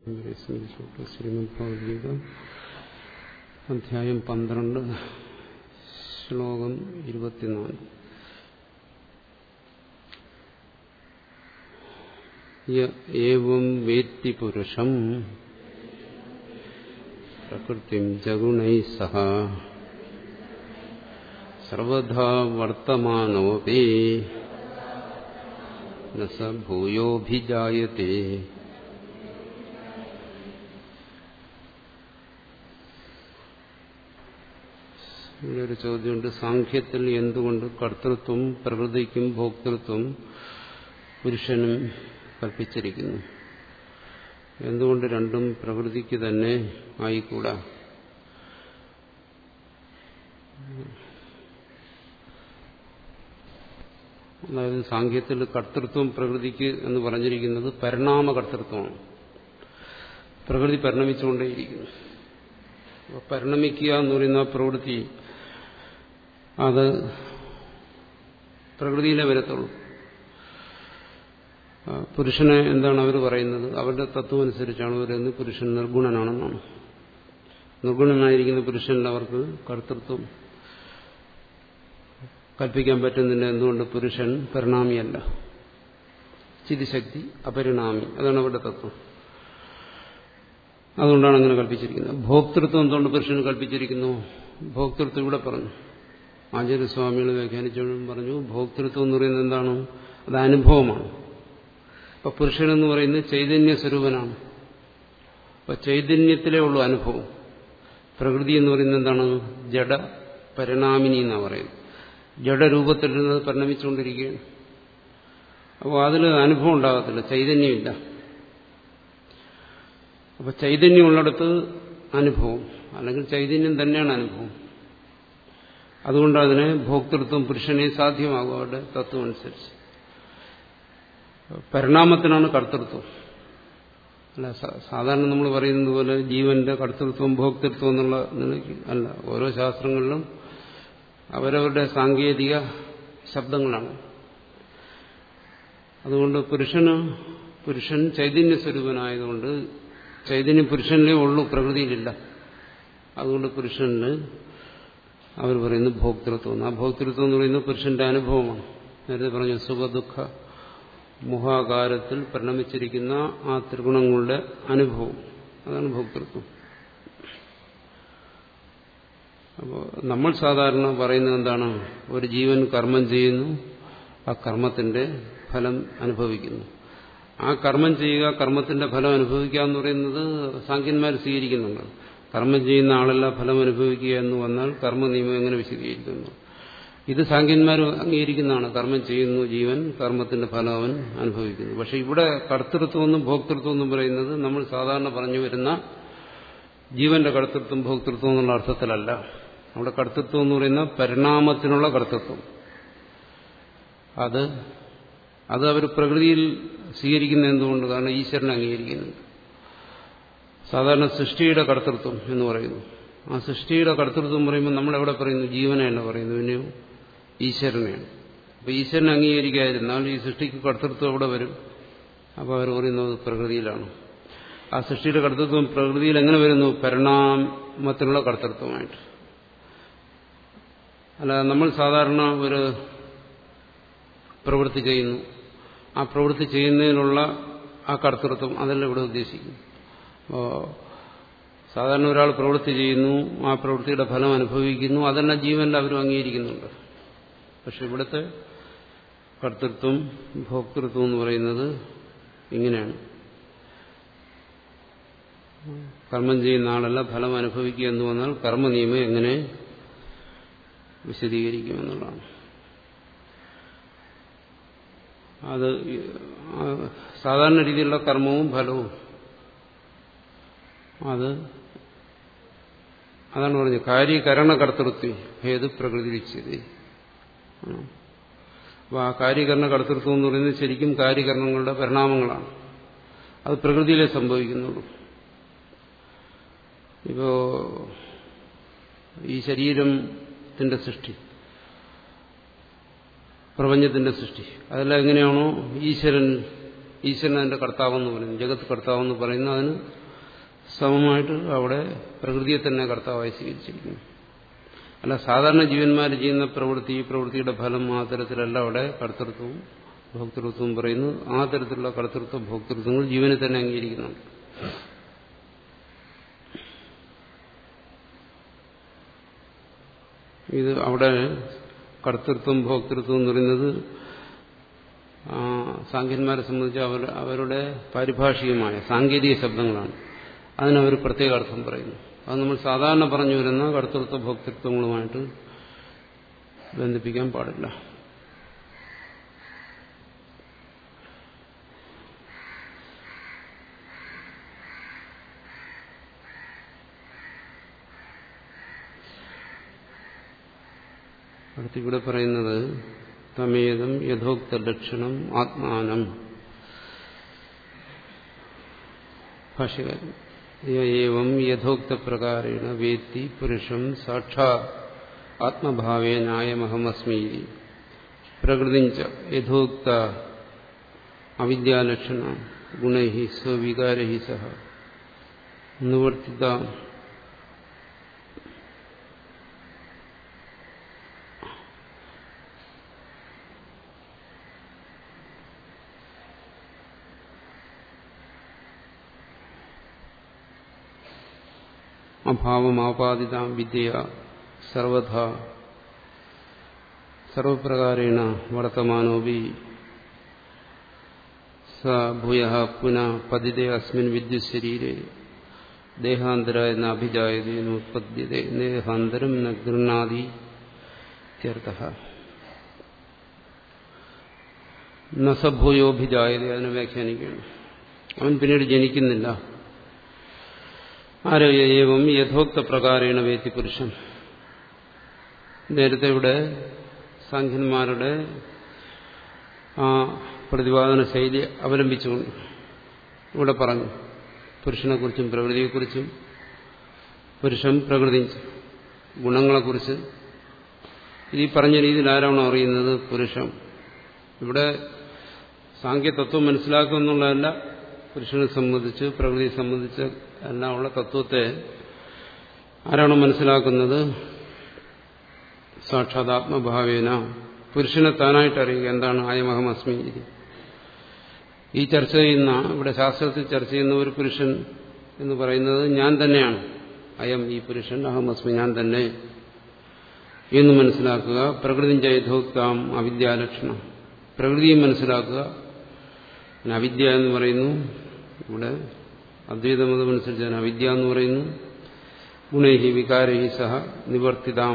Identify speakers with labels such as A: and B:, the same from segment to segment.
A: ശ്രീമദ് ഭഗവത്ഗീത അധ്യായം പന്ത്രണ്ട് ശ്ലോകം ഇരുപത്തിനാല് ഏവം വേത്തി പുരുഷം പ്രകൃതിം ജഗുണൈ സഹ സർവഥാ വർത്തമാനോപി ന സ ഭൂയോഭിജായത്തെ ഇവിടെ ഒരു ചോദ്യമുണ്ട് സാഖ്യത്തിൽ എന്തുകൊണ്ട് കർത്തൃത്വം പ്രകൃതിക്കും ഭോക്തൃത്വം പുരുഷനും കൽപ്പിച്ചിരിക്കുന്നു എന്തുകൊണ്ട് രണ്ടും പ്രകൃതിക്ക് തന്നെ ആയിക്കൂടാ അതായത് സാഖ്യത്തിൽ കർത്തൃത്വം പ്രകൃതിക്ക് എന്ന് പറഞ്ഞിരിക്കുന്നത് പരിണാമ കർത്തൃത്വമാണ് പ്രകൃതി പരിണമിച്ചുകൊണ്ടേയിരിക്കുന്നു പരിണമിക്കുക എന്ന് പറയുന്ന പ്രവൃത്തി അത് പ്രകൃതിയിലെ വരത്തുള്ളൂ പുരുഷനെ എന്താണ് അവർ പറയുന്നത് അവരുടെ തത്വം അനുസരിച്ചാണ് പറയുന്നത് പുരുഷൻ നിർഗുണനാണെന്നാണ് നിർഗുണനായിരിക്കുന്ന പുരുഷനിൽ അവർക്ക് കർത്തൃത്വം കൽപ്പിക്കാൻ പറ്റുന്നില്ല എന്തുകൊണ്ട് പുരുഷൻ പരിണാമിയല്ല ചിതിശക്തി അപരിണാമി അതാണ് അവരുടെ തത്വം അതുകൊണ്ടാണ് അങ്ങനെ കൽപ്പിച്ചിരിക്കുന്നത് ഭോക്തൃത്വം എന്തുകൊണ്ട് പുരുഷന് കൽപ്പിച്ചിരിക്കുന്നു ഭോക്തൃത്വം ഇവിടെ പറഞ്ഞു ആചാര്യസ്വാമികൾ വ്യാഖ്യാനിച്ചോഴും പറഞ്ഞു ഭോക്തൃത്വം എന്ന് പറയുന്നത് എന്താണ് അത് അനുഭവമാണ് അപ്പൊ പുരുഷനെന്ന് പറയുന്നത് ചൈതന്യ സ്വരൂപനാണ് അപ്പൊ ചൈതന്യത്തിലേ ഉള്ളൂ അനുഭവം പ്രകൃതി എന്ന് പറയുന്നത് എന്താണ് ജഡ പരിണാമിനി എന്നാണ് പറയുന്നത് ജഡരൂപത്തിൽ നിന്ന് പരിണമിച്ചുകൊണ്ടിരിക്കുകയാണ് അപ്പോൾ അതിൽ അനുഭവം ഉണ്ടാകത്തില്ല ചൈതന്യമില്ല അപ്പൊ ചൈതന്യം ഉള്ളിടത്ത് അനുഭവം അല്ലെങ്കിൽ ചൈതന്യം തന്നെയാണ് അനുഭവം അതുകൊണ്ട് അതിന് ഭോക്തൃത്വം പുരുഷനെ സാധ്യമാകും അവരുടെ തത്വം അനുസരിച്ച് പരിണാമത്തിനാണ് കർത്തൃത്വം അല്ല സാധാരണ നമ്മൾ പറയുന്നത് പോലെ ജീവന്റെ കർത്തൃത്വം ഭോക്തൃത്വം എന്നുള്ള നിലയ്ക്ക് അല്ല ഓരോ ശാസ്ത്രങ്ങളിലും അവരവരുടെ സാങ്കേതിക ശബ്ദങ്ങളാണ് അതുകൊണ്ട് പുരുഷന് പുരുഷൻ ചൈതന്യ സ്വരൂപനായതുകൊണ്ട് ചൈതന്യം പുരുഷനിലേ ഉള്ളൂ പ്രകൃതിയിലില്ല അതുകൊണ്ട് പുരുഷന് അവർ പറയുന്നത് ഭോക്തൃത്വം ആ ഭോക്തൃത്വം എന്ന് പറയുന്നത് പുരുഷന്റെ അനുഭവമാണ് നേരത്തെ പറഞ്ഞു സുഖദുഃഖ മുഹാകാരത്തിൽ പരിണമിച്ചിരിക്കുന്ന ആ ത്രിഗുണങ്ങളുടെ അനുഭവം അതാണ് ഭോക്തൃത്വം അപ്പോൾ നമ്മൾ സാധാരണ പറയുന്നത് എന്താണ് ഒരു ജീവൻ കർമ്മം ചെയ്യുന്നു ആ കർമ്മത്തിന്റെ ഫലം അനുഭവിക്കുന്നു ആ കർമ്മം ചെയ്യുക കർമ്മത്തിന്റെ ഫലം അനുഭവിക്കുക എന്ന് പറയുന്നത് സാഖ്യന്മാർ സ്വീകരിക്കുന്നുണ്ട് കർമ്മം ചെയ്യുന്ന ആളല്ല ഫലം അനുഭവിക്കുക എന്ന് വന്നാൽ കർമ്മ നിയമം എങ്ങനെ വിശദീകരിക്കുന്നു ഇത് സാഖ്യന്മാർ അംഗീകരിക്കുന്നതാണ് കർമ്മം ചെയ്യുന്നു ജീവൻ കർമ്മത്തിന്റെ ഫലം അവൻ അനുഭവിക്കുന്നു പക്ഷെ ഇവിടെ കർത്തൃത്വമെന്നും ഭോക്തൃത്വം പറയുന്നത് നമ്മൾ സാധാരണ പറഞ്ഞു വരുന്ന ജീവന്റെ കർത്തൃത്വം ഭോക്തൃത്വം എന്നുള്ള അർത്ഥത്തിലല്ല അവിടെ കർത്തൃത്വം എന്ന് പറയുന്ന പരിണാമത്തിനുള്ള കർത്തൃത്വം അത് അത് അവർ പ്രകൃതിയിൽ സ്വീകരിക്കുന്ന എന്തുകൊണ്ട് കാരണം ഈശ്വരനെ അംഗീകരിക്കുന്നുണ്ട് സാധാരണ സൃഷ്ടിയുടെ കർത്തൃത്വം എന്ന് പറയുന്നു ആ സൃഷ്ടിയുടെ കർത്തൃത്വം പറയുമ്പോൾ നമ്മൾ എവിടെ പറയുന്നു ജീവനെയല്ല പറയുന്നു പിന്നെയോ ഈശ്വരനെയാണ് അപ്പൊ ഈശ്വരനെ അംഗീകരിക്കാതിരുന്നാൽ ഈ സൃഷ്ടിക്ക് കർത്തൃത്വം എവിടെ വരും അപ്പോൾ അവർ പറയുന്നത് പ്രകൃതിയിലാണ് ആ സൃഷ്ടിയുടെ കർത്തൃത്വം പ്രകൃതിയിൽ എങ്ങനെ വരുന്നു പരിണാമത്തിനുള്ള കർത്തൃത്വമായിട്ട് അല്ല നമ്മൾ സാധാരണ ഒരു പ്രവൃത്തി ചെയ്യുന്നു ആ പ്രവൃത്തി ചെയ്യുന്നതിനുള്ള ആ കർത്തൃത്വം അതല്ല ഇവിടെ ഉദ്ദേശിക്കുന്നു അപ്പോൾ സാധാരണ ഒരാൾ പ്രവൃത്തി ചെയ്യുന്നു ആ പ്രവൃത്തിയുടെ ഫലം അനുഭവിക്കുന്നു അതെല്ലാം ജീവനെല്ലാവരും അംഗീകരിക്കുന്നുണ്ട് പക്ഷെ ഇവിടുത്തെ കർത്തൃത്വം ഭോക്തൃത്വം എന്ന് പറയുന്നത് ഇങ്ങനെയാണ് കർമ്മം ചെയ്യുന്ന ആളല്ല ഫലം അനുഭവിക്കുക എന്ന് വന്നാൽ കർമ്മ നിയമം എങ്ങനെ വിശദീകരിക്കുമെന്നുള്ളതാണ് അത് സാധാരണ രീതിയിലുള്ള കർമ്മവും ഫലവും അത് അതാണ് പറഞ്ഞത് കാര്യകരണ കർത്തൃത്വം ഹേതു പ്രകൃതി വിച്ഛേദി അപ്പോൾ ആ കാര്യകരണ കർത്തൃത്വം എന്ന് പറയുന്നത് ശരിക്കും കാര്യകരണങ്ങളുടെ പരിണാമങ്ങളാണ് അത് പ്രകൃതിയിലേ സംഭവിക്കുന്നുള്ളൂ ഇപ്പോ ഈ ശരീരത്തിന്റെ സൃഷ്ടി പ്രപഞ്ചത്തിന്റെ സൃഷ്ടി അതെല്ലാം എങ്ങനെയാണോ ഈശ്വരൻ ഈശ്വരൻ അതിന്റെ കർത്താവെന്ന് പറയുന്നു ജഗത്ത് കർത്താവെന്ന് പറയുന്നു അതിന് സമമായിട്ട് അവിടെ പ്രകൃതിയെ തന്നെ കർത്താവായി സ്വീകരിച്ചിരിക്കുന്നു അല്ല സാധാരണ ജീവന്മാർ ചെയ്യുന്ന പ്രവൃത്തി ഈ പ്രവൃത്തിയുടെ ഫലം ആ തരത്തിലല്ല അവിടെ കർത്തൃത്വവും ഭോക്തൃത്വവും പറയുന്നു ആ തരത്തിലുള്ള കർത്തൃത്വ ഭോക്തൃത്വങ്ങൾ ജീവനെ തന്നെ അംഗീകരിക്കുന്നുണ്ട് ഇത് അവിടെ കർത്തൃത്വം ഭോക്തൃത്വം എന്ന് പറയുന്നത് സാങ്കന്മാരെ സംബന്ധിച്ച് അവർ അവരുടെ പാരിഭാഷികമായ സാങ്കേതിക ശബ്ദങ്ങളാണ് അതിനവർ പ്രത്യേക അർത്ഥം പറയുന്നു അത് നമ്മൾ സാധാരണ പറഞ്ഞു വരുന്ന കർത്തൃത്വ ഭോക്തൃത്വങ്ങളുമായിട്ട് ബന്ധിപ്പിക്കാൻ പാടില്ല അടുത്തിവിടെ പറയുന്നത് തമേതം യഥോക്ത ലക്ഷണം ആത്മാനം ഭാഷ്യകാരൻ ഏവം യഥോക്ത പ്രകാരേണ വേത്തി പുരുഷം സാക്ഷാ ആത്മഭാവേനായമഹമസ്മി പ്രകൃതിഞ്ച യഥോക്ത അവിദ്യാലക്ഷണ ഗുണൈ സ്വവികാരൈ സഹ നിവർത്തിത അഭാവമാപാദിതാം വിദ്യ സർവഥ സർവപ്രകാരേണ വർത്തമാനോപി സ ഭൂയ പുനഃ പതിതേ അസ്മിൻ വിദ്യുത് ശരീരെ ദേഹാന്തര എന്ന അഭിജായതേനുത്പദ്യത ദേഹാന്തരം ന ഗൃഹാതി നസഭൂയോഭിജായത അതിനെ വ്യാഖ്യാനിക്കുകയാണ് അവൻ പിന്നീട് ജനിക്കുന്നില്ല ആരോഗ്യവും യഥോക്ത പ്രകാരേണ വേത്തി പുരുഷൻ നേരത്തെ ഇവിടെ സാഖ്യന്മാരുടെ ആ പ്രതിപാദന ശൈലി അവലംബിച്ചുകൊണ്ട് ഇവിടെ പറഞ്ഞു പുരുഷനെക്കുറിച്ചും പ്രകൃതിയെക്കുറിച്ചും പുരുഷൻ പ്രകൃതി ഗുണങ്ങളെക്കുറിച്ച് ഈ പറഞ്ഞ രീതിയിൽ ആരാണോ അറിയുന്നത് പുരുഷൻ ഇവിടെ സാങ്കേതത്വം മനസ്സിലാക്കുക എന്നുള്ളതല്ല പുരുഷനെ സംബന്ധിച്ച് പ്രകൃതിയെ സംബന്ധിച്ച് എല്ലാം ഉള്ള തത്വത്തെ ആരാണോ മനസ്സിലാക്കുന്നത് സാക്ഷാതാത്മഭാവേന പുരുഷനെ താനായിട്ട് അറിയുക എന്താണ് അയമഹമസ്മി ഈ ചർച്ച ചെയ്യുന്ന ഇവിടെ ശാസ്ത്രത്തിൽ ചർച്ച ചെയ്യുന്ന ഒരു പുരുഷൻ എന്ന് പറയുന്നത് ഞാൻ തന്നെയാണ് അയം ഈ പുരുഷൻ അഹമസ്മി ഞാൻ തന്നെ എന്ന് മനസ്സിലാക്കുക പ്രകൃതി ജയധോക്താം അവിദ്യാലക്ഷണം പ്രകൃതിയും മനസ്സിലാക്കുക അവിദ്യ എന്ന് പറയുന്നു ഇവിടെ അദ്വൈതമതമനുസരിച്ച് അവിദ്യ എന്ന് പറയുന്നു ഗുണൈഹി വികാരഹി സഹ നിവർത്തിതാം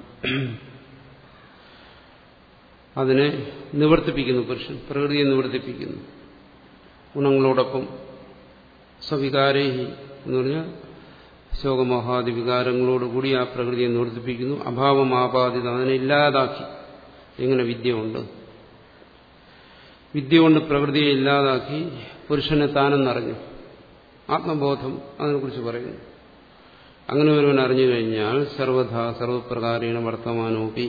A: അതിനെ നിവർത്തിപ്പിക്കുന്നു പുരുഷൻ പ്രകൃതിയെ നിവർത്തിപ്പിക്കുന്നു ഗുണങ്ങളോടൊപ്പം സ്വവികാരേഹി എന്ന് പറഞ്ഞാൽ ശോകമോഹാദി വികാരങ്ങളോടുകൂടി ആ പ്രകൃതിയെ നിവർത്തിപ്പിക്കുന്നു അഭാവം ആപാദിത അതിനെ ഇല്ലാതാക്കി എങ്ങനെ വിദ്യ ഉണ്ട് വിദ്യ കൊണ്ട് പ്രകൃതിയെ ഇല്ലാതാക്കി പുരുഷനെ താനെന്നറിഞ്ഞു ആത്മബോധം അതിനെക്കുറിച്ച് പറയുന്നു അങ്ങനെ ഒരുവൻ അറിഞ്ഞു കഴിഞ്ഞാൽ സർവധ സർവപ്രകാരേണ വർത്തമാനോപി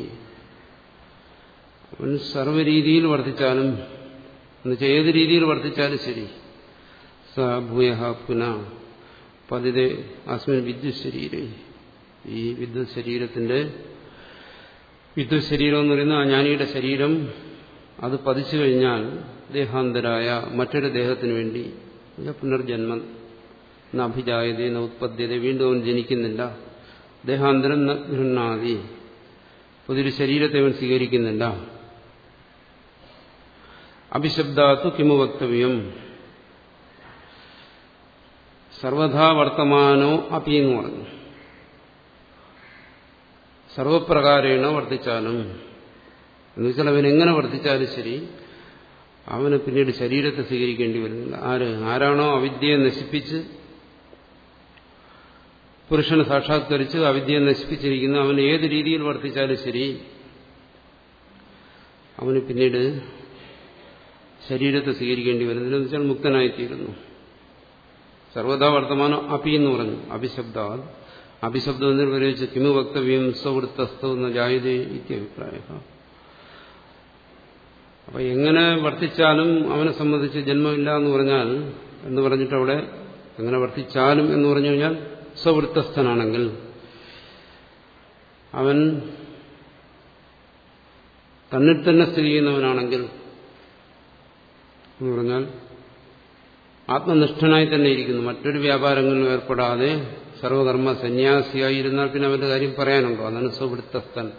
A: അവൻ സർവ്വരീതിയിൽ വർദ്ധിച്ചാലും എന്നുവെച്ചാൽ ഏത് രീതിയിൽ വർദ്ധിച്ചാലും ശരി സ ഭൂയ പുന പതിതെ അസ്മിൻ വിദ്യുത് ശരീരേ ഈ വിദ്യുത് ശരീരത്തിന്റെ വിദ്യുത് ശരീരം എന്ന് പറയുന്ന ആ ജ്ഞാനിയുടെ ശരീരം അത് പതിച്ചു കഴിഞ്ഞാൽ ദേഹാന്തരായ മറ്റൊരു ദേഹത്തിനു വേണ്ടി പുനർജന്മം അഭിജായത ഉത്പദ്യത വീണ്ടും അവൻ ജനിക്കുന്നില്ല ദേഹാന്തരം ഗൃഹാതി പുതിയൊരു ശരീരത്തെ അവൻ സ്വീകരിക്കുന്നില്ല അഭിശബ്ദാത്തു കിമു വക്തവ്യം സർവഥാ വർത്തമാനോ അപ്പി എന്ന് പറഞ്ഞു സർവപ്രകാരേണ വർദ്ധിച്ചാലും എന്നുവെച്ചാൽ അവൻ എങ്ങനെ വർദ്ധിച്ചാലും ശരി അവന് പിന്നീട് ശരീരത്തെ സ്വീകരിക്കേണ്ടി വരുന്നില്ല ആര് ആരാണോ അവിദ്യയെ നശിപ്പിച്ച് പുരുഷനെ സാക്ഷാത്കരിച്ച് അവിദ്യയെ നശിപ്പിച്ചിരിക്കുന്ന അവൻ ഏത് രീതിയിൽ വർദ്ധിച്ചാലും ശരി അവന് പിന്നീട് ശരീരത്തെ സ്വീകരിക്കേണ്ടി വരുന്നില്ല എന്ന് വെച്ചാൽ മുക്തനായിത്തീരുന്നു സർവതാ വർത്തമാനം അപി എന്ന് പറഞ്ഞു അഭിശബ്ദ അഭിശബ്ദം എന്ന് പ്രയോഗിച്ച് കിമു വക്തവ്യം സൗവൃത്തസ്ഥ എന്ന ജായതേ ഇത്യഭിപ്രായ അപ്പൊ എങ്ങനെ വർത്തിച്ചാലും അവനെ സംബന്ധിച്ച് ജന്മമില്ല എന്ന് പറഞ്ഞാൽ എന്ന് പറഞ്ഞിട്ട് അവിടെ എങ്ങനെ വർത്തിച്ചാലും എന്ന് പറഞ്ഞു കഴിഞ്ഞാൽ സ്വവൃത്തസ്ഥനാണെങ്കിൽ അവൻ തന്നിൽ തന്നെ സ്ഥിതി ചെയ്യുന്നവനാണെങ്കിൽ എന്ന് പറഞ്ഞാൽ ആത്മനിഷ്ഠനായി തന്നെ ഇരിക്കുന്നു മറ്റൊരു വ്യാപാരങ്ങളിലും ഏർപ്പെടാതെ സർവകർമ്മ സന്യാസിയായിരുന്നാൽ പിന്നെ അവന്റെ കാര്യം പറയാനുണ്ടോ അതാണ് സ്വവൃത്തസ്ഥൻ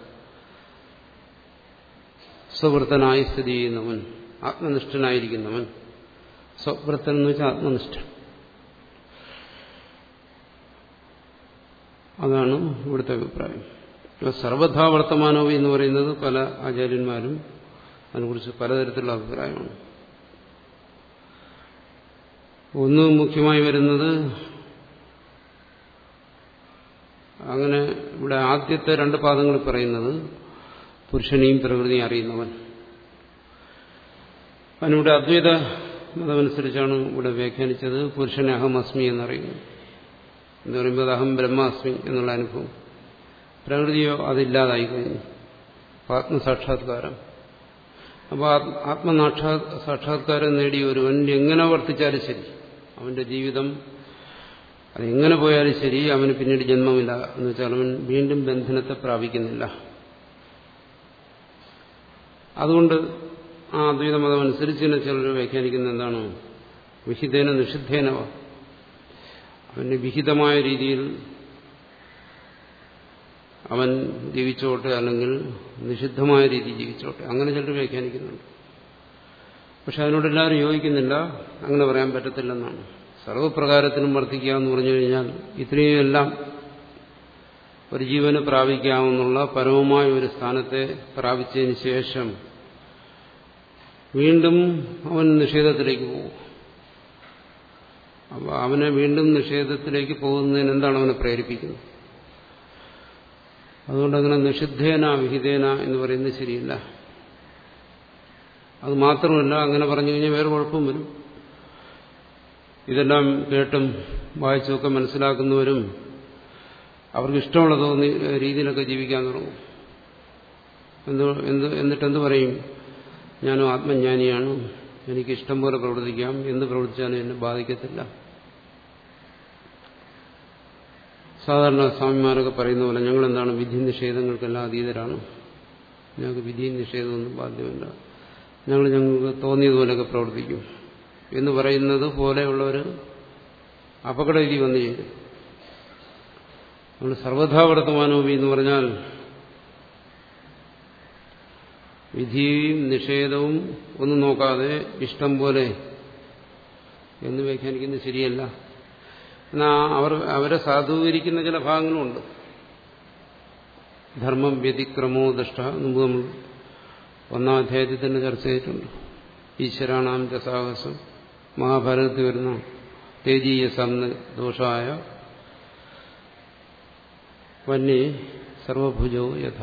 A: സ്വവൃത്തനായി സ്ഥിതി ചെയ്യുന്നവൻ ആത്മനിഷ്ഠനായിരിക്കുന്നവൻ സ്വവൃത്തൻ എന്ന് വെച്ചാൽ ആത്മനിഷ്ഠൻ അതാണ് ഇവിടുത്തെ അഭിപ്രായം സർവഥാ വർത്തമാനവും എന്ന് പറയുന്നത് പല ആചാര്യന്മാരും അതിനെക്കുറിച്ച് പലതരത്തിലുള്ള അഭിപ്രായമാണ് ഒന്ന് മുഖ്യമായി വരുന്നത് അങ്ങനെ ഇവിടെ ആദ്യത്തെ രണ്ട് പാദങ്ങൾ പറയുന്നത് പുരുഷനെയും പ്രകൃതിയും അറിയുന്നവൻ അതിനിവിടെ അദ്വൈത മതമനുസരിച്ചാണ് ഇവിടെ വ്യാഖ്യാനിച്ചത് പുരുഷനെ അഹം അസ്മി എന്നറിയുന്നു എന്ന് പറയുമ്പോൾ അഹം ബ്രഹ്മാസ്മി എന്നുള്ള അനുഭവം പ്രകൃതിയോ അതില്ലാതായി കഴിഞ്ഞു ആത്മസാക്ഷാത്കാരം അപ്പോൾ ആത്മനാക്ഷാ സാക്ഷാത്കാരം നേടിയ ഒരുവൻ എങ്ങനെ വർത്തിച്ചാലും ശരി അവന്റെ ജീവിതം അതെങ്ങനെ പോയാലും ശരി അവന് പിന്നീട് ജന്മമില്ല എന്ന് വെച്ചാൽ അവൻ വീണ്ടും ബന്ധനത്തെ പ്രാപിക്കുന്നില്ല അതുകൊണ്ട് ആ അദ്വൈത മതം അനുസരിച്ച് തന്നെ ചിലർ വ്യാഖ്യാനിക്കുന്ന എന്താണ് വിഹിതേന നിഷിദ്ധേനവ അവന് വിഹിതമായ രീതിയിൽ അവൻ ജീവിച്ചോട്ടെ അല്ലെങ്കിൽ നിഷിദ്ധമായ രീതിയിൽ ജീവിച്ചോട്ടെ അങ്ങനെ ചിലർ വ്യാഖ്യാനിക്കുന്നുണ്ട് പക്ഷെ അതിനോടെല്ലാവരും യോജിക്കുന്നില്ല അങ്ങനെ പറയാൻ പറ്റത്തില്ലെന്നാണ് സർവപ്രകാരത്തിനും വർദ്ധിക്കുക എന്ന് പറഞ്ഞു കഴിഞ്ഞാൽ ഇത്രയും എല്ലാം ഒരു ജീവന് പ്രാപിക്കാമെന്നുള്ള പരമമായ ഒരു സ്ഥാനത്തെ പ്രാപിച്ചതിന് ശേഷം വീണ്ടും അവൻ നിഷേധത്തിലേക്ക് പോകും അപ്പോൾ അവനെ വീണ്ടും നിഷേധത്തിലേക്ക് പോകുന്നതിന് എന്താണ് അവനെ പ്രേരിപ്പിക്കുന്നത് അതുകൊണ്ട് അങ്ങനെ നിഷിദ്ധേന വിഹിതേന എന്ന് പറയുന്നത് ശരിയല്ല അത് മാത്രമല്ല അങ്ങനെ പറഞ്ഞു കഴിഞ്ഞാൽ വേറെ കുഴപ്പം വരും ഇതെല്ലാം കേട്ടും വായിച്ചുമൊക്കെ മനസ്സിലാക്കുന്നവരും അവർക്ക് ഇഷ്ടമുള്ള തോന്നി രീതിയിലൊക്കെ ജീവിക്കാൻ തുടങ്ങും എന്ത് എന്ത് എന്നിട്ടെന്ത് പറയും ഞാനും ആത്മജ്ഞാനിയാണ് എനിക്ക് ഇഷ്ടം പോലെ പ്രവർത്തിക്കാം എന്ത് പ്രവർത്തിച്ചാലും എന്നെ ബാധിക്കത്തില്ല സാധാരണ സ്വാമിമാരൊക്കെ പറയുന്ന പോലെ ഞങ്ങൾ എന്താണ് വിധി നിഷേധങ്ങൾക്കെല്ലാം അതീതരാണ് ഞങ്ങൾക്ക് വിധി നിഷേധമൊന്നും ബാധ്യമല്ല ഞങ്ങൾ ഞങ്ങൾക്ക് തോന്നിയതുപോലെയൊക്കെ പ്രവർത്തിക്കും എന്ന് പറയുന്നത് പോലെയുള്ളൊരു അപകടവിധി വന്നു ചേരും നമ്മൾ സർവഥാ വർത്തമാനോപി എന്ന് പറഞ്ഞാൽ വിധിയും നിഷേധവും ഒന്നും നോക്കാതെ ഇഷ്ടം പോലെ എന്ന് വ്യാഖ്യാനിക്കുന്നത് ശരിയല്ല എന്നാൽ അവർ അവരെ സാധൂകരിക്കുന്ന ചില ഭാഗങ്ങളുമുണ്ട് ധർമ്മം വ്യതിക്രമോ ദഷ്ട മുമ്പ് നമ്മൾ ഒന്നാം അധ്യായത്തിൽ തന്നെ ചർച്ച ചെയ്തിട്ടുണ്ട് ഈശ്വരാണാം രസാഹസം മഹാഭാരതത്തിൽ വരുന്ന തേജീയസം ദോഷായ വന്യേ സർവഭുജോ യഥ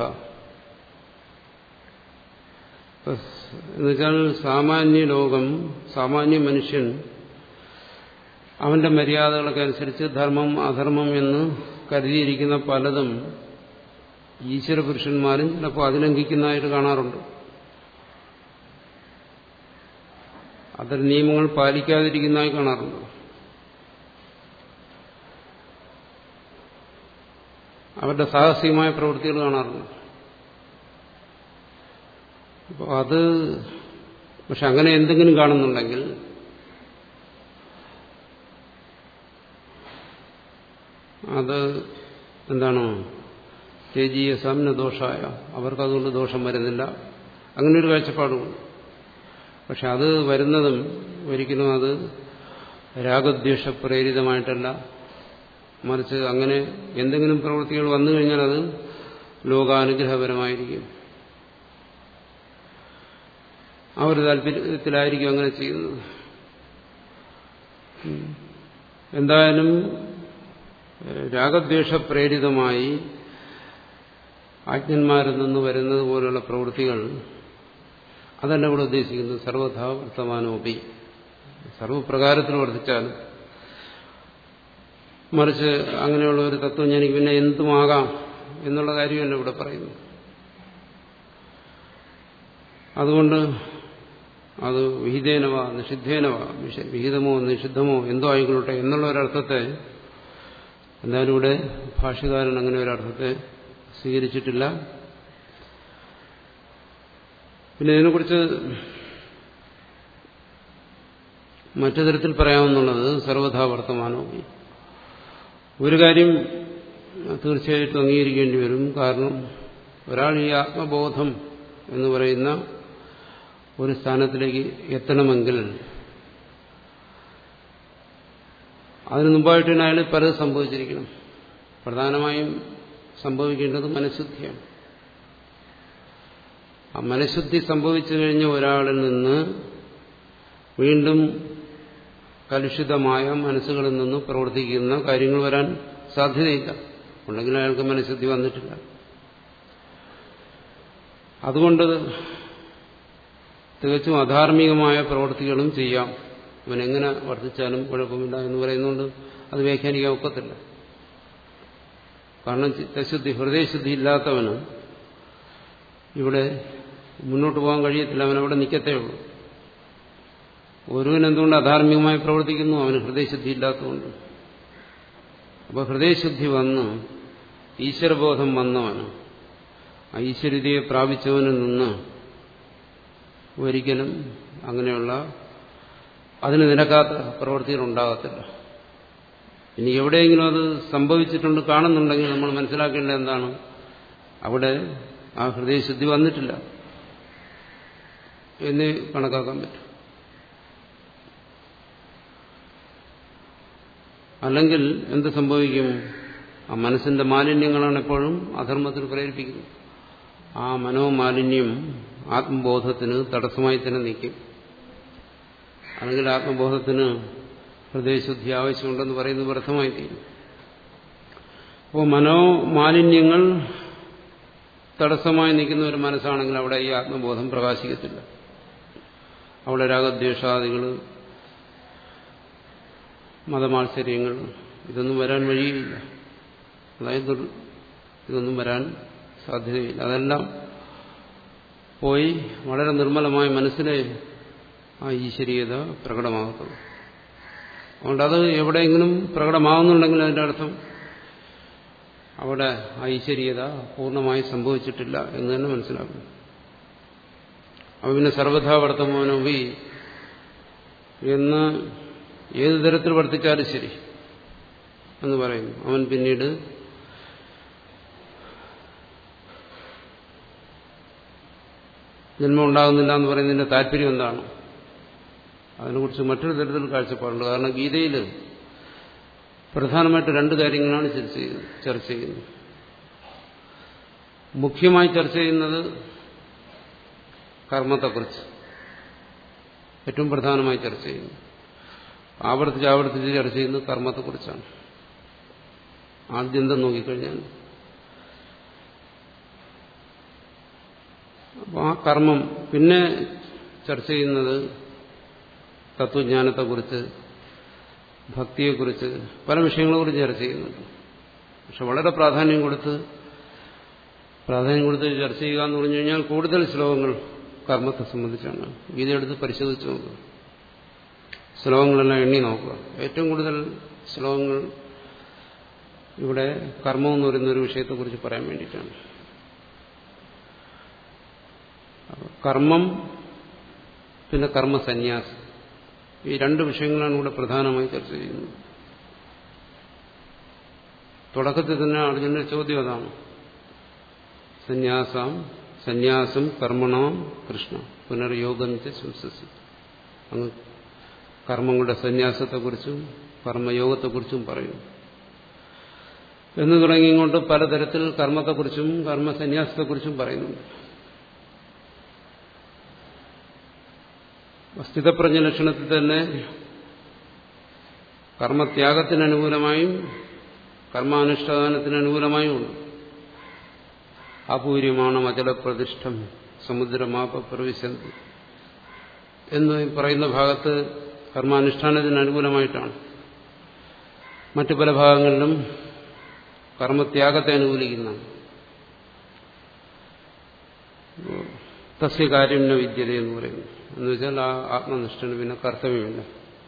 A: എന്നുവെച്ചാൽ സാമാന്യ ലോകം സാമാന്യ മനുഷ്യൻ അവന്റെ മര്യാദകളൊക്കെ അനുസരിച്ച് ധർമ്മം അധർമ്മം എന്ന് കരുതിയിരിക്കുന്ന പലതും ഈശ്വര പുരുഷന്മാരും ചിലപ്പോൾ അതിലംഘിക്കുന്നതായിട്ട് കാണാറുണ്ട് അത്തരം നിയമങ്ങൾ പാലിക്കാതിരിക്കുന്നതായി കാണാറുണ്ട് അവരുടെ സാഹസികമായ പ്രവൃത്തികൾ കാണാറുണ്ട് അപ്പോൾ അത് പക്ഷെ അങ്ങനെ എന്തെങ്കിലും കാണുന്നുണ്ടെങ്കിൽ അത് എന്താണ് തേജീയ സാമ്ന ദോഷായ അവർക്കതുകൊണ്ട് ദോഷം വരുന്നില്ല അങ്ങനെ ഒരു കാഴ്ചപ്പാടുമുണ്ട് പക്ഷെ അത് വരുന്നതും ഒരിക്കലും അത് രാഗദ്വേഷ പ്രേരിതമായിട്ടല്ല മറിച്ച് അങ്ങനെ എന്തെങ്കിലും പ്രവൃത്തികൾ വന്നു കഴിഞ്ഞാൽ അത് ലോകാനുഗ്രഹപരമായിരിക്കും ആ ഒരു താല്പര്യത്തിലായിരിക്കും അങ്ങനെ ചെയ്യുന്നത് എന്തായാലും രാഗദ്വേഷ പ്രേരിതമായി ആജ്ഞന്മാരിൽ നിന്ന് വരുന്നത് പോലെയുള്ള പ്രവൃത്തികൾ അതല്ല ഇവിടെ ഉദ്ദേശിക്കുന്നത് സർവഥാ വർത്തമാനോപി സർവപ്രകാരത്തിൽ വർദ്ധിച്ചാലും മറിച്ച് അങ്ങനെയുള്ള ഒരു തത്വം എനിക്ക് പിന്നെ എന്തുമാകാം എന്നുള്ള കാര്യമല്ല ഇവിടെ പറയുന്നു അതുകൊണ്ട് അത് വിഹിതേനവ നിഷിദ്ധേനവ വിഹിതമോ നിഷിദ്ധമോ എന്തോ ആയിക്കൊള്ളട്ടെ എന്നുള്ള ഒരർത്ഥത്തെ എന്തായാലും ഇവിടെ ഭാഷകാരൻ അങ്ങനെ ഒരർത്ഥത്തെ സ്വീകരിച്ചിട്ടില്ല പിന്നെ ഇതിനെക്കുറിച്ച് മറ്റു തരത്തിൽ പറയാമെന്നുള്ളത് സർവഥാ വർത്തമാനവും ഒരു കാര്യം തീർച്ചയായിട്ടും അംഗീകരിക്കേണ്ടി വരും കാരണം ഒരാൾ ഈ ആത്മബോധം എന്ന് പറയുന്ന ഒരു സ്ഥാനത്തിലേക്ക് എത്തണമെങ്കിൽ അതിനു മുമ്പായിട്ട് തന്നെ അയാൾ പലത് സംഭവിച്ചിരിക്കണം പ്രധാനമായും സംഭവിക്കേണ്ടത് മനഃശുദ്ധിയാണ് ആ മനഃശുദ്ധി സംഭവിച്ചു കഴിഞ്ഞ ഒരാളിൽ നിന്ന് വീണ്ടും കലുഷിതമായ മനസ്സുകളിൽ നിന്ന് പ്രവർത്തിക്കുന്ന കാര്യങ്ങൾ വരാൻ സാധ്യതയില്ല ഉണ്ടെങ്കിൽ അയാൾക്ക് മനഃശുദ്ധി വന്നിട്ടില്ല അതുകൊണ്ട് തികച്ചും അധാർമികമായ പ്രവൃത്തികളും ചെയ്യാം അവൻ എങ്ങനെ വർദ്ധിച്ചാലും കുഴപ്പമില്ല എന്ന് പറയുന്നുകൊണ്ട് അത് വ്യാഖ്യാനിക്കാൻ ഒക്കത്തില്ല കാരണം ചിത്തശുദ്ധി ഹൃദയശുദ്ധി ഇല്ലാത്തവന് ഇവിടെ മുന്നോട്ട് പോകാൻ കഴിയത്തില്ല അവൻ അവിടെ നിൽക്കത്തേ ഉള്ളൂ ഒരുവൻ എന്തുകൊണ്ട് അധാർമികമായി പ്രവർത്തിക്കുന്നു അവന് ഹൃദയശുദ്ധി ഇല്ലാത്തതുകൊണ്ട് അപ്പോൾ ഹൃദയശുദ്ധി വന്ന് ഈശ്വരബോധം വന്നവന് ആ ഈശ്വരതയെ പ്രാപിച്ചവനിൽ നിന്ന് ഒരിക്കലും അങ്ങനെയുള്ള അതിന് നിരക്കാത്ത പ്രവൃത്തികൾ ഉണ്ടാകത്തില്ല ഇനി എവിടെയെങ്കിലും അത് സംഭവിച്ചിട്ടുണ്ട് കാണുന്നുണ്ടെങ്കിൽ നമ്മൾ മനസ്സിലാക്കേണ്ടത് എന്താണ് അവിടെ ആ ഹൃദയശുദ്ധി വന്നിട്ടില്ല എന്ന് കണക്കാക്കാൻ പറ്റും അല്ലെങ്കിൽ എന്ത് സംഭവിക്കും ആ മനസ്സിന്റെ മാലിന്യങ്ങളാണ് എപ്പോഴും അധർമ്മത്തിൽ പ്രേരിപ്പിക്കുന്നത് ആ മനോമാലിന്യം ആത്മബോധത്തിന് തടസ്സമായി തന്നെ നിൽക്കും അല്ലെങ്കിൽ ആത്മബോധത്തിന് ഹൃദയശുദ്ധി ആവശ്യമുണ്ടെന്ന് പറയുന്നത് വ്യർത്ഥമായി തീരും അപ്പോൾ മനോമാലിന്യങ്ങൾ തടസ്സമായി നിൽക്കുന്ന ഒരു മനസ്സാണെങ്കിൽ അവിടെ ഈ ആത്മബോധം പ്രകാശിക്കത്തില്ല അവിടെ രാഗദ്വേഷാദികൾ മതമാത്സര്യങ്ങൾ ഇതൊന്നും വരാൻ വഴിയില്ല അതായത് ഇതൊന്നും വരാൻ സാധ്യതയില്ല അതെല്ലാം പോയി വളരെ നിർമ്മലമായ മനസ്സിനെ ആ ഈശ്വരീയത പ്രകടമാകത്തുള്ളൂ അതുകൊണ്ട് അത് എവിടെയെങ്കിലും പ്രകടമാകുന്നുണ്ടെങ്കിൽ അതിൻ്റെ അർത്ഥം അവിടെ ഐശ്വര്യത പൂർണ്ണമായി സംഭവിച്ചിട്ടില്ല എന്ന് തന്നെ മനസ്സിലാക്കും അപ്പൊ പിന്നെ സർവഥാ വർത്തമാനോപി എന്ന് ഏത് തരത്തിൽ വർത്തിച്ചാലും ശരി എന്ന് പറയുന്നു അവൻ പിന്നീട് ജന്മം ഉണ്ടാകുന്നില്ല എന്ന് പറയുന്നതിന്റെ താല്പര്യം എന്താണ് അതിനെക്കുറിച്ച് മറ്റൊരു തരത്തിൽ കാഴ്ചപ്പാടുണ്ട് കാരണം ഗീതയിൽ പ്രധാനമായിട്ട് രണ്ട് കാര്യങ്ങളാണ് ചർച്ച ചെയ്യുന്നത് ചർച്ച ചെയ്യുന്നത് മുഖ്യമായി ചർച്ച ചെയ്യുന്നത് കർമ്മത്തെക്കുറിച്ച് ഏറ്റവും പ്രധാനമായി ചർച്ച ചെയ്യുന്നു ആവർത്തിച്ച് ആവർത്തിച്ച് ചർച്ച ചെയ്യുന്നത് കർമ്മത്തെക്കുറിച്ചാണ് ആദ്യന്തം നോക്കിക്കഴിഞ്ഞാൽ അപ്പോൾ ആ കർമ്മം പിന്നെ ചർച്ച ചെയ്യുന്നത് തത്വജ്ഞാനത്തെക്കുറിച്ച് ഭക്തിയെക്കുറിച്ച് പല വിഷയങ്ങളെക്കുറിച്ച് ചർച്ച ചെയ്യുന്നുണ്ട് പക്ഷെ വളരെ പ്രാധാന്യം കൊടുത്ത് പ്രാധാന്യം കൊടുത്ത് ചർച്ച ചെയ്യുക എന്ന് പറഞ്ഞു കഴിഞ്ഞാൽ കൂടുതൽ ശ്ലോകങ്ങൾ കർമ്മത്തെ സംബന്ധിച്ചാണ് ഗീതയെടുത്ത് പരിശോധിച്ച് നോക്കുക ശ്ലോകങ്ങളെല്ലാം എണ്ണി നോക്കുക ഏറ്റവും കൂടുതൽ ശ്ലോകങ്ങൾ ഇവിടെ കർമ്മം എന്ന് പറയുന്ന ഒരു വിഷയത്തെക്കുറിച്ച് പറയാൻ വേണ്ടിയിട്ടാണ് കർമ്മം പിന്നെ കർമ്മസന്യാസം ഈ രണ്ട് വിഷയങ്ങളാണ് ഇവിടെ പ്രധാനമായി ചർച്ച ചെയ്യുന്നത് തുടക്കത്തിൽ തന്നെ അർജുനന്റെ ചോദ്യം അതാണ് സന്യാസം സന്യാസം കർമ്മണം കൃഷ്ണ പുനർയോഗം ശംസസി അങ്ങ് കർമ്മങ്ങളുടെ സന്യാസത്തെക്കുറിച്ചും കർമ്മയോഗത്തെക്കുറിച്ചും പറയുന്നു എന്ന് തുടങ്ങി ഇങ്ങോട്ട് പലതരത്തിൽ കർമ്മത്തെക്കുറിച്ചും കർമ്മസന്യാസത്തെക്കുറിച്ചും പറയുന്നുണ്ട് സ്ഥിതപ്രജ്ഞ ലക്ഷണത്തിൽ തന്നെ കർമ്മത്യാഗത്തിന് അനുകൂലമായും കർമാനുഷ്ഠാനത്തിന് അനുകൂലമായും ഉണ്ട് അപൂര്യമാണ് അചലപ്രതിഷ്ഠം സമുദ്രമാപ പ്രവിശന്തി എന്ന് പറയുന്ന ഭാഗത്ത് കർമാനുഷ്ഠാനത്തിന് അനുകൂലമായിട്ടാണ് മറ്റു പല ഭാഗങ്ങളിലും കർമ്മത്യാഗത്തെ അനുകൂലിക്കുന്നതാണ് തസ്യ കാര്യം ന വിദ്യത എന്ന് പറയുന്നു എന്ന് വെച്ചാൽ ആ ആത്മനിഷ്ഠന് പിന്നെ കർത്തവ്യമില്ല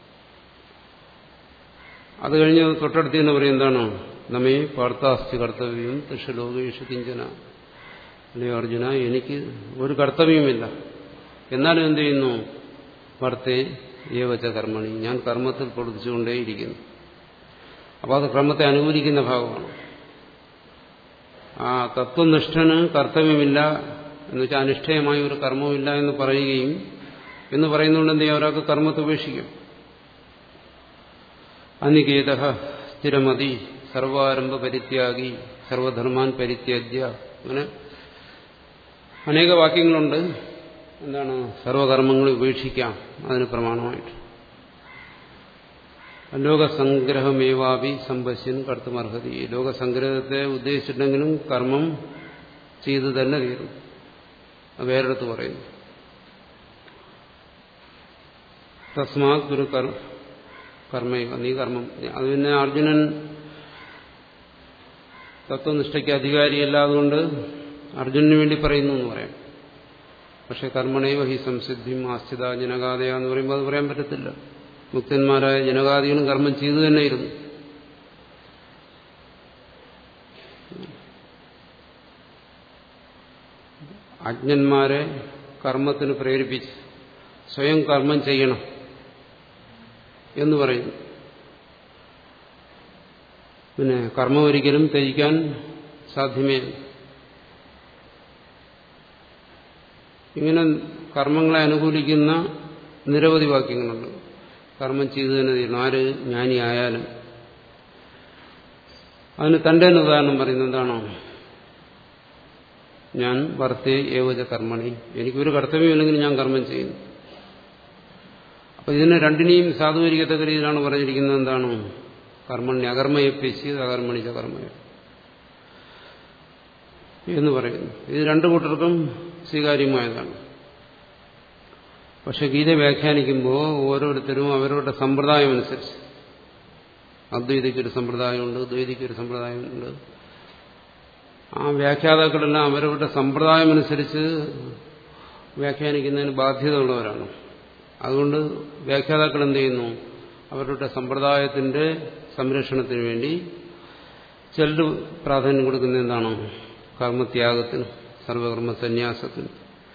A: അത് കഴിഞ്ഞ് തൊട്ടടുത്ത് എന്ന് പറയും എന്താണ് നമ്മെ പാർത്ഥാസ്തി കർത്തവ്യം തൃഷലോകേഷു കിഞ്ചന അല്ലയോ അർജുന എനിക്ക് ഒരു കർത്തവ്യമില്ല എന്നാലും എന്ത് ചെയ്യുന്നു വർത്തേ ഏവച കർമ്മണി ഞാൻ കർമ്മത്തിൽ പ്രവർത്തിച്ചുകൊണ്ടേയിരിക്കുന്നു അപ്പോൾ അത് ക്രമത്തെ അനുകൂലിക്കുന്ന ഭാഗമാണ് ആ തത്വനിഷ്ഠന് കർത്തവ്യമില്ല എന്ന് വെച്ചാൽ അനിഷ്ഠയമായ ഒരു കർമ്മമില്ല എന്ന് പറയുകയും എന്ന് പറയുന്നുകൊണ്ട് എന്ത് ചെയ്യും ഒരാൾക്ക് കർമ്മത്തെ ഉപേക്ഷിക്കും അനികേത സ്ഥിരമതി സർവാരംഭ പരിത്യാഗി സർവധർമാൻ പരിത്യാജ്യ അങ്ങനെ അനേക വാക്യങ്ങളുണ്ട് എന്താണ് സർവകർമ്മങ്ങളെ ഉപേക്ഷിക്കാം അതിന് പ്രമാണമായിട്ട് ലോകസംഗ്രഹമേവാപി സമ്പശ്യൻ കർത്തുമർഹതി ലോകസംഗ്രഹത്തെ ഉദ്ദേശിച്ചിട്ടെങ്കിലും കർമ്മം ചെയ്തു തന്നെ തീരും അത് വേറെടുത്ത് പറയുന്നു തസ്മാത് ഗുരു കർമ്മ നീ കർമ്മം അത് പിന്നെ അർജുനൻ തത്വനിഷ്ഠയ്ക്ക് അധികാരിയല്ലാതുകൊണ്ട് അർജുനന് വേണ്ടി പറയുന്നു എന്ന് പറയാം പക്ഷെ കർമ്മണേവ ഹി സംസിദ്ധിയും ആസ്ഥിത ജനകാതയ എന്ന് പറയുമ്പോൾ അത് പറയാൻ പറ്റത്തില്ല മുക്തന്മാരായ ജനകാദികളും കർമ്മം ചെയ്തു തന്നെയിരുന്നു അജ്ഞന്മാരെ കർമ്മത്തിന് പ്രേരിപ്പിച്ച് സ്വയം കർമ്മം ചെയ്യണം എന്ന് പറയുന്നു പിന്നെ കർമ്മം ഒരിക്കലും ത്യജിക്കാൻ സാധ്യമേ ഇങ്ങനെ കർമ്മങ്ങളെ അനുകൂലിക്കുന്ന നിരവധി വാക്യങ്ങളുണ്ട് കർമ്മം ചെയ്തു തന്നെ തീരണം ആര് ജ്ഞാനിയായാലും അതിന് തന്റെ തന്നെ ഉദാഹരണം പറയുന്നത് എന്താണോ ഞാൻ വർത്തേ ഏവജ കർമ്മണി എനിക്കൊരു കർത്തവ്യമില്ലെങ്കിൽ ഞാൻ കർമ്മം ചെയ്യുന്നു അപ്പൊ ഇതിനെ രണ്ടിനെയും സാധൂകരിക്കത്തക്ക രീതിയിലാണ് പറഞ്ഞിരിക്കുന്നത് എന്താണോ കർമ്മണ്യ അകർമ്മയെ പേശി അകർമ്മണിച്ച കർമ്മയെ എന്ന് പറയുന്നു ഇത് രണ്ടു കൂട്ടർക്കും സ്വീകാര്യമായതാണ് പക്ഷെ ഗീത വ്യാഖ്യാനിക്കുമ്പോൾ ഓരോരുത്തരും അവരവരുടെ സമ്പ്രദായം അനുസരിച്ച് അദ്വൈതിക്കൊരു സമ്പ്രദായമുണ്ട് ദ്വൈതിക്കൊരു സമ്പ്രദായമുണ്ട് ആ വ്യാഖ്യാതാക്കളെല്ലാം അവരവരുടെ സമ്പ്രദായം അനുസരിച്ച് വ്യാഖ്യാനിക്കുന്നതിന് ബാധ്യതയുള്ളവരാണ് അതുകൊണ്ട് വ്യാഖ്യാതാക്കൾ എന്ത് ചെയ്യുന്നു അവരുടെ സമ്പ്രദായത്തിന്റെ സംരക്ഷണത്തിന് വേണ്ടി ചിലർ പ്രാധാന്യം കൊടുക്കുന്ന എന്താണ് കർമ്മത്യാഗത്തിന് സർവകർമ്മ സന്യാസത്തിന്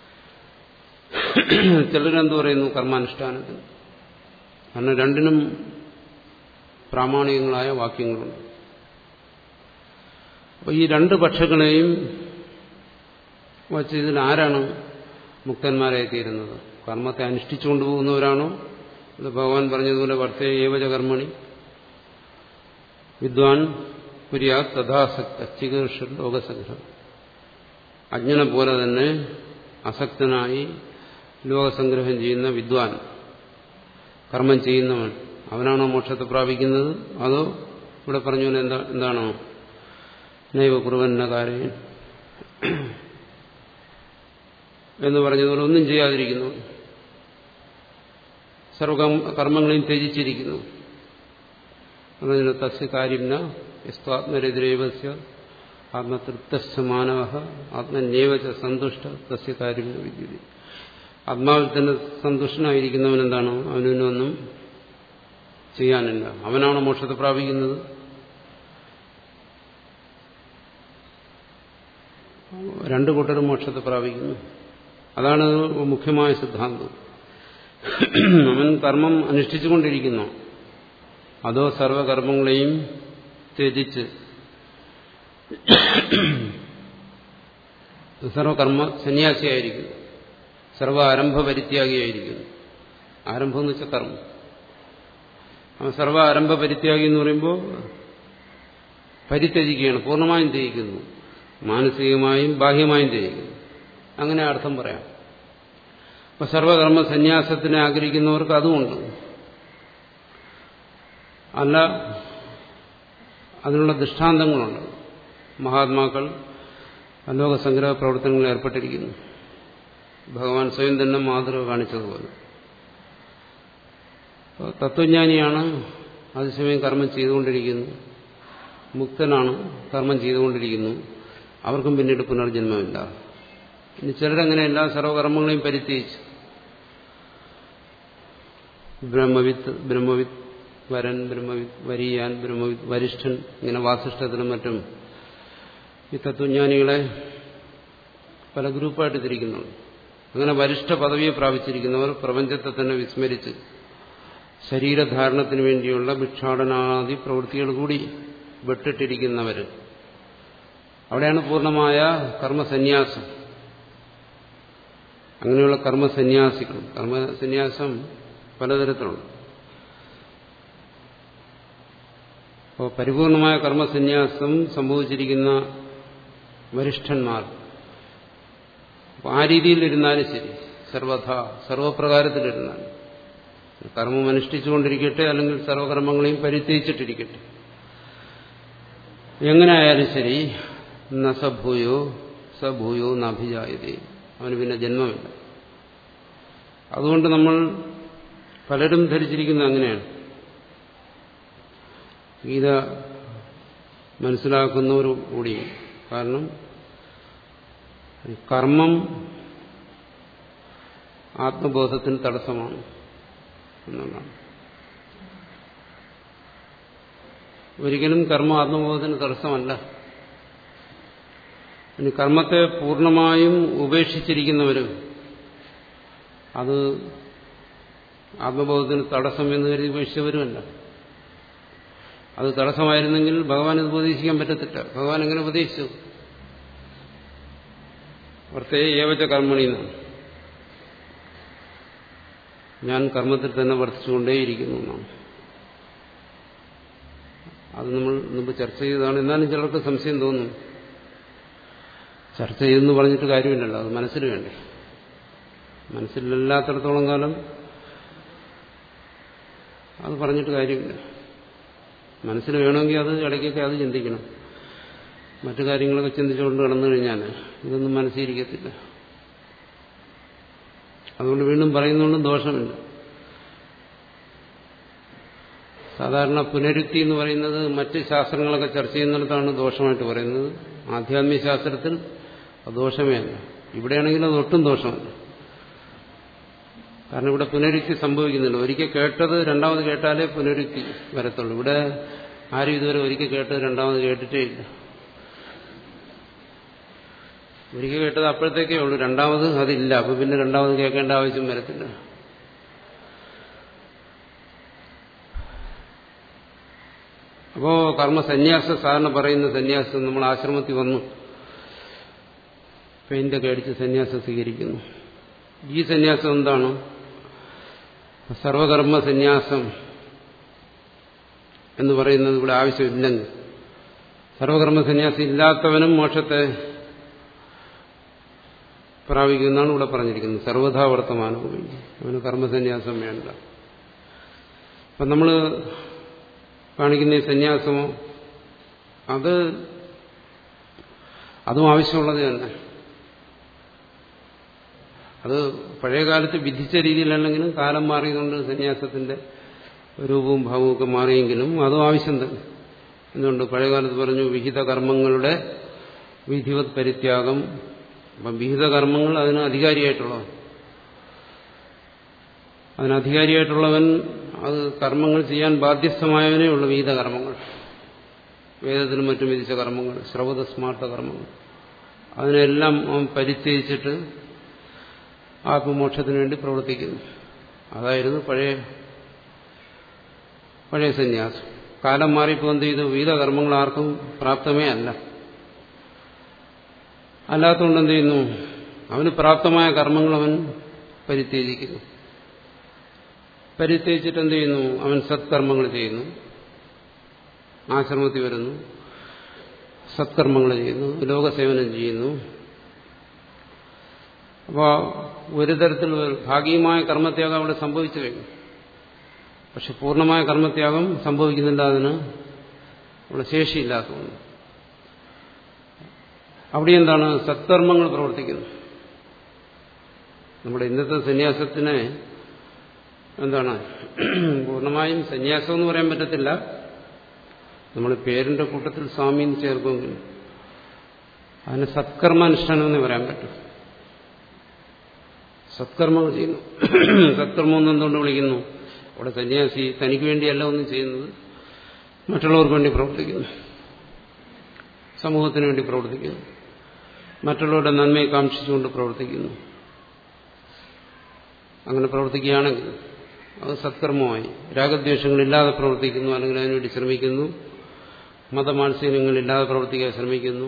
A: ചിലരെന്ത് പറയുന്നു കർമാനുഷ്ഠാനത്തിന് കാരണം രണ്ടിനും പ്രാമാണികങ്ങളായ വാക്യങ്ങളുണ്ട് അപ്പോൾ ഈ രണ്ട് പക്ഷങ്ങളെയും വച്ച് ഇതിൽ ആരാണ് മുക്തന്മാരായി തീരുന്നത് കർമ്മത്തെ അനുഷ്ഠിച്ചുകൊണ്ട് പോകുന്നവരാണോ അത് ഭഗവാൻ പറഞ്ഞതുപോലെ വർത്തേ ഏവച കർമ്മണി വിദ്വാൻ പുരിയാ തഥാസക്ത ചികീർഷ ലോകസംഗ്രഹം അജ്ഞനെ പോലെ തന്നെ അസക്തനായി ലോകസംഗ്രഹം ചെയ്യുന്ന വിദ്വാൻ കർമ്മം ചെയ്യുന്നവൻ അവനാണോ മോക്ഷത്തെ പ്രാപിക്കുന്നത് അതോ ഇവിടെ പറഞ്ഞു എന്താ എന്താണോ നൈവ കുറുവന്ന കാര്യം എന്ന് പറഞ്ഞതുപോലെ ഒന്നും ചെയ്യാതിരിക്കുന്നു സർവകർമ്മങ്ങളെയും ത്യജിച്ചിരിക്കുന്നു അതിന് തസ്യ കാര്യം യസ്വാത്മരതിരേവസ്യ ആത്മതൃപ്തശ്ച മാനവ ആത്മന്യേവച സന്തുഷ്ട തസ്യ കാര്യം വിദ്യുതി ആത്മാവിൽ തന്നെ സന്തുഷ്ടനായിരിക്കുന്നവൻ എന്താണ് അവനൊന്നും ചെയ്യാനില്ല അവനാണ് മോക്ഷത്തെ പ്രാപിക്കുന്നത് രണ്ടു കൂട്ടരും മോക്ഷത്തെ പ്രാപിക്കുന്നു അതാണ് മുഖ്യമായ സിദ്ധാന്തം അവൻ കർമ്മം അനുഷ്ഠിച്ചുകൊണ്ടിരിക്കുന്നു അതോ സർവകർമ്മങ്ങളെയും ത്യജിച്ച് സർവകർമ്മ സന്യാസിയായിരിക്കുന്നു സർവ ആരംഭ പരിത്യാഗിയായിരിക്കുന്നു ആരംഭം എന്ന് വെച്ചാൽ കർമ്മം അവൻ സർവ ആരംഭ പരിത്യാഗി എന്ന് പറയുമ്പോൾ പരിത്യജിക്കുകയാണ് പൂർണ്ണമായും ത്യജിക്കുന്നു മാനസികമായും ബാഹ്യമായും ത്യജിക്കുന്നു അങ്ങനെ അർത്ഥം പറയാം അപ്പൊ സർവകർമ്മ സന്യാസത്തിനെ ആഗ്രഹിക്കുന്നവർക്ക് അതുമുണ്ട് അല്ല അതിനുള്ള ദൃഷ്ടാന്തങ്ങളുണ്ട് മഹാത്മാക്കൾ ലോകസംഗ്രഹ പ്രവർത്തനങ്ങളിൽ ഏർപ്പെട്ടിരിക്കുന്നു ഭഗവാൻ സ്വയം തന്നെ മാതൃക കാണിച്ചതുപോലെ തത്വജ്ഞാനിയാണ് അതേസമയം കർമ്മം ചെയ്തുകൊണ്ടിരിക്കുന്നു മുക്തനാണ് കർമ്മം ചെയ്തുകൊണ്ടിരിക്കുന്നു അവർക്കും പിന്നീട് പുനർജന്മമില്ല ഇനി ചിലരങ്ങനെ എല്ലാ സർവകർമ്മങ്ങളെയും പരിത്യജിച്ചു ബ്രഹ്മവിത്ത് ബ്രഹ്മവിത്ത് വരൻ ബ്രഹ്മവിത്ത് വരിയാൻ ബ്രഹ്മവിത്ത് വരിഷ്ഠൻ ഇങ്ങനെ വാസിഷ്ഠത്തിനും മറ്റും ഈ തത്വജ്ഞാനികളെ പല ഗ്രൂപ്പായിട്ട് തിരിക്കുന്നുണ്ട് അങ്ങനെ വരിഷ്ഠ പദവിയെ പ്രാപിച്ചിരിക്കുന്നവർ പ്രപഞ്ചത്തെ തന്നെ വിസ്മരിച്ച് ശരീരധാരണത്തിന് വേണ്ടിയുള്ള ഭിക്ഷാടനാദി പ്രവൃത്തികൾ കൂടി വെട്ടിട്ടിരിക്കുന്നവർ അവിടെയാണ് പൂർണ്ണമായ കർമ്മസന്യാസം അങ്ങനെയുള്ള കർമ്മസന്യാസികൾ കർമ്മസന്യാസം പലതരത്തിലുണ്ട് അപ്പോൾ പരിപൂർണമായ കർമ്മസന്യാസം സംഭവിച്ചിരിക്കുന്ന വരിഷ്ഠന്മാർ ആ രീതിയിലിരുന്നാലും ശരി സർവഥ സർവപ്രകാരത്തിലിരുന്നാലും കർമ്മം അനുഷ്ഠിച്ചുകൊണ്ടിരിക്കട്ടെ അല്ലെങ്കിൽ സർവകർമ്മങ്ങളെയും പരിത്യജിച്ചിട്ടിരിക്കട്ടെ എങ്ങനെ ആയാലും ശരി ന സഭൂയോ സഭൂയോ നഭിജായതേ അവന് പിന്നെ ജന്മമില്ല അതുകൊണ്ട് നമ്മൾ പലരും ധരിച്ചിരിക്കുന്നത് അങ്ങനെയാണ് ഗീത മനസ്സിലാക്കുന്നവർ കൂടി കാരണം കർമ്മം ആത്മബോധത്തിന് തടസ്സമാണ് എന്നുള്ളതാണ് ഒരിക്കലും കർമ്മ ആത്മബോധത്തിന് തടസ്സമല്ല ഇനി കർമ്മത്തെ പൂർണ്ണമായും ഉപേക്ഷിച്ചിരിക്കുന്നവരും അത് ആത്മബോധത്തിന് തടസ്സം എന്ന് കരുതി ഉപേക്ഷിച്ചവരുമല്ല അത് തടസ്സമായിരുന്നെങ്കിൽ ഭഗവാൻ ഇത് ഉപദേശിക്കാൻ പറ്റത്തില്ല ഭഗവാൻ എങ്ങനെ ഉപദേശിച്ചു പ്രത്യേക ഏവച്ച കർമ്മണി എന്നാണ് ഞാൻ കർമ്മത്തിൽ തന്നെ വർദ്ധിച്ചുകൊണ്ടേയിരിക്കുന്നു എന്നാണ് അത് നമ്മൾ മുമ്പ് ചർച്ച ചെയ്തതാണ് എന്നാലും ചിലർക്ക് സംശയം തോന്നും ചർച്ച ചെയ്തെന്ന് പറഞ്ഞിട്ട് കാര്യമില്ലല്ലോ അത് മനസ്സിൽ വേണ്ടേ മനസ്സിലില്ലാത്തിടത്തോളം കാലം അത് പറഞ്ഞിട്ട് കാര്യമില്ല മനസ്സിൽ വേണമെങ്കിൽ അത് ഇടയ്ക്കൊക്കെ അത് ചിന്തിക്കണം മറ്റു കാര്യങ്ങളൊക്കെ ചിന്തിച്ചുകൊണ്ട് കടന്നു കഴിഞ്ഞാൽ ഇതൊന്നും മനസ്സിരിക്കത്തില്ല അതുകൊണ്ട് വീണ്ടും പറയുന്നതുകൊണ്ടും ദോഷമില്ല സാധാരണ പുനരുക്തി എന്ന് പറയുന്നത് മറ്റ് ശാസ്ത്രങ്ങളൊക്കെ ചർച്ച ചെയ്യുന്നിടത്താണ് ദോഷമായിട്ട് പറയുന്നത് ആധ്യാത്മിക ശാസ്ത്രത്തിൽ അത് ദോഷമേ അല്ല ഇവിടെയാണെങ്കിൽ അത് ഒട്ടും ദോഷമല്ല കാരണം ഇവിടെ പുനരുക്തി സംഭവിക്കുന്നില്ല ഒരിക്കൽ കേട്ടത് രണ്ടാമത് കേട്ടാലേ പുനരുക്തി വരത്തുള്ളൂ ഇവിടെ ആരും ഇതുവരെ ഒരിക്കൽ കേട്ടത് രണ്ടാമത് കേട്ടിട്ടേ ഇല്ല ഒരിക്കൽ കേട്ടത് അപ്പോഴത്തേക്കേ ഉള്ളൂ രണ്ടാമത് അതില്ല അപ്പൊ പിന്നെ രണ്ടാമത് കേൾക്കേണ്ട ആവശ്യം വരത്തില്ല അപ്പോ കർമ്മസന്യാസം സാധാരണ പറയുന്ന സന്യാസം നമ്മൾ ആശ്രമത്തിൽ വന്നു പെയിന്റൊക്കെ അടിച്ച് സന്യാസം സ്വീകരിക്കുന്നു ഈ സന്യാസം എന്താണ് സർവകർമ്മ സന്യാസം എന്ന് പറയുന്നത് ഇവിടെ ആവശ്യമില്ലെങ്കിൽ സർവകർമ്മ സന്യാസം ഇല്ലാത്തവനും മോക്ഷത്തെ പ്രാപിക്കുമെന്നാണ് ഇവിടെ പറഞ്ഞിരിക്കുന്നത് സർവഥാ വർത്തമാനവും അവന് കർമ്മസന്യാസം വേണ്ട അപ്പം നമ്മൾ കാണിക്കുന്ന ഈ സന്യാസമോ അത് അതും ആവശ്യമുള്ളത് തന്നെ അത് പഴയകാലത്ത് വിധിച്ച രീതിയിലല്ലെങ്കിലും കാലം മാറിയതുകൊണ്ട് സന്യാസത്തിന്റെ രൂപവും ഭാവവും ഒക്കെ മാറിയെങ്കിലും അതും ആവശ്യം തന്നെ എന്തുകൊണ്ട് പഴയകാലത്ത് പറഞ്ഞു വിഹിത കർമ്മങ്ങളുടെ വിധിവത് പരിത്യാഗം അപ്പം വിഹിത കർമ്മങ്ങൾ അതിന് അധികാരിയായിട്ടുള്ളവൻ അതിന് അധികാരിയായിട്ടുള്ളവൻ അത് കർമ്മങ്ങൾ ചെയ്യാൻ ബാധ്യസ്ഥമായവനേ ഉള്ളൂ വിഹിത കർമ്മങ്ങൾ വേദത്തിനും മറ്റും വിധിച്ച കർമ്മങ്ങൾ ശ്രവത സ്മാർത്ത കർമ്മങ്ങൾ അതിനെല്ലാം അവൻ പരിത്യജിച്ചിട്ട് ആത്മമോക്ഷത്തിന് വേണ്ടി പ്രവർത്തിക്കുന്നു അതായിരുന്നു പഴയ പഴയ സന്യാസം കാലം മാറിയപ്പോൾ എന്ത് ചെയ്തു വിവിധ കർമ്മങ്ങൾ ആർക്കും പ്രാപ്തമേ അല്ല അല്ലാത്തതുകൊണ്ട് എന്ത് ചെയ്യുന്നു അവന് പ്രാപ്തമായ കർമ്മങ്ങൾ അവൻ പരിത്യജിക്കുന്നു പരിത്യജിച്ചിട്ട് എന്ത് ചെയ്യുന്നു അവൻ സത്കർമ്മങ്ങൾ ചെയ്യുന്നു ആശ്രമത്തിൽ വരുന്നു സത്കർമ്മങ്ങൾ ചെയ്യുന്നു ലോകസേവനം ചെയ്യുന്നു അപ്പോൾ ഒരു തരത്തിൽ ഭാഗികമായ കർമ്മത്യാഗം അവിടെ സംഭവിച്ചു കഴിഞ്ഞു പക്ഷെ പൂർണ്ണമായ കർമ്മത്യാഗം സംഭവിക്കുന്നില്ല അതിന് അവിടെ ശേഷിയില്ലാത്തതുകൊണ്ട് അവിടെ എന്താണ് സത്കർമ്മങ്ങൾ പ്രവർത്തിക്കുന്നു നമ്മുടെ ഇന്നത്തെ സന്യാസത്തിന് എന്താണ് പൂർണ്ണമായും സന്യാസം എന്ന് പറയാൻ പറ്റത്തില്ല നമ്മൾ പേരിന്റെ കൂട്ടത്തിൽ സ്വാമിന്ന് ചേർക്കുമെങ്കിൽ അതിന് സത്കർമാനുഷ്ഠാനം എന്ന് പറയാൻ പറ്റും സത്കർമ്മങ്ങൾ ചെയ്യുന്നു സത്കർമ്മം എന്ന് എന്തുകൊണ്ട് വിളിക്കുന്നു അവിടെ സന്യാസി തനിക്ക് വേണ്ടിയല്ല ഒന്നും ചെയ്യുന്നത് മറ്റുള്ളവർക്ക് വേണ്ടി പ്രവർത്തിക്കുന്നു സമൂഹത്തിന് വേണ്ടി പ്രവർത്തിക്കുന്നു മറ്റുള്ളവരുടെ നന്മയെ കാക്ഷിച്ചുകൊണ്ട് പ്രവർത്തിക്കുന്നു അങ്ങനെ പ്രവർത്തിക്കുകയാണെങ്കിൽ അത് സത്കർമ്മമായി രാഗദ്വേഷങ്ങളില്ലാതെ പ്രവർത്തിക്കുന്നു അല്ലെങ്കിൽ അതിനുവേണ്ടി ശ്രമിക്കുന്നു മതമാത്സര്യങ്ങളില്ലാതെ പ്രവർത്തിക്കാൻ ശ്രമിക്കുന്നു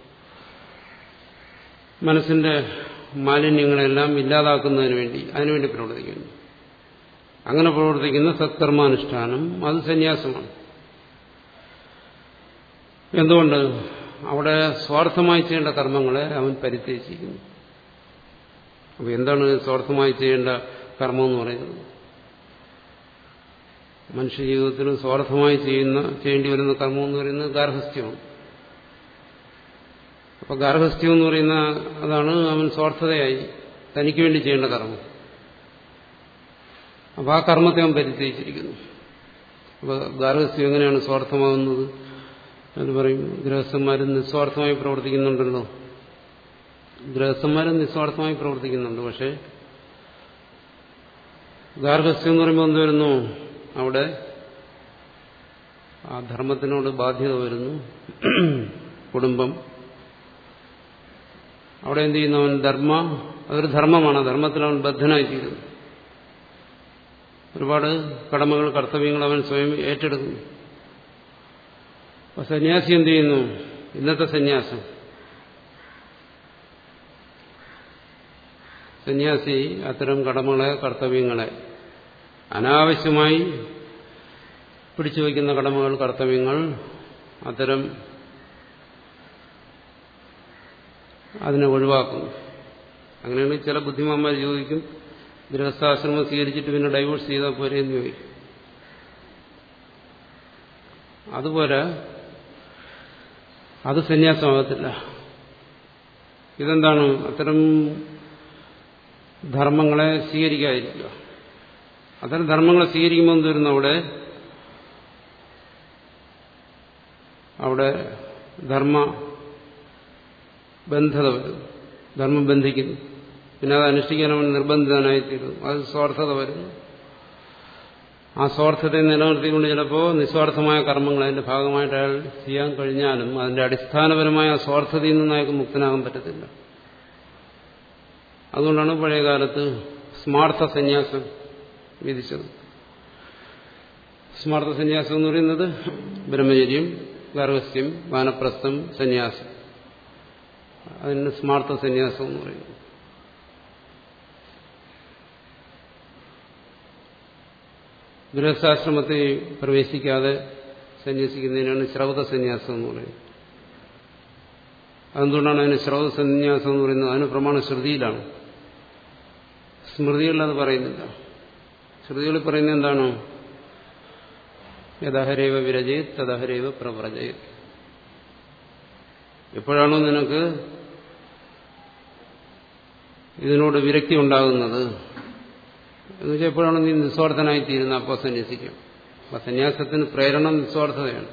A: മനസ്സിന്റെ മാലിന്യങ്ങളെല്ലാം ഇല്ലാതാക്കുന്നതിന് വേണ്ടി അതിനുവേണ്ടി പ്രവർത്തിക്കുന്നു അങ്ങനെ പ്രവർത്തിക്കുന്ന സത്കർമാനുഷ്ഠാനം അത് സന്യാസമാണ് എന്തുകൊണ്ട് അവിടെ സ്വാർത്ഥമായി ചെയ്യേണ്ട കർമ്മങ്ങളെ അവൻ പരിത്യജിക്കുന്നു അപ്പൊ എന്താണ് സ്വാർത്ഥമായി ചെയ്യേണ്ട കർമ്മം എന്ന് പറയുന്നത് മനുഷ്യജീവിതത്തിൽ സ്വാർത്ഥമായി ചെയ്യുന്ന ചെയ്യേണ്ടി വരുന്ന കർമ്മം എന്ന് പറയുന്നത് ഗാർഹസ്ഥ്യമാണ് അപ്പൊ ഗാർഹസ്ഥ്യം എന്ന് പറയുന്ന അതാണ് അവൻ സ്വാർത്ഥതയായി തനിക്ക് വേണ്ടി ചെയ്യേണ്ട കർമ്മം അപ്പൊ ആ കർമ്മത്തെ അവൻ പരിത്യജിച്ചിരിക്കുന്നു അപ്പൊ ഗാർഹസ്ഥ്യം എങ്ങനെയാണ് സ്വാർത്ഥമാകുന്നത് എന്ന് പറയും ഗൃഹസ്ഥന്മാരും നിസ്വാർത്ഥമായി പ്രവർത്തിക്കുന്നുണ്ടല്ലോ ഗൃഹസ്ഥന്മാരും നിസ്വാർത്ഥമായി പ്രവർത്തിക്കുന്നുണ്ട് പക്ഷേ ഗാർഹസ്ഥ്യം എന്ന് പറയുമ്പോൾ എന്ത് വരുന്നു അവിടെ ആ ധർമ്മത്തിനോട് ബാധ്യത വരുന്നു കുടുംബം അവിടെ എന്ത് ചെയ്യുന്നു അവൻ ധർമ്മ അതൊരു ധർമ്മമാണ് ധർമ്മത്തിൽ അവൻ ബദ്ധനായിത്തീരുന്നു ഒരുപാട് കടമകൾ കർത്തവ്യങ്ങൾ അവൻ സ്വയം ഏറ്റെടുക്കുന്നു അപ്പൊ സന്യാസി എന്ത് ചെയ്യുന്നു ഇന്നത്തെ സന്യാസം സന്യാസി അത്തരം കടമകളെ കർത്തവ്യങ്ങളെ അനാവശ്യമായി പിടിച്ചു വയ്ക്കുന്ന കടമകൾ കർത്തവ്യങ്ങൾ അത്തരം അതിനെ ഒഴിവാക്കുന്നു അങ്ങനെയാണെങ്കിൽ ചില ബുദ്ധിമാന്മാർ ചോദിക്കും ഗൃഹസ്ഥാശ്രമം സ്വീകരിച്ചിട്ട് പിന്നെ ഡൈവോഴ്സ് ചെയ്താൽ പോരെ എന്ന് ചോദിക്കും അതുപോലെ അത് സന്യാസമാകത്തില്ല ഇതെന്താണ് അത്തരം ധർമ്മങ്ങളെ സ്വീകരിക്കാതിരിക്കുക അത്തരം ധർമ്മങ്ങളെ സ്വീകരിക്കുമ്പോൾ എന്ത് വരുന്നു അവിടെ അവിടെ ധർമ്മ ബന്ധത വരും ധർമ്മം ബന്ധിക്കുന്നു പിന്നെ അത് അനുഷ്ഠിക്കാൻ അവൻ നിർബന്ധിതനായിത്തീരുന്നു അത് സ്വാർത്ഥത വരുന്നു ആ സ്വാർത്ഥതയെ നിലനിർത്തിക്കൊണ്ട് ചിലപ്പോൾ നിസ്വാർത്ഥമായ കർമ്മങ്ങൾ അതിന്റെ ഭാഗമായിട്ട് അയാൾ ചെയ്യാൻ കഴിഞ്ഞാലും അതിന്റെ അടിസ്ഥാനപരമായ സ്വാർത്ഥതയിൽ നിന്ന് അയാൾക്ക് മുക്തനാകാൻ പറ്റത്തില്ല അതുകൊണ്ടാണ് പഴയകാലത്ത് സ്മാർത്ഥ സന്യാസം വിധിച്ചത് സ്മാർത്ഥ സന്യാസം എന്ന് പറയുന്നത് ബ്രഹ്മചര്യം ഗർഭസ്യം വാനപ്രസ്ഥം സന്യാസം അതിന് സ്മാർത്ഥ സന്യാസം എന്ന് പറയുന്നു ഗൃഹസ്ഥാശ്രമത്തിൽ പ്രവേശിക്കാതെ സന്യസിക്കുന്നതിനാണ് ശ്രൗത സന്യാസം എന്ന് പറയുന്നത് അതെന്തുകൊണ്ടാണ് അതിന് ശ്രൗത സന്യാസം എന്ന് പറയുന്നത് അതിന് പ്രമാണ ശ്രുതിയിലാണ് സ്മൃതികളിൽ അത് പറയുന്നില്ല ശ്രുതികളിൽ പറയുന്നത് എന്താണ് യഥഹരേവ വിരജയത് തദഹരേവ പ്രവ്രജയത് എപ്പോഴാണോ നിനക്ക് ഇതിനോട് വിരക്തി ഉണ്ടാകുന്നത് എന്ന് വെച്ചാൽ എപ്പോഴാണ് നീ നിസ്വാർത്ഥനായി തീരുന്നത് അപ്പോൾ സന്യസിക്കും അപ്പൊ സന്യാസത്തിന് പ്രേരണ നിസ്വാർത്ഥതയാണ്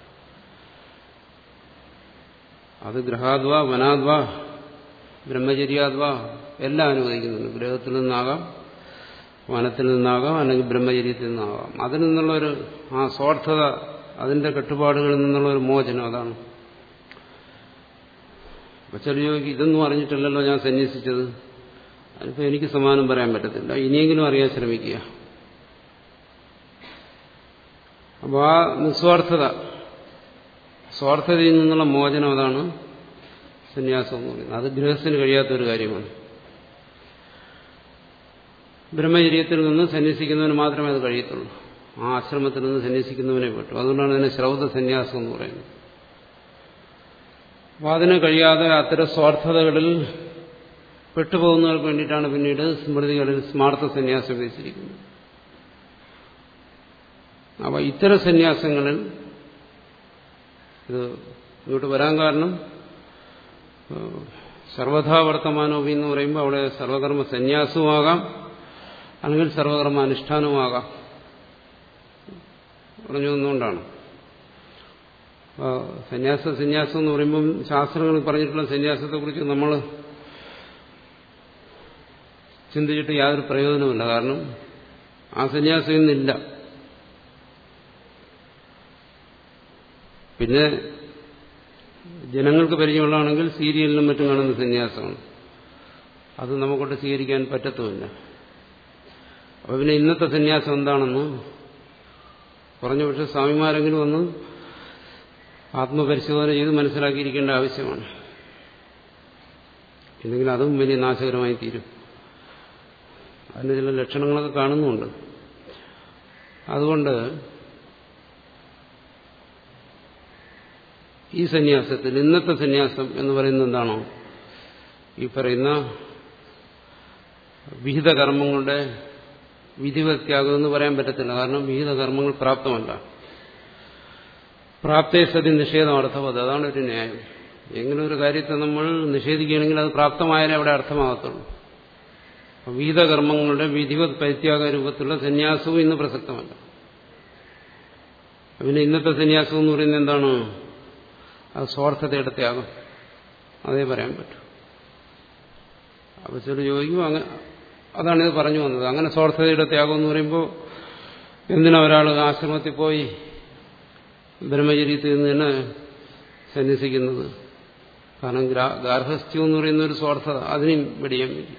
A: അത് ഗ്രഹാദ്വ വനാദ്വ ബ്രഹ്മചര്യാദ്വ എല്ലാം അനുവദിക്കുന്നുണ്ട് ഗ്രഹത്തിൽ നിന്നാകാം വനത്തിൽ നിന്നാകാം അല്ലെങ്കിൽ ബ്രഹ്മചര്യത്തിൽ നിന്നാകാം അതിൽ നിന്നുള്ളൊരു ആ സ്വാർത്ഥത അതിന്റെ കെട്ടുപാടുകളിൽ നിന്നുള്ള ഒരു മോചനം അതാണ് ചില ചോദിക്കും ഇതൊന്നും അറിഞ്ഞിട്ടില്ലല്ലോ ഞാൻ സന്യസിച്ചത് അതിപ്പോ എനിക്ക് സമാനം പറയാൻ പറ്റത്തില്ല ഇനിയെങ്കിലും അറിയാൻ ശ്രമിക്കുക അപ്പോൾ ആ നിസ്വാർത്ഥത സ്വാർത്ഥതയിൽ നിന്നുള്ള മോചനം അതാണ് സന്യാസം എന്ന് പറയുന്നത് അത് ഗൃഹസ്ഥന് കഴിയാത്തൊരു കാര്യമാണ് ബ്രഹ്മചര്യത്തിൽ നിന്ന് സന്യസിക്കുന്നവന് മാത്രമേ അത് കഴിയത്തുള്ളൂ ആ ആശ്രമത്തിൽ നിന്ന് സന്യസിക്കുന്നവനെ പറ്റൂ അതുകൊണ്ടാണ് അതിനെ ശ്രൗത സന്യാസം എന്ന് പറയുന്നത് അപ്പോൾ അതിന് കഴിയാതെ അത്തരം സ്വാർത്ഥതകളിൽ പെട്ടുപോകുന്നവർക്ക് വേണ്ടിയിട്ടാണ് പിന്നീട് സ്മൃതികളിൽ സ്മാർത്ഥ സന്യാസം വിധിച്ചിരിക്കുന്നത് അപ്പോൾ ഇത്തരം സന്യാസങ്ങളിൽ ഇത് ഇങ്ങോട്ട് വരാൻ കാരണം സർവഥാ വർത്തമാനോപി എന്ന് പറയുമ്പോൾ അവിടെ സർവകർമ്മ സന്യാസവുമാകാം അല്ലെങ്കിൽ സർവകർമ്മ അനുഷ്ഠാനവുമാകാം പറഞ്ഞു വന്നുകൊണ്ടാണ് സന്യാസ സന്യാസം എന്ന് പറയുമ്പം ശാസ്ത്രങ്ങളിൽ പറഞ്ഞിട്ടുള്ള സന്യാസത്തെക്കുറിച്ച് നമ്മൾ ചിന്തിച്ചിട്ട് യാതൊരു പ്രയോജനവുമില്ല കാരണം ആ സന്യാസം ഇന്നില്ല പിന്നെ ജനങ്ങൾക്ക് പരിചയമുള്ളതാണെങ്കിൽ സീരിയലിലും മറ്റും കാണുന്ന സന്യാസമാണ് അത് നമുക്കൊണ്ട് സ്വീകരിക്കാൻ പറ്റത്തുമില്ല അപ്പൊ പിന്നെ ഇന്നത്തെ സന്യാസം എന്താണെന്ന് കുറഞ്ഞ പക്ഷെ സ്വാമിമാരെങ്കിലും ഒന്ന് ആത്മപരിശോധന ചെയ്ത് മനസ്സിലാക്കിയിരിക്കേണ്ട ആവശ്യമാണ് ഇല്ലെങ്കിൽ അതും വലിയ നാശകരമായി തീരും അതിന് ചില ലക്ഷണങ്ങളൊക്കെ കാണുന്നുണ്ട് അതുകൊണ്ട് ഈ സന്യാസത്തിൽ ഇന്നത്തെ സന്യാസം എന്ന് പറയുന്നത് എന്താണോ ഈ പറയുന്ന വിഹിത കർമ്മങ്ങളുടെ വിധിവത്യാഗം എന്ന് പറയാൻ പറ്റത്തില്ല കാരണം വിഹിത കർമ്മങ്ങൾ പ്രാപ്തമല്ല പ്രാപ്തേ സതി നിഷേധമർത്ഥവത് അതാണ് ഒരു ന്യായം എങ്ങനെ ഒരു കാര്യത്തെ നമ്മൾ നിഷേധിക്കുകയാണെങ്കിൽ അത് പ്രാപ്തമായാലേ അവിടെ അർത്ഥമാകത്തുള്ളൂ വിഹിത കർമ്മങ്ങളുടെ വിധിവത് പരിത്യാഗ രൂപത്തിലുള്ള സന്യാസവും ഇന്ന് പ്രസക്തമല്ല പിന്നെ ഇന്നത്തെ സന്യാസം എന്ന് പറയുന്നത് എന്താണ് അത് സ്വാർത്ഥതയുടെ ത്യാഗം അതേ പറയാൻ പറ്റൂ അപ്പൊ ചില ചോദിക്കും അങ്ങനെ അതാണ് ഇത് പറഞ്ഞു വന്നത് അങ്ങനെ സ്വാർത്ഥതയുടെ ത്യാഗം എന്ന് പറയുമ്പോൾ എന്തിനാ ഒരാൾ ആശ്രമത്തിൽ പോയി ബ്രഹ്മചര്യത്തിൽ നിന്ന് തന്നെ സന്യസിക്കുന്നത് കാരണം ഗാർഹസ്ഥ്യം എന്ന് പറയുന്ന ഒരു സ്വാർത്ഥത അതിനും വെടിയാൻ വേണ്ടി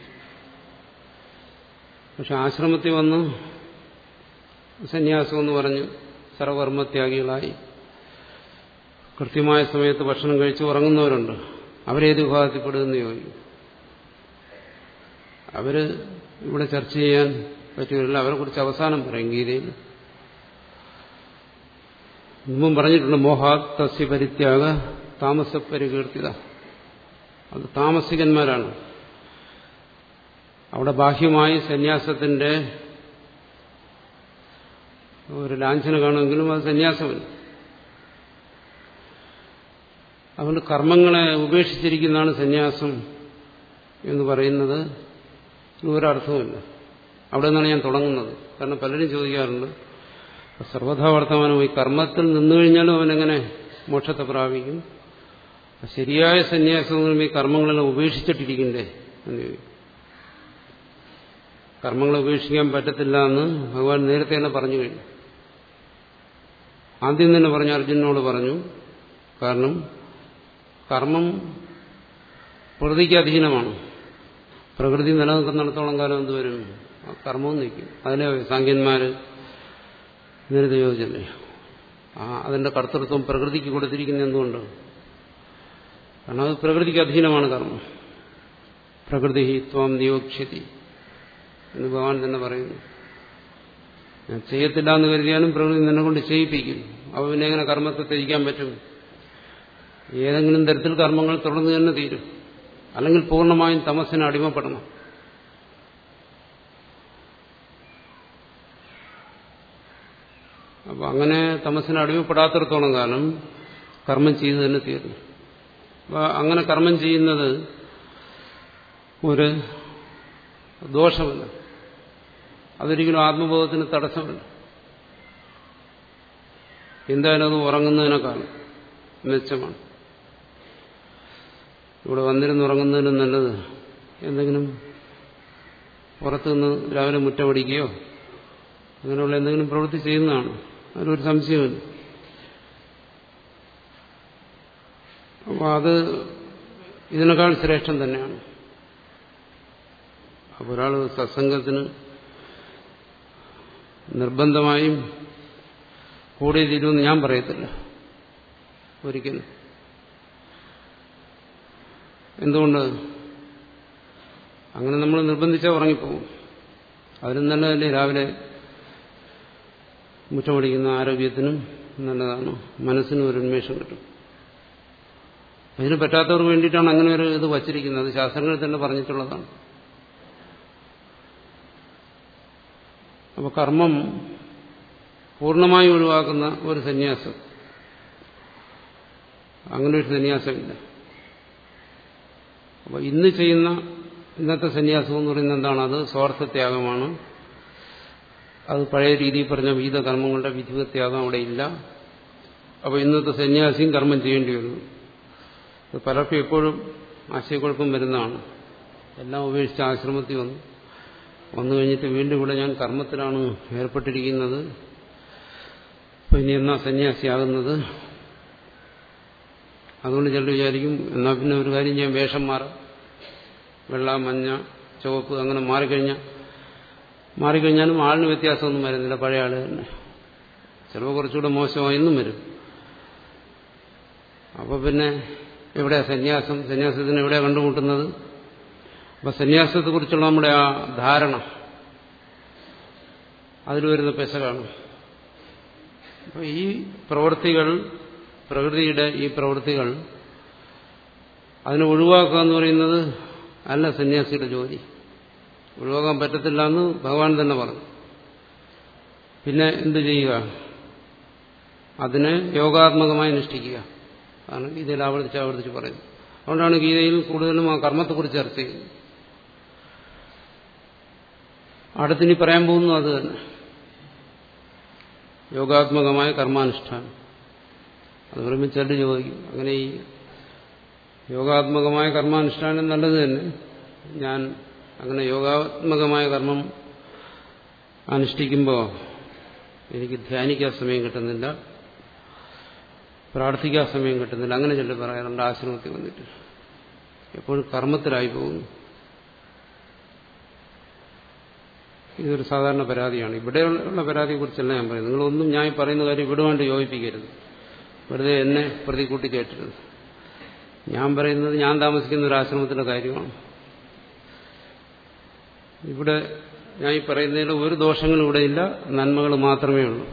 A: പക്ഷെ ആശ്രമത്തിൽ വന്ന് സന്യാസം എന്ന് പറഞ്ഞ് സർവകർമ്മത്യാഗികളായി കൃത്യമായ സമയത്ത് ഭക്ഷണം കഴിച്ച് ഉറങ്ങുന്നവരുണ്ട് അവരേത് വിഭാഗത്തിൽപ്പെടുമെന്ന് ചോദിക്കും അവര് ഇവിടെ ചർച്ച ചെയ്യാൻ പറ്റുകയില്ല അവരെ കുറിച്ച് അവസാനം പറയും ഗീതയിൽ മുമ്പും പറഞ്ഞിട്ടുണ്ട് മോഹാത് തസ്യ പരിത്യാഗ താമസപരികീർത്തിത അത് താമസികന്മാരാണ് അവിടെ ബാഹ്യമായി സന്യാസത്തിന്റെ ഒരു ലാഞ്ചന കാണുമെങ്കിലും അത് സന്യാസമല്ല അതുകൊണ്ട് കർമ്മങ്ങളെ ഉപേക്ഷിച്ചിരിക്കുന്നതാണ് സന്യാസം എന്ന് പറയുന്നത് ഒരർത്ഥവുമില്ല അവിടെ നിന്നാണ് ഞാൻ തുടങ്ങുന്നത് കാരണം പലരും ചോദിക്കാറുണ്ട് സർവഥാ വർത്തമാനം ഈ കർമ്മത്തിൽ നിന്നു കഴിഞ്ഞാലും അവനെങ്ങനെ മോക്ഷത്തെ പ്രാപിക്കും ശരിയായ സന്യാസം ഈ കർമ്മങ്ങളെല്ലാം ഉപേക്ഷിച്ചിട്ടിരിക്കണ്ടേ എന്ന് ചോദിക്കും കർമ്മങ്ങളെ ഉപേക്ഷിക്കാൻ പറ്റത്തില്ല എന്ന് ഭഗവാൻ നേരത്തെ തന്നെ പറഞ്ഞു കഴിഞ്ഞു ആദ്യം തന്നെ പറഞ്ഞു അർജുനോട് പറഞ്ഞു കാരണം കർമ്മം പ്രകൃതിക്ക് അധീനമാണ് പ്രകൃതി നിലനിൽക്കുന്നിടത്തോളം കാലം എന്തുവരും ആ കർമ്മവും നിൽക്കും അതിനെ സാങ്കന്മാര് നേരത്തെ ചോദിച്ചല്ലേ ആ അതിന്റെ കർത്തൃത്വം പ്രകൃതിക്ക് കൊടുത്തിരിക്കുന്ന എന്തുകൊണ്ട് കാരണം അത് പ്രകൃതിക്ക് അധീനമാണ് കർമ്മം പ്രകൃതി ത്വം നിയോക്ഷ്യതി എന്ന് ഭഗവാൻ തന്നെ പറയുന്നു ഞാൻ ചെയ്യത്തില്ല എന്ന് കരുതിയാലും പ്രകൃതി നിന്നെ കൊണ്ട് ചെയ്യിപ്പിക്കും അപ്പോൾ പിന്നെ എങ്ങനെ കർമ്മത്തെ ത്യജിക്കാൻ പറ്റും ഏതെങ്കിലും തരത്തിൽ കർമ്മങ്ങൾ തുടർന്ന് തന്നെ തീരും അല്ലെങ്കിൽ പൂർണ്ണമായും തമസിന് അടിമപ്പെടണം അപ്പൊ അങ്ങനെ തമസിന് അടിമപ്പെടാത്തിടത്തോളം കാലം കർമ്മം ചെയ്തു തന്നെ തീർന്നു അപ്പൊ അങ്ങനെ കർമ്മം ചെയ്യുന്നത് ഒരു ദോഷമല്ല അതൊരിക്കലും ആത്മബോധത്തിന് തടസ്സമല്ല എന്തായാലും അത് ഉറങ്ങുന്നതിനേക്കാളും മെച്ചമാണ് ഇവിടെ വന്നിരുന്ന് ഉറങ്ങുന്നതിനും നല്ലത് എന്തെങ്കിലും പുറത്തുനിന്ന് രാവിലെ മുറ്റമടിക്കുകയോ അങ്ങനെയുള്ള എന്തെങ്കിലും പ്രവൃത്തി ചെയ്യുന്നതാണ് അതിലൊരു സംശയമില്ല അപ്പോൾ അത് ഇതിനേക്കാൾ ശ്രേഷ്ഠം തന്നെയാണ് അപ്പോൾ ഒരാൾ സത്സംഗത്തിന് നിർബന്ധമായും കൂടിയ തീരുമെന്ന് ഞാൻ പറയത്തില്ല ഒരിക്കലും എന്തുകൊണ്ട് അങ്ങനെ നമ്മൾ നിർബന്ധിച്ചാൽ ഉറങ്ങിപ്പോകും അതിനും നല്ലതല്ലേ രാവിലെ മുറ്റമടിക്കുന്ന ആരോഗ്യത്തിനും നല്ലതാണ് മനസ്സിനും ഒരു ഉന്മേഷം കിട്ടും അതിന് പറ്റാത്തവർക്ക് വേണ്ടിയിട്ടാണ് അങ്ങനെ ഒരു ഇത് വച്ചിരിക്കുന്നത് ശാസ്ത്രങ്ങളിൽ തന്നെ പറഞ്ഞിട്ടുള്ളതാണ് അപ്പൊ കർമ്മം പൂർണ്ണമായി ഒഴിവാക്കുന്ന ഒരു സന്യാസം അങ്ങനെ ഒരു സന്യാസമില്ല അപ്പൊ ഇന്ന് ചെയ്യുന്ന ഇന്നത്തെ സന്യാസം എന്ന് പറയുന്നത് എന്താണ് അത് സ്വാർത്ഥത്യാഗമാണ് അത് പഴയ രീതിയിൽ പറഞ്ഞ വിവിധ കർമ്മങ്ങളുടെ വിധിവത്യാഗം അവിടെ ഇല്ല അപ്പോൾ ഇന്നത്തെ സന്യാസിയും കർമ്മം ചെയ്യേണ്ടി വരുന്നു അത് പലർക്കും എപ്പോഴും ആശയക്കുഴപ്പം വരുന്നതാണ് എല്ലാം ഉപേക്ഷിച്ച് ആശ്രമത്തിൽ വന്നു വന്നു കഴിഞ്ഞിട്ട് വീണ്ടും ഇവിടെ ഞാൻ കർമ്മത്തിലാണ് ഏർപ്പെട്ടിരിക്കുന്നത് അപ്പൊ ഇനി എന്നാ സന്യാസിയാകുന്നത് അതുകൊണ്ട് ചിലർ വിചാരിക്കും എന്നാ പിന്നെ ഒരു കാര്യം ഞാൻ വേഷം മാറാം വെള്ള മഞ്ഞ ചുവപ്പ് അങ്ങനെ മാറിക്കഴിഞ്ഞാൽ മാറിക്കഴിഞ്ഞാലും ആളിന് വ്യത്യാസമൊന്നും വരുന്നില്ല പഴയ ആള് തന്നെ ചിലപ്പോൾ കുറച്ചുകൂടെ മോശമായെന്നും വരും അപ്പോൾ പിന്നെ എവിടെയാ സന്യാസം സന്യാസത്തിന് എവിടെയാ കണ്ടുമുട്ടുന്നത് അപ്പൊ സന്യാസത്തെക്കുറിച്ചുള്ള നമ്മുടെ ആ ധാരണ അതിൽ വരുന്ന പെശകാണ് അപ്പൊ ഈ പ്രവൃത്തികൾ പ്രകൃതിയുടെ ഈ പ്രവൃത്തികൾ അതിനെ ഒഴിവാക്കുക എന്ന് പറയുന്നത് അല്ല സന്യാസിയുടെ ജോലി ഒഴിവാക്കാൻ പറ്റത്തില്ല എന്ന് ഭഗവാൻ തന്നെ പറഞ്ഞു പിന്നെ എന്തു ചെയ്യുക അതിനെ യോഗാത്മകമായി അനുഷ്ഠിക്കുക അതാണ് ഗീതയിൽ ആവർത്തിച്ച് ആവർത്തിച്ച് പറയുന്നത് അതുകൊണ്ടാണ് ഗീതയിൽ കൂടുതലും ആ കർമ്മത്തെക്കുറിച്ച് ചർച്ച ചെയ്യുന്നത് അടുത്തിനി പറയാൻ പോകുന്നു അത് തന്നെ യോഗാത്മകമായ കർമാനുഷ്ഠാനം അത് പറയുമ്പോൾ ചിലർ ചോദിക്കും അങ്ങനെ ഈ യോഗാത്മകമായ കർമാനുഷ്ഠാനം നല്ലത് തന്നെ ഞാൻ അങ്ങനെ യോഗാത്മകമായ കർമ്മം അനുഷ്ഠിക്കുമ്പോൾ എനിക്ക് ധ്യാനിക്കാൻ സമയം കിട്ടുന്നില്ല പ്രാർത്ഥിക്കാൻ സമയം കിട്ടുന്നില്ല അങ്ങനെ ചിലർ പറയാറുണ്ട് ആശ്രമത്തിൽ വന്നിട്ട് എപ്പോഴും കർമ്മത്തിലായി പോകുന്നു ഇതൊരു സാധാരണ പരാതിയാണ് ഇവിടെയുള്ള പരാതിയെക്കുറിച്ചല്ല ഞാൻ പറയുന്നത് നിങ്ങളൊന്നും ഞാൻ പറയുന്ന കാര്യം ഇവിടെ വേണ്ടി യോജിപ്പിക്കരുത് വെറുതെ എന്നെ പ്രതി കൂട്ടി കേട്ടിരുന്നു ഞാൻ പറയുന്നത് ഞാൻ താമസിക്കുന്ന ഒരു ആശ്രമത്തിന്റെ കാര്യമാണ് ഇവിടെ ഞാൻ ഈ പറയുന്നതിൽ ഒരു ദോഷങ്ങളും ഇവിടെ ഇല്ല നന്മകൾ മാത്രമേ ഉള്ളൂ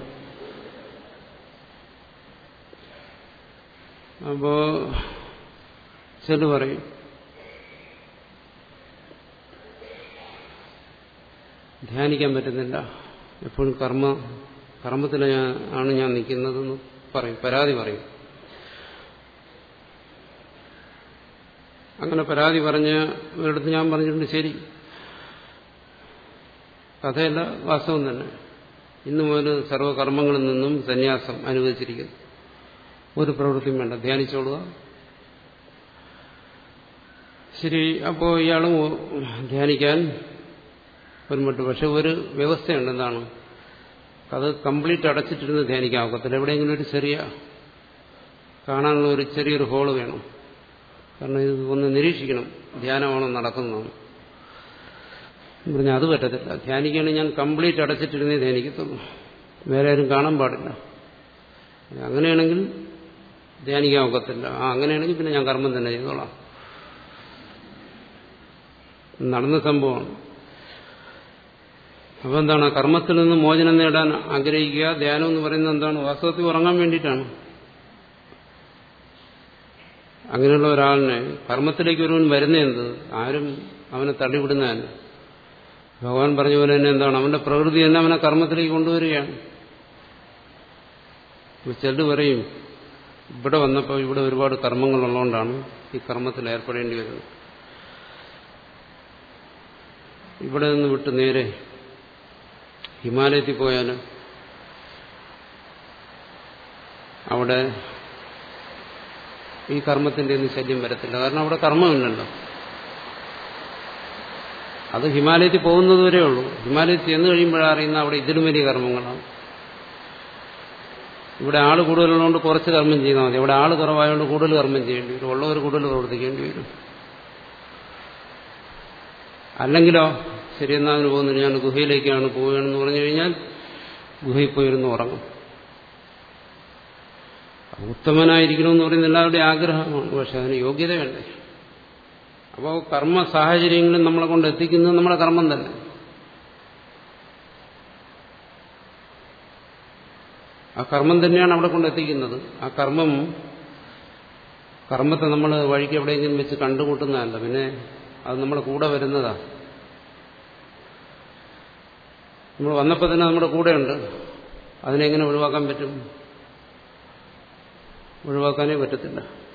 A: അപ്പോ ചെല്ലു പറയും ധ്യാനിക്കാൻ പറ്റുന്നില്ല എപ്പോഴും കർമ്മ കർമ്മത്തിൽ ഞാൻ ആണ് ഞാൻ നിൽക്കുന്നതെന്ന് പറയും പരാതി പറയും അങ്ങനെ പരാതി പറഞ്ഞ ഒരിടത്ത് ഞാൻ പറഞ്ഞിട്ടുണ്ട് ശരി കഥയല്ല വാസ്തവം തന്നെ ഇന്നു മുതൽ സർവകർമ്മങ്ങളിൽ നിന്നും സന്യാസം അനുവദിച്ചിരിക്കുന്നു ഒരു പ്രവൃത്തിയും വേണ്ട ധ്യാനിച്ചോളുക ശരി അപ്പോൾ ഇയാളും ധ്യാനിക്കാൻ ഒരുമട്ട് പക്ഷെ ഒരു വ്യവസ്ഥയുണ്ട് എന്താണ് അത് കംപ്ലീറ്റ് അടച്ചിട്ടിരുന്ന് ധ്യാനിക്കാൻ ഒക്കത്തില്ല എവിടെയെങ്കിലും ഒരു ചെറിയ കാണാനുള്ള ഒരു ചെറിയൊരു ഹോള് വേണം കാരണം ഇത് ഒന്ന് നിരീക്ഷിക്കണം ധ്യാനമാണോ നടക്കുന്നതാണ് പറഞ്ഞാൽ അത് പറ്റത്തില്ല ധ്യാനിക്കുകയാണെങ്കിൽ ഞാൻ കംപ്ലീറ്റ് അടച്ചിട്ടിരുന്നേ ധ്യാനിക്കത്തുള്ളൂ വേറെ ആരും കാണാൻ പാടില്ല അങ്ങനെയാണെങ്കിൽ ധ്യാനിക്കാൻ ഒക്കത്തില്ല ആ അങ്ങനെയാണെങ്കിൽ പിന്നെ ഞാൻ കർമ്മം തന്നെ ചെയ്തോളാം നടന്ന സംഭവമാണ് അപ്പൊ എന്താണ് കർമ്മത്തിൽ നിന്ന് മോചനം നേടാൻ ആഗ്രഹിക്കുക ധ്യാനം എന്ന് പറയുന്നത് എന്താണ് വാസ്തവത്തിൽ ഉറങ്ങാൻ വേണ്ടിയിട്ടാണ് അങ്ങനെയുള്ള ഒരാളിനെ കർമ്മത്തിലേക്ക് ഒരുവൻ വരുന്നതെന്ത് ആരും അവനെ തള്ളിവിടുന്നതല്ല ഭഗവാൻ പറഞ്ഞ പോലെ തന്നെ എന്താണ് അവന്റെ പ്രകൃതി തന്നെ അവനെ കർമ്മത്തിലേക്ക് കൊണ്ടുവരികയാണ് ചിലർ പറയും ഇവിടെ വന്നപ്പോൾ ഇവിടെ ഒരുപാട് കർമ്മങ്ങളുള്ളതുകൊണ്ടാണ് ഈ കർമ്മത്തിൽ ഏർപ്പെടേണ്ടി വരുന്നത് ഇവിടെ നിന്ന് വിട്ട് നേരെ ഹിമാലയത്തിൽ പോയാൽ അവിടെ ഈ കർമ്മത്തിന്റെ ഒന്നും ശല്യം വരത്തില്ല കാരണം അവിടെ കർമ്മമില്ലല്ലോ അത് ഹിമാലയത്തിൽ പോകുന്നത് വരെ ഉള്ളൂ ഹിമാലയത്തിൽ ചെന്ന് കഴിയുമ്പോഴാണ് അറിയുന്ന അവിടെ ഇതിലും വലിയ കർമ്മങ്ങളാണ് ഇവിടെ ആള് കൂടുതലുള്ളതുകൊണ്ട് കുറച്ച് കർമ്മം ചെയ്താൽ മതി ഇവിടെ ആള് കുറവായതുകൊണ്ട് കൂടുതൽ കർമ്മം ചെയ്യേണ്ടി വരും ഉള്ളവർ കൂടുതൽ പ്രവർത്തിക്കേണ്ടി വരും അല്ലെങ്കിലോ ശരി എന്നാ അതിന് പോകുന്നില്ല ഞാൻ ഗുഹയിലേക്കാണ് പോവുകയാണെന്ന് പറഞ്ഞു കഴിഞ്ഞാൽ ഗുഹയിൽ പോയിരുന്ന് ഉറങ്ങും ഉത്തമനായിരിക്കണമെന്ന് പറയുന്ന എല്ലാവരുടെയും ആഗ്രഹമാണ് പക്ഷെ അതിന് യോഗ്യത വേണ്ടേ അപ്പോൾ കർമ്മ സാഹചര്യങ്ങളും നമ്മളെ കൊണ്ട് എത്തിക്കുന്നത് നമ്മുടെ കർമ്മം തന്നെ ആ കർമ്മം തന്നെയാണ് അവിടെ കൊണ്ട് എത്തിക്കുന്നത് ആ കർമ്മം കർമ്മത്തെ നമ്മൾ വഴിക്ക് എവിടെയെങ്കിലും വെച്ച് കണ്ടുമുട്ടുന്നതല്ല പിന്നെ അത് നമ്മുടെ കൂടെ വരുന്നതാ നമ്മൾ വന്നപ്പോൾ തന്നെ നമ്മുടെ കൂടെയുണ്ട് അതിനെങ്ങനെ ഒഴിവാക്കാൻ പറ്റും ഒഴിവാക്കാനേ പറ്റത്തില്ല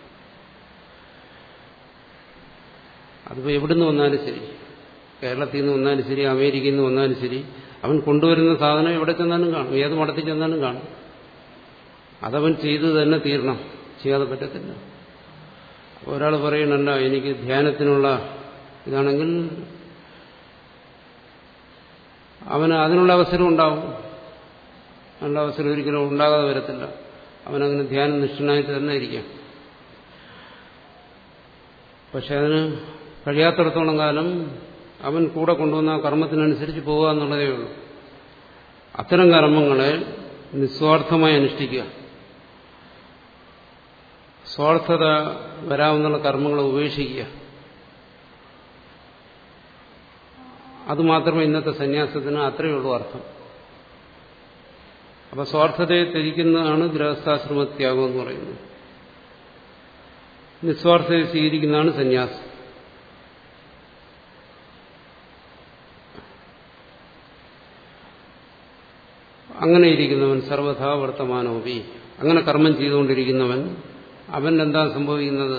A: അതിപ്പോൾ എവിടുന്ന് വന്നാലും ശരി കേരളത്തിൽ നിന്ന് വന്നാലും ശരി അമേരിക്കയിൽ നിന്ന് വന്നാലും ശരി അവൻ കൊണ്ടുവരുന്ന സാധനം എവിടെ ചെന്നാലും കാണും ഏത് മഠത്തിൽ ചെന്നാലും കാണും അതവൻ ചെയ്തു തന്നെ തീരണം ചെയ്യാതെ പറ്റത്തില്ല ഒരാൾ പറയണല്ല എനിക്ക് ധ്യാനത്തിനുള്ള ഇതാണെങ്കിൽ അവന് അതിനുള്ള അവസരം ഉണ്ടാവും അതിനുള്ള അവസരം ഒരിക്കലും ഉണ്ടാകാതെ വരത്തില്ല അവനങ്ങനെ ധ്യാനം നിഷ്ഠനായിട്ട് തന്നെ ഇരിക്കാം പക്ഷെ അതിന് കഴിയാത്തിടത്തോളം കാലം അവൻ കൂടെ കൊണ്ടുവന്ന ആ കർമ്മത്തിനനുസരിച്ച് പോവുക എന്നുള്ളതേ ഉള്ളൂ അത്തരം കർമ്മങ്ങളെ നിസ്വാർത്ഥമായി അനുഷ്ഠിക്കുക സ്വാർത്ഥത വരാവുന്ന കർമ്മങ്ങളെ ഉപേക്ഷിക്കുക അതുമാത്രമേ ഇന്നത്തെ സന്യാസത്തിന് അത്രയേ ഉള്ളൂ അർത്ഥം അപ്പൊ സ്വാർത്ഥതയെ ത്യജിക്കുന്നതാണ് ഗൃഹസ്ഥാശ്രമത്യാഗം എന്ന് പറയുന്നത് നിസ്വാർത്ഥതയെ സ്വീകരിക്കുന്നതാണ് സന്യാസം അങ്ങനെ ഇരിക്കുന്നവൻ സർവഥാ വർത്തമാനോപി അങ്ങനെ കർമ്മം ചെയ്തുകൊണ്ടിരിക്കുന്നവൻ അവൻ എന്താ സംഭവിക്കുന്നത്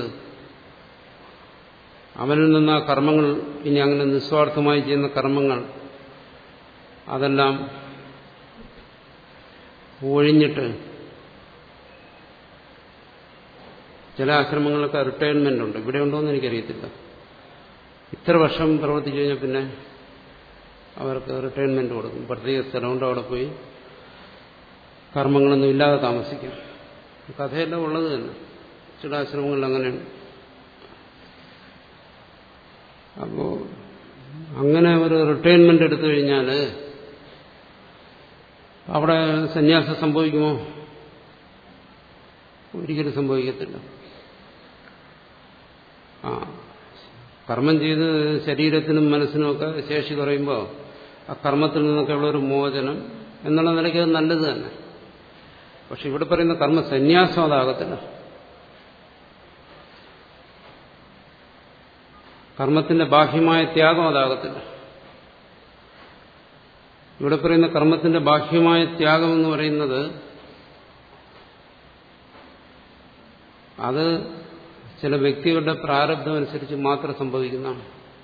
A: അവനിൽ നിന്ന് ആ കർമ്മങ്ങൾ ഇനി അങ്ങനെ നിസ്വാർത്ഥമായി ചെയ്യുന്ന കർമ്മങ്ങൾ അതെല്ലാം ഒഴിഞ്ഞിട്ട് ചില ആശ്രമങ്ങളിലൊക്കെ റിട്ടയർമെന്റ് ഉണ്ട് ഇവിടെ ഉണ്ടോയെന്ന് എനിക്കറിയത്തില്ല ഇത്ര വർഷം പ്രവർത്തിച്ചു കഴിഞ്ഞാൽ പിന്നെ അവർക്ക് റിട്ടയർമെന്റ് കൊടുക്കും പ്രത്യേക സ്ഥലമുണ്ട് അവിടെ പോയി കർമ്മങ്ങളൊന്നും ഇല്ലാതെ താമസിക്കാം കഥയെല്ലാം ഉള്ളത് തന്നെ ചില ആശ്രമങ്ങളിൽ അങ്ങനെയാണ് അപ്പോ അങ്ങനെ ഒരു റിട്ടയർമെന്റ് എടുത്തു കഴിഞ്ഞാൽ അവിടെ സന്യാസം സംഭവിക്കുമോ ഒരിക്കലും സംഭവിക്കത്തില്ല ആ കർമ്മം ചെയ്ത് ശരീരത്തിനും മനസ്സിനും ഒക്കെ ശേഷി കുറയുമ്പോൾ ആ കർമ്മത്തിൽ നിന്നൊക്കെ ഉള്ള ഒരു മോചനം എന്നുള്ള നിലയ്ക്ക് അത് നല്ലത് തന്നെ പക്ഷെ ഇവിടെ പറയുന്ന കർമ്മ സന്യാസം അതാകത്തില്ല കർമ്മത്തിന്റെ ബാഹ്യമായ ത്യാഗം അതാകത്തില്ല ഇവിടെ പറയുന്ന കർമ്മത്തിന്റെ ബാഹ്യമായ ത്യാഗം എന്ന് പറയുന്നത് അത് ചില വ്യക്തികളുടെ പ്രാരബ്ധം അനുസരിച്ച് മാത്രം സംഭവിക്കുന്നതാണ്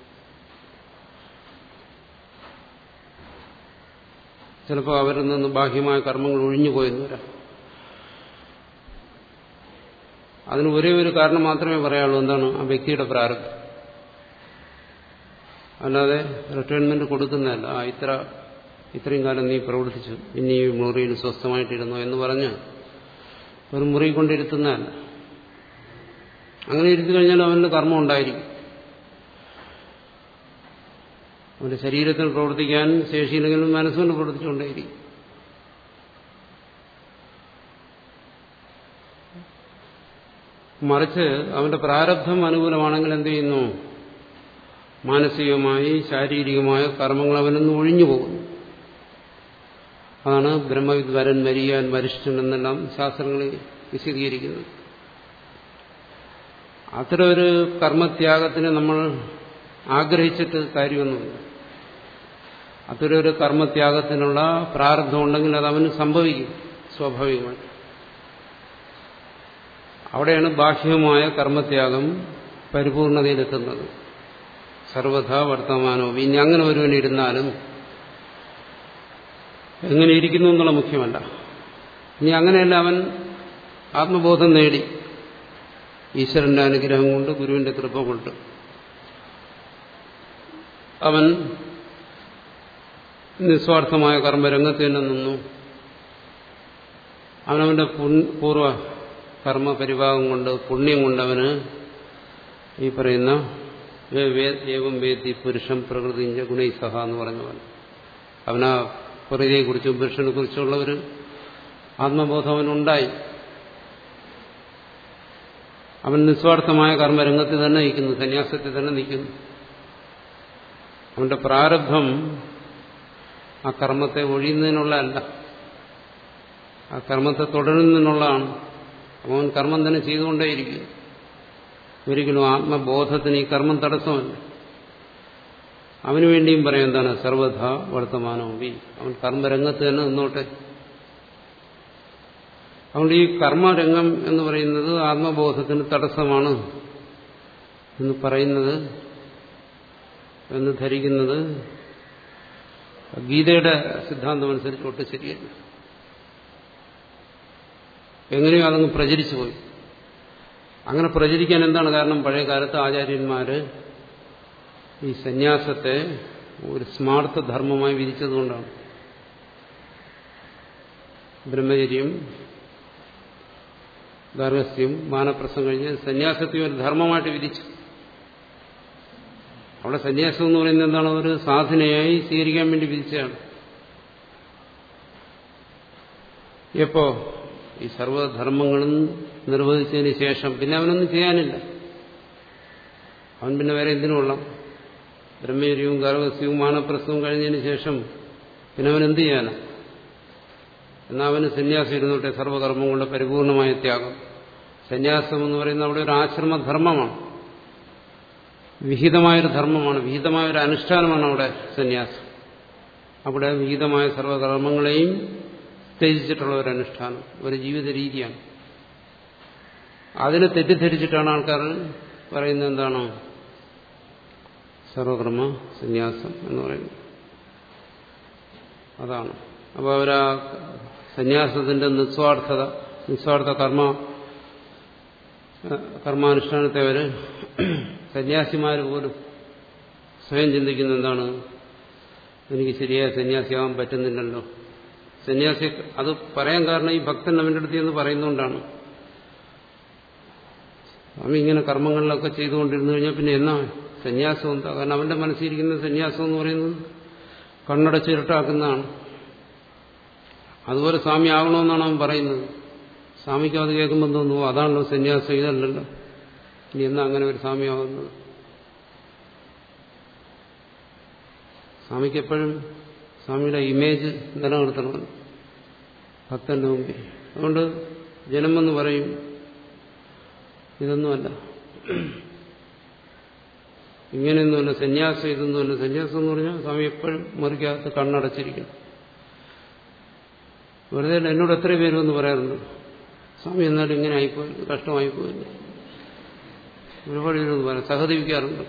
A: ചിലപ്പോൾ അവരിൽ നിന്ന് ബാഹ്യമായ കർമ്മങ്ങൾ ഒഴിഞ്ഞു പോയെന്ന് വരാം അതിന് ഒരേ ഒരു കാരണം മാത്രമേ പറയാനുള്ളൂ എന്താണ് ആ വ്യക്തിയുടെ പ്രാരബ്ധം അല്ലാതെ റിട്ടയർമെന്റ് കൊടുക്കുന്നതല്ല ആ ഇത്ര ഇത്രയും കാലം നീ പ്രവർത്തിച്ചു ഇനി ഈ മുറിയിൽ സ്വസ്ഥമായിട്ടിരുന്നു എന്ന് പറഞ്ഞ് ഒരു മുറി കൊണ്ടിരുത്തുന്നതല്ല അങ്ങനെ ഇരുത്തി കഴിഞ്ഞാൽ അവന് കർമ്മം ഉണ്ടായിരിക്കും അവന്റെ ശരീരത്തിൽ പ്രവർത്തിക്കാൻ ശേഷിയില്ലെങ്കിലും മനസ്സുകൊണ്ട് പ്രവർത്തിച്ചുകൊണ്ടേയിരിക്കും മറിച്ച് അവന്റെ പ്രാരബ്ധം അനുകൂലമാണെങ്കിൽ എന്ത് ചെയ്യുന്നു മാനസികമായി ശാരീരികമായ കർമ്മങ്ങൾ അവനൊന്ന് ഒഴിഞ്ഞു പോകുന്നു അതാണ് ബ്രഹ്മവിദ് വരൻ മരിയാൻ വരിഷ്ഠൻ എന്നെല്ലാം ശാസ്ത്രങ്ങളിൽ വിശദീകരിക്കുന്നത് അത്തരം ഒരു കർമ്മത്യാഗത്തിന് നമ്മൾ ആഗ്രഹിച്ചിട്ട് കാര്യമൊന്നുമില്ല അത്തരം ഒരു കർമ്മത്യാഗത്തിനുള്ള പ്രാരബ്ധം ഉണ്ടെങ്കിൽ അത് അവന് സംഭവിക്കും സ്വാഭാവികമായിട്ട് അവിടെയാണ് ബാഹ്യമായ കർമ്മത്യാഗം പരിപൂർണതയിലെത്തുന്നത് സർവഥാ വർത്തമാനവും ഇനി അങ്ങനെ ഒരുവൻ ഇരുന്നാലും എങ്ങനെ ഇരിക്കുന്നു എന്നുള്ള മുഖ്യമല്ല ഇനി അങ്ങനെയല്ല അവൻ ആത്മബോധം നേടി ഈശ്വരന്റെ അനുഗ്രഹം കൊണ്ട് ഗുരുവിന്റെ കൃപ കൊണ്ട് അവൻ നിസ്വാർത്ഥമായ കർമ്മരംഗത്ത് തന്നെ നിന്നു അവനവന്റെ പൂർവ്വ കർമ്മ പരിഭാഗം കൊണ്ട് പുണ്യം കൊണ്ടവന് ഈ പറയുന്ന ഏവം വേദി പുരുഷം പ്രകൃതിഞ്ച ഗുണൈസഹ എന്ന് പറഞ്ഞവൻ അവനാ പ്രകൃതിയെക്കുറിച്ചും പുരുഷനെ കുറിച്ചുള്ള ഒരു ആത്മബോധം അവനുണ്ടായി അവൻ നിസ്വാർത്ഥമായ കർമ്മരംഗത്ത് തന്നെ നിൽക്കുന്നു സന്യാസത്തിൽ തന്നെ നിൽക്കുന്നു അവന്റെ പ്രാരബ്ധം ആ കർമ്മത്തെ ഒഴിയുന്നതിനുള്ള അല്ല ആ കർമ്മത്തെ തുടരുന്നതിനുള്ളതാണ് അവൻ കർമ്മം തന്നെ ചെയ്തുകൊണ്ടേയിരിക്കും ഒരിക്കലും ആത്മബോധത്തിന് ഈ കർമ്മം തടസ്സമല്ല അവന് വേണ്ടിയും പറയാം എന്താണ് സർവധ വർത്തമാനോപി അവൻ കർമ്മരംഗത്ത് തന്നെ നിന്നോട്ടെ അതുകൊണ്ട് ഈ കർമ്മരംഗം എന്ന് പറയുന്നത് ആത്മബോധത്തിന് തടസ്സമാണ് എന്ന് പറയുന്നത് എന്ന് ധരിക്കുന്നത് ഗീതയുടെ സിദ്ധാന്തം അനുസരിച്ച് ഒട്ടും ശരിയല്ല എങ്ങനെയോ അതങ്ങ് പ്രചരിച്ചു പോയി അങ്ങനെ പ്രചരിക്കാൻ എന്താണ് കാരണം പഴയ കാലത്ത് ആചാര്യന്മാര് ഈ സന്യാസത്തെ ഒരു സ്മാർത്ഥ ധർമ്മമായി വിധിച്ചതുകൊണ്ടാണ് ബ്രഹ്മചര്യം ഗാർഹസ്ഥ്യം മാനപ്രസം കഴിഞ്ഞ് സന്യാസത്തെയും ഒരു ധർമ്മമായിട്ട് വിധിച്ചു അവിടെ സന്യാസം എന്ന് പറയുന്നത് എന്താണ് ഒരു സാധനയായി സ്വീകരിക്കാൻ വേണ്ടി വിധിച്ചതാണ് എപ്പോ ഈ സർവ്വധർമ്മങ്ങളും നിർവഹിച്ചതിന് ശേഷം പിന്നെ അവനൊന്നും ചെയ്യാനില്ല അവൻ പിന്നെ വേറെ എന്തിനുകൊള്ളാം ബ്രഹ്മചര്യവും ഗർഭസ്യവും മാനപ്രസവും കഴിഞ്ഞതിന് ശേഷം പിന്നെ അവൻ എന്ത് ചെയ്യാനാ എന്നാൽ അവന് സന്യാസം ഇരുന്നോട്ടെ സർവ്വകർമ്മങ്ങളുടെ പരിപൂർണമായ ത്യാഗം സന്യാസം എന്ന് പറയുന്നത് അവിടെ ഒരു ആശ്രമധർമ്മമാണ് വിഹിതമായൊരു ധർമ്മമാണ് വിഹിതമായൊരു അനുഷ്ഠാനമാണ് അവിടെ സന്യാസം അവിടെ വിഹിതമായ സർവ്വകർമ്മങ്ങളെയും ത്യജിച്ചിട്ടുള്ള ഒരു അനുഷ്ഠാനം ഒരു ജീവിത രീതിയാണ് അതിനെ തെറ്റിദ്ധരിച്ചിട്ടാണ് ആൾക്കാർ പറയുന്നത് എന്താണ് സർവകർമ്മ സന്യാസം എന്ന് പറയുന്നത് അതാണ് അപ്പോൾ അവരാ സന്യാസത്തിന്റെ നിസ്വാർത്ഥത നിസ്വാർത്ഥ കർമ്മ കർമാനുഷ്ഠാനത്തെ അവർ സന്യാസിമാർ പോലും സ്വയം ചിന്തിക്കുന്ന എന്താണ് എനിക്ക് ശരിയായ സന്യാസിയാവാൻ പറ്റുന്നില്ലല്ലോ സന്യാസി അത് പറയാൻ കാരണം ഈ ഭക്തൻ അവൻ്റെ അടുത്ത് എന്ന് പറയുന്നതുകൊണ്ടാണ് അവൻ ഇങ്ങനെ കർമ്മങ്ങളിലൊക്കെ ചെയ്തുകൊണ്ടിരുന്നു കഴിഞ്ഞാൽ പിന്നെ എന്നാ സന്യാസം എന്താ കാരണം അവന്റെ മനസ്സിലിരിക്കുന്ന സന്യാസം എന്ന് പറയുന്നത് കണ്ണടച്ചിരട്ടാക്കുന്നതാണ് അതുപോലെ സ്വാമി ആകണമെന്നാണ് അവൻ പറയുന്നത് സ്വാമിക്ക് അത് കേൾക്കുമ്പോൾ തോന്നുന്നു അതാണല്ലോ സന്യാസം ഇതല്ലല്ലോ ഇനി എന്നാ അങ്ങനെ ഒരു സ്വാമിയാവുന്നത് സ്വാമിക്ക് എപ്പോഴും സ്വാമിയുടെ ഇമേജ് നിലനിർത്തണം ഭക്തന്റെ മുമ്പിൽ അതുകൊണ്ട് ജനമെന്ന് പറയും ഇതൊന്നുമല്ല ഇങ്ങനെയൊന്നുമല്ല സന്യാസം ഇതൊന്നുമല്ല സന്യാസം എന്ന് പറഞ്ഞാൽ സ്വാമി എപ്പോഴും മുറിക്കകത്ത് കണ്ണടച്ചിരിക്കണം വെറുതെ എന്നോട് എത്ര പേരും എന്ന് പറയാറുണ്ട് സ്വാമി എന്നാലും ഇങ്ങനെ ആയിപ്പോയി കഷ്ടമായിപ്പോയില്ല ഒരുപാട് പേരൊന്ന് പറയാം സഹതപിക്കാറുണ്ട്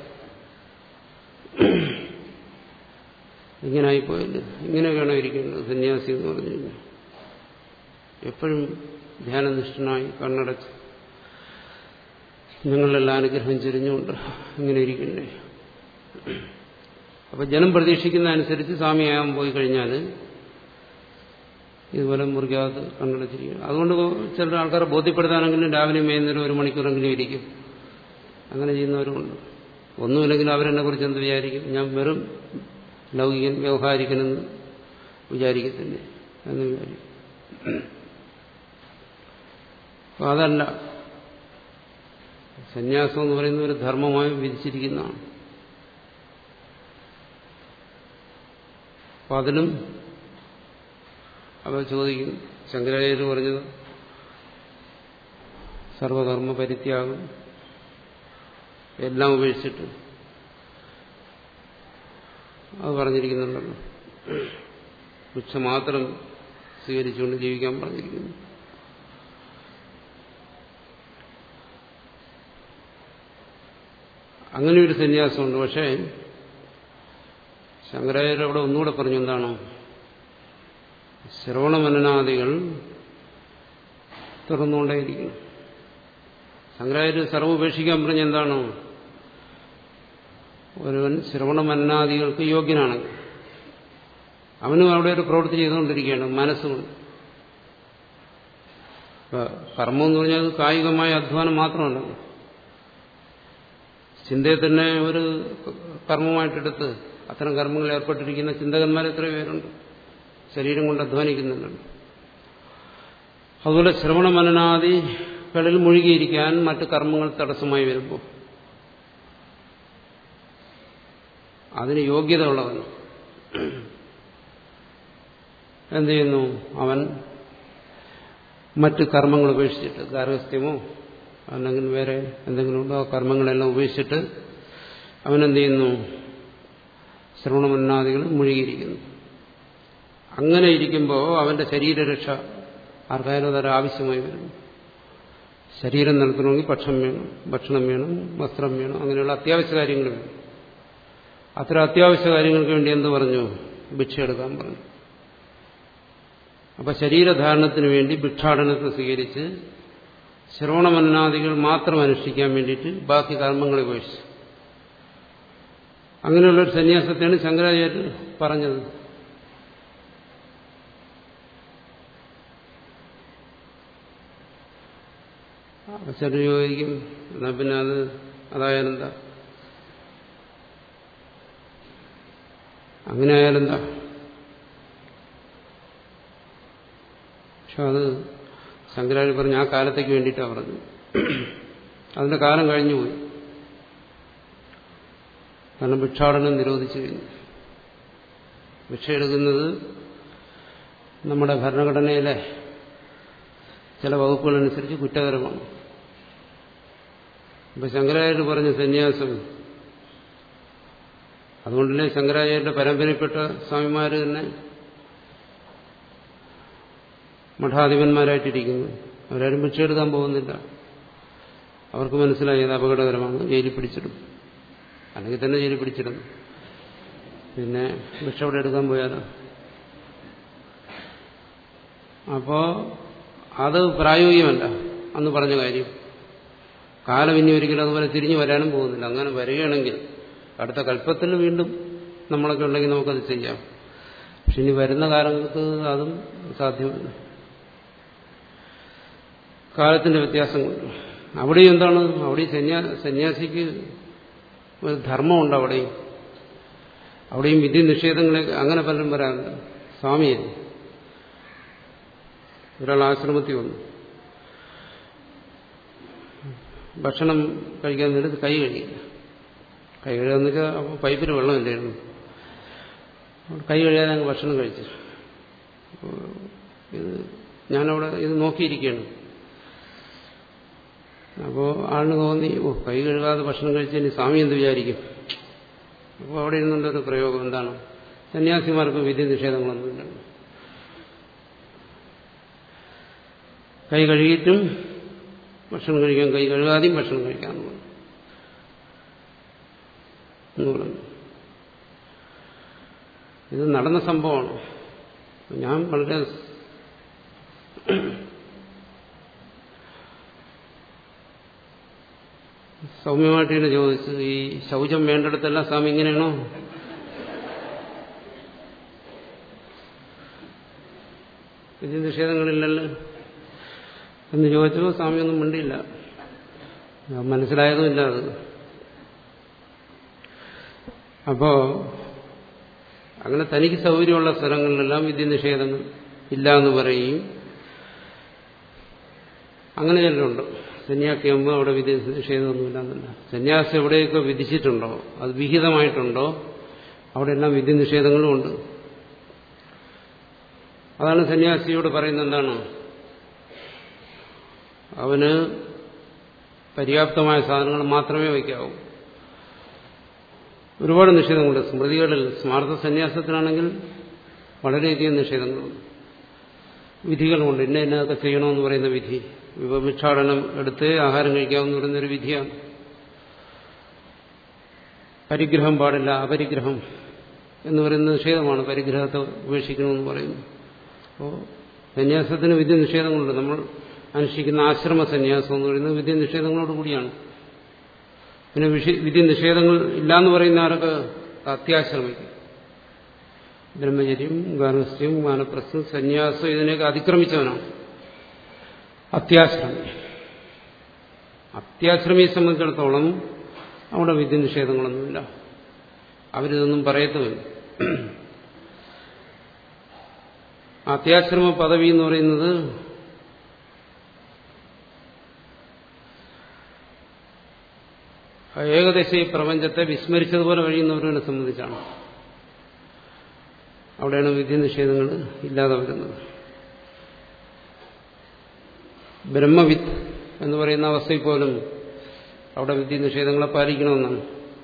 A: ഇങ്ങനെ ആയിപ്പോയില്ല ഇങ്ങനെ വേണം ഇരിക്കേണ്ടത് സന്യാസി എന്ന് പറഞ്ഞു കഴിഞ്ഞാൽ എപ്പോഴും ധ്യാനനിഷ്ഠനായി കണ്ണടച്ച് ഞങ്ങളെല്ലാം അനുഗ്രഹം ചൊരിഞ്ഞുകൊണ്ട് ഇങ്ങനെ ഇരിക്കണ്ടേ അപ്പൊ ജനം പ്രതീക്ഷിക്കുന്ന അനുസരിച്ച് സ്വാമിയാകാൻ പോയി കഴിഞ്ഞാൽ ഇതുപോലെ മുറിക്കകത്ത് കണ്ണടച്ചിരിക്കണം അതുകൊണ്ട് ചില ആൾക്കാരെ ബോധ്യപ്പെടുത്താനെങ്കിലും രാവിലെ വൈകുന്നേരം ഒരു മണിക്കൂറെങ്കിലും ഇരിക്കും അങ്ങനെ ചെയ്യുന്നവരുമുണ്ട് ഒന്നുമില്ലെങ്കിലും അവരെന്നെ കുറിച്ച് എന്ത് വിചാരിക്കും ഞാൻ വെറും ലൗകികൻ വ്യവഹാരിക്കനെന്ന് വിചാരിക്കത്തില്ലേ എന്ന് വിചാരിക്കും അപ്പൊ അതല്ല സന്യാസം എന്ന് പറയുന്ന ഒരു ധർമ്മമായി വിധിച്ചിരിക്കുന്നതാണ് അപ്പൊ അതിലും അവർ ചോദിക്കും ശങ്കരാചാര്യ പറഞ്ഞത് സർവകർമ്മ പരിത്യാഗം എല്ലാം ഉപേക്ഷിച്ചിട്ട് അത് പറഞ്ഞിരിക്കുന്നുണ്ടല്ലോ ഭിക്ഷ മാത്രം സ്വീകരിച്ചുകൊണ്ട് ജീവിക്കാൻ പറഞ്ഞിരിക്കുന്നു അങ്ങനെ ഒരു സന്യാസമുണ്ട് പക്ഷേ ശങ്കരാചാര്യ അവിടെ ഒന്നുകൂടെ പറഞ്ഞു എന്താണ് ശ്രവണമനനാദികൾ തുറന്നുകൊണ്ടേയിരിക്കണം ശങ്കരാചാര്യ സർവ്വ ഉപേക്ഷിക്കാൻ പറഞ്ഞ എന്താണ് ഒരുവൻ ശ്രവണമന്നാദികൾക്ക് യോഗ്യനാണെങ്കിൽ അവനും അവിടെ ഒരു പ്രവൃത്തി ചെയ്തുകൊണ്ടിരിക്കുകയാണ് മനസ്സുകൊണ്ട് കർമ്മം എന്ന് പറഞ്ഞാൽ കായികമായ അധ്വാനം മാത്രമല്ല ചിന്തയെ തന്നെ ഒരു കർമ്മമായിട്ടെടുത്ത് അത്തരം കർമ്മങ്ങളിൽ ഏർപ്പെട്ടിരിക്കുന്ന ചിന്തകന്മാർ എത്ര പേരുണ്ട് ശരീരം കൊണ്ട് അധ്വാനിക്കുന്നുണ്ട് അതുപോലെ ശ്രവണ മനനാദികളിൽ മുഴുകിയിരിക്കാൻ മറ്റു കർമ്മങ്ങൾ തടസ്സമായി വരുമ്പോൾ അതിന് യോഗ്യത ഉള്ളവൻ എന്ത് ചെയ്യുന്നു അവൻ മറ്റ് കർമ്മങ്ങൾ ഉപേക്ഷിച്ചിട്ട് ഗാർഹസ്ഥ്യമോ അല്ലെങ്കിൽ വേറെ എന്തെങ്കിലും ഉണ്ടോ ആ കർമ്മങ്ങളെല്ലാം ഉപേക്ഷിച്ചിട്ട് അവനെന്ത് ചെയ്യുന്നു ശ്രവണമന്നാദികൾ മുഴുകിയിരിക്കുന്നു അങ്ങനെ ഇരിക്കുമ്പോൾ അവന്റെ ശരീരരക്ഷ ആർക്കായാലും അതൊരു ആവശ്യമായി വരുന്നു ശരീരം നടത്തണമെങ്കിൽ ഭക്ഷണം വേണം ഭക്ഷണം വേണം വസ്ത്രം വേണം അങ്ങനെയുള്ള അത്യാവശ്യ കാര്യങ്ങൾ വേണം അത്ര അത്യാവശ്യ കാര്യങ്ങൾക്ക് വേണ്ടി എന്ത് പറഞ്ഞു ഭിക്ഷ എടുക്കാൻ പറഞ്ഞു അപ്പൊ ശരീരധാരണത്തിന് വേണ്ടി ഭിക്ഷാടനത്തെ സ്വീകരിച്ച് ശ്രവണമന്നാദികൾ മാത്രം അനുഷ്ഠിക്കാൻ വേണ്ടിയിട്ട് ബാക്കി കർമ്മങ്ങളെ ഉപേക്ഷിച്ചു അങ്ങനെയുള്ളൊരു സന്യാസത്തെയാണ് ശങ്കരാചാര്യർ പറഞ്ഞത് അപ്പൊ ചിലർ ചോദിക്കും എന്നാ പിന്നെ അത് അതായാലെന്താ അങ്ങനെ ആയാലെന്താ പക്ഷെ അത് ശങ്കരാചാര്യ പറഞ്ഞ ആ കാലത്തേക്ക് വേണ്ടിയിട്ടാണ് പറഞ്ഞു അതിന്റെ കാലം കഴിഞ്ഞുപോയി കാരണം ഭിക്ഷാടനം നിരോധിച്ചു കഴിഞ്ഞു ഭിക്ഷ എടുക്കുന്നത് നമ്മുടെ ഭരണഘടനയിലെ ചില വകുപ്പുകളനുസരിച്ച് കുറ്റകരമാണ് ഇപ്പൊ ശങ്കരാചാര്യ പറഞ്ഞ സന്യാസം അതുകൊണ്ടല്ലേ ശങ്കരാചാര്യരുടെ പരമ്പരയിൽപ്പെട്ട സ്വാമിമാര് തന്നെ മഠാധിപന്മാരായിട്ടിരിക്കുന്നു അവരാരും ഭിക്ഷ എടുക്കാൻ പോകുന്നില്ല അവർക്ക് മനസ്സിലായി അത് അപകടകരമാണ് ജയിലിൽ പിടിച്ചിടും അല്ലെങ്കിൽ തന്നെ ജയിലിൽ പിടിച്ചിടും പിന്നെ ഭിക്ഷ അവിടെ എടുക്കാൻ പോയാലോ അപ്പോ അത് പ്രായോഗികമല്ല അന്ന് പറഞ്ഞ കാര്യം കാലം ഇനി ഒരിക്കലും അതുപോലെ തിരിഞ്ഞു വരാനും പോകുന്നില്ല അങ്ങനെ വരികയാണെങ്കിൽ അടുത്ത കല്പത്തിൽ വീണ്ടും നമ്മളൊക്കെ ഉണ്ടെങ്കിൽ നമുക്കത് ചെയ്യാം പക്ഷെ ഇനി വരുന്ന കാലങ്ങൾക്ക് അതും സാധ്യമല്ല കാലത്തിന്റെ വ്യത്യാസം കൊണ്ട് അവിടെയും എന്താണ് അവിടെയും സന്യാ സന്യാസിക്ക് ഒരു ധർമ്മമുണ്ട് അവിടെയും അവിടെയും വിധി നിഷേധങ്ങളെ അങ്ങനെ പലരും പറയാറുണ്ട് സ്വാമിയെ ഒരാൾ ആശ്രമത്തിൽ വന്നു ഭക്ഷണം കഴിക്കാൻ നേരത്ത് കൈ കഴിയില്ല കൈ കഴുകാന്ന് വെച്ചാൽ അപ്പോൾ പൈപ്പിൽ വെള്ളമില്ലായിരുന്നു കൈ കഴിയാതെ അങ്ങ് ഭക്ഷണം കഴിച്ചു ഇത് ഞാനവിടെ ഇത് നോക്കിയിരിക്കുകയാണ് അപ്പോൾ ആളിന് തോന്നി ഓ കൈ കഴുകാതെ ഭക്ഷണം കഴിച്ചതിന് സ്വാമി എന്ത് വിചാരിക്കും അപ്പോൾ അവിടെ ഇരുന്നുള്ളൊരു പ്രയോഗം എന്താണ് സന്യാസിമാർക്ക് വിധി നിഷേധങ്ങളൊന്നുമില്ല കൈ കഴുകിയിട്ടും ഭക്ഷണം കഴിക്കാൻ കൈ കഴുകാതെയും ഭക്ഷണം കഴിക്കാമെന്ന് പറഞ്ഞു എന്ന് പറഞ്ഞു ഇത് നടന്ന സംഭവമാണ് ഞാൻ വളരെ സൗമ്യമായിട്ട് ഇങ്ങനെ ചോദിച്ചു ഈ ശൗചം വേണ്ടിടത്തെല്ലാം സ്വാമി ഇങ്ങനെയാണോ ഇത് നിഷേധങ്ങളില്ലല്ലോ എന്ന് ചോദിച്ചപ്പോൾ സ്വാമി ഒന്നും മിണ്ടിയില്ല മനസ്സിലായതുമില്ല അത് അപ്പോ അങ്ങനെ തനിക്ക് സൗകര്യമുള്ള സ്ഥലങ്ങളിലെല്ലാം വിദ്യനിഷേധങ്ങൾ ഇല്ല എന്ന് പറയുകയും അങ്ങനെ ചെല്ലുണ്ട് സന്യാസിയാകുമ്പോൾ അവിടെ വിധി നിഷേധമൊന്നുമില്ല എന്നല്ല സന്യാസം എവിടെയൊക്കെ വിധിച്ചിട്ടുണ്ടോ അത് വിഹിതമായിട്ടുണ്ടോ അവിടെ എല്ലാം വിധി നിഷേധങ്ങളും ഉണ്ട് അതാണ് സന്യാസിയോട് പറയുന്നത് എന്താണ് അവന് പര്യാപ്തമായ സാധനങ്ങൾ മാത്രമേ വയ്ക്കാവൂ ഒരുപാട് നിഷേധങ്ങളുണ്ട് സ്മൃതികളിൽ സ്മാർത്ഥ സന്യാസത്തിനാണെങ്കിൽ വളരെയധികം നിഷേധങ്ങളുണ്ട് വിധികളുമുണ്ട് ഇന്ന ഇന്നതൊക്കെ ചെയ്യണമെന്ന് പറയുന്ന വിധി വിഭഭിക്ഷാടനം എടുത്ത് ആഹാരം കഴിക്കാമെന്ന് പറയുന്നൊരു വിധിയാണ് പരിഗ്രഹം പാടില്ല അപരിഗ്രഹം എന്ന് പറയുന്ന നിഷേധമാണ് പരിഗ്രഹത്തെ ഉപേക്ഷിക്കണമെന്ന് പറയുന്നു അപ്പോൾ സന്യാസത്തിന് വിധി നിഷേധങ്ങളുണ്ട് നമ്മൾ അനുഷ്ഠിക്കുന്ന ആശ്രമ സന്യാസം എന്ന് പറയുന്നത് വിധി നിഷേധങ്ങളോട് കൂടിയാണ് പിന്നെ വിധി നിഷേധങ്ങൾ ഇല്ലാന്ന് പറയുന്ന ആരൊക്കെ അത്യാശ്രമിക്കും ബ്രഹ്മചര്യം ഗാർഹസ്ഥ്യം മാനപ്രസ്ഥം സന്യാസം ഇതിനെയൊക്കെ അതിക്രമിച്ചവനാണ് അത്യാശ്രമി അത്യാശ്രമിയെ സംബന്ധിച്ചിടത്തോളം അവിടെ വിധി നിഷേധങ്ങളൊന്നുമില്ല അവരിതൊന്നും പറയത്തുമില്ല അത്യാശ്രമ പദവി എന്ന് പറയുന്നത് ഏകദേശം ഈ പ്രപഞ്ചത്തെ വിസ്മരിച്ചതുപോലെ കഴിയുന്നവരെ സംബന്ധിച്ചാണ് അവിടെയാണ് വിധി നിഷേധങ്ങൾ ഇല്ലാതെ വരുന്നത് ബ്രഹ്മവിത്ത് എന്ന് പറയുന്ന അവസ്ഥയിൽ പോലും അവിടെ വിധി നിഷേധങ്ങളെ പാലിക്കണമെന്നാണ്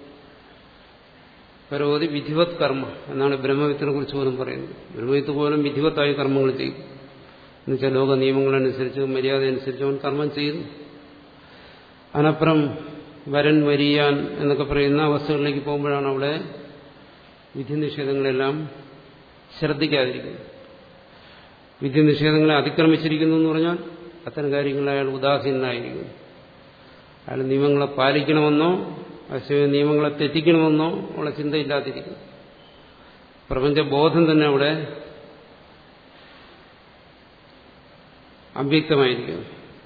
A: പരവധി വിധിവത് കർമ്മ എന്നാണ് ബ്രഹ്മവിത്തിനെ കുറിച്ച് പോലും പറയുന്നത് ബ്രഹ്മവിത്ത് പോലും വിധിവത്തായി കർമ്മങ്ങൾ ചെയ്യും എന്നുവെച്ചാൽ ലോക നിയമങ്ങളനുസരിച്ച് മര്യാദ അനുസരിച്ച് അവൻ കർമ്മം ചെയ്യുന്നു അതിനപ്പുറം വരൻ വരിയാൻ എന്നൊക്കെ പറയുന്ന അവസ്ഥകളിലേക്ക് പോകുമ്പോഴാണ് അവിടെ വിധി നിഷേധങ്ങളെല്ലാം ശ്രദ്ധിക്കാതിരിക്കുന്നത് വിധി നിഷേധങ്ങളെ അതിക്രമിച്ചിരിക്കുന്നു എന്ന് പറഞ്ഞാൽ അത്തരം കാര്യങ്ങളിൽ അയാൾ ഉദാസീനായിരിക്കുന്നു അയാൾ നിയമങ്ങളെ പാലിക്കണമെന്നോ അതേസമയം നിയമങ്ങളെ തെറ്റിക്കണമെന്നോ ഉള്ള ചിന്തയില്ലാതിരിക്കുന്നു പ്രപഞ്ചബോധം തന്നെ അവിടെ അവ്യക്തമായിരിക്കുന്നു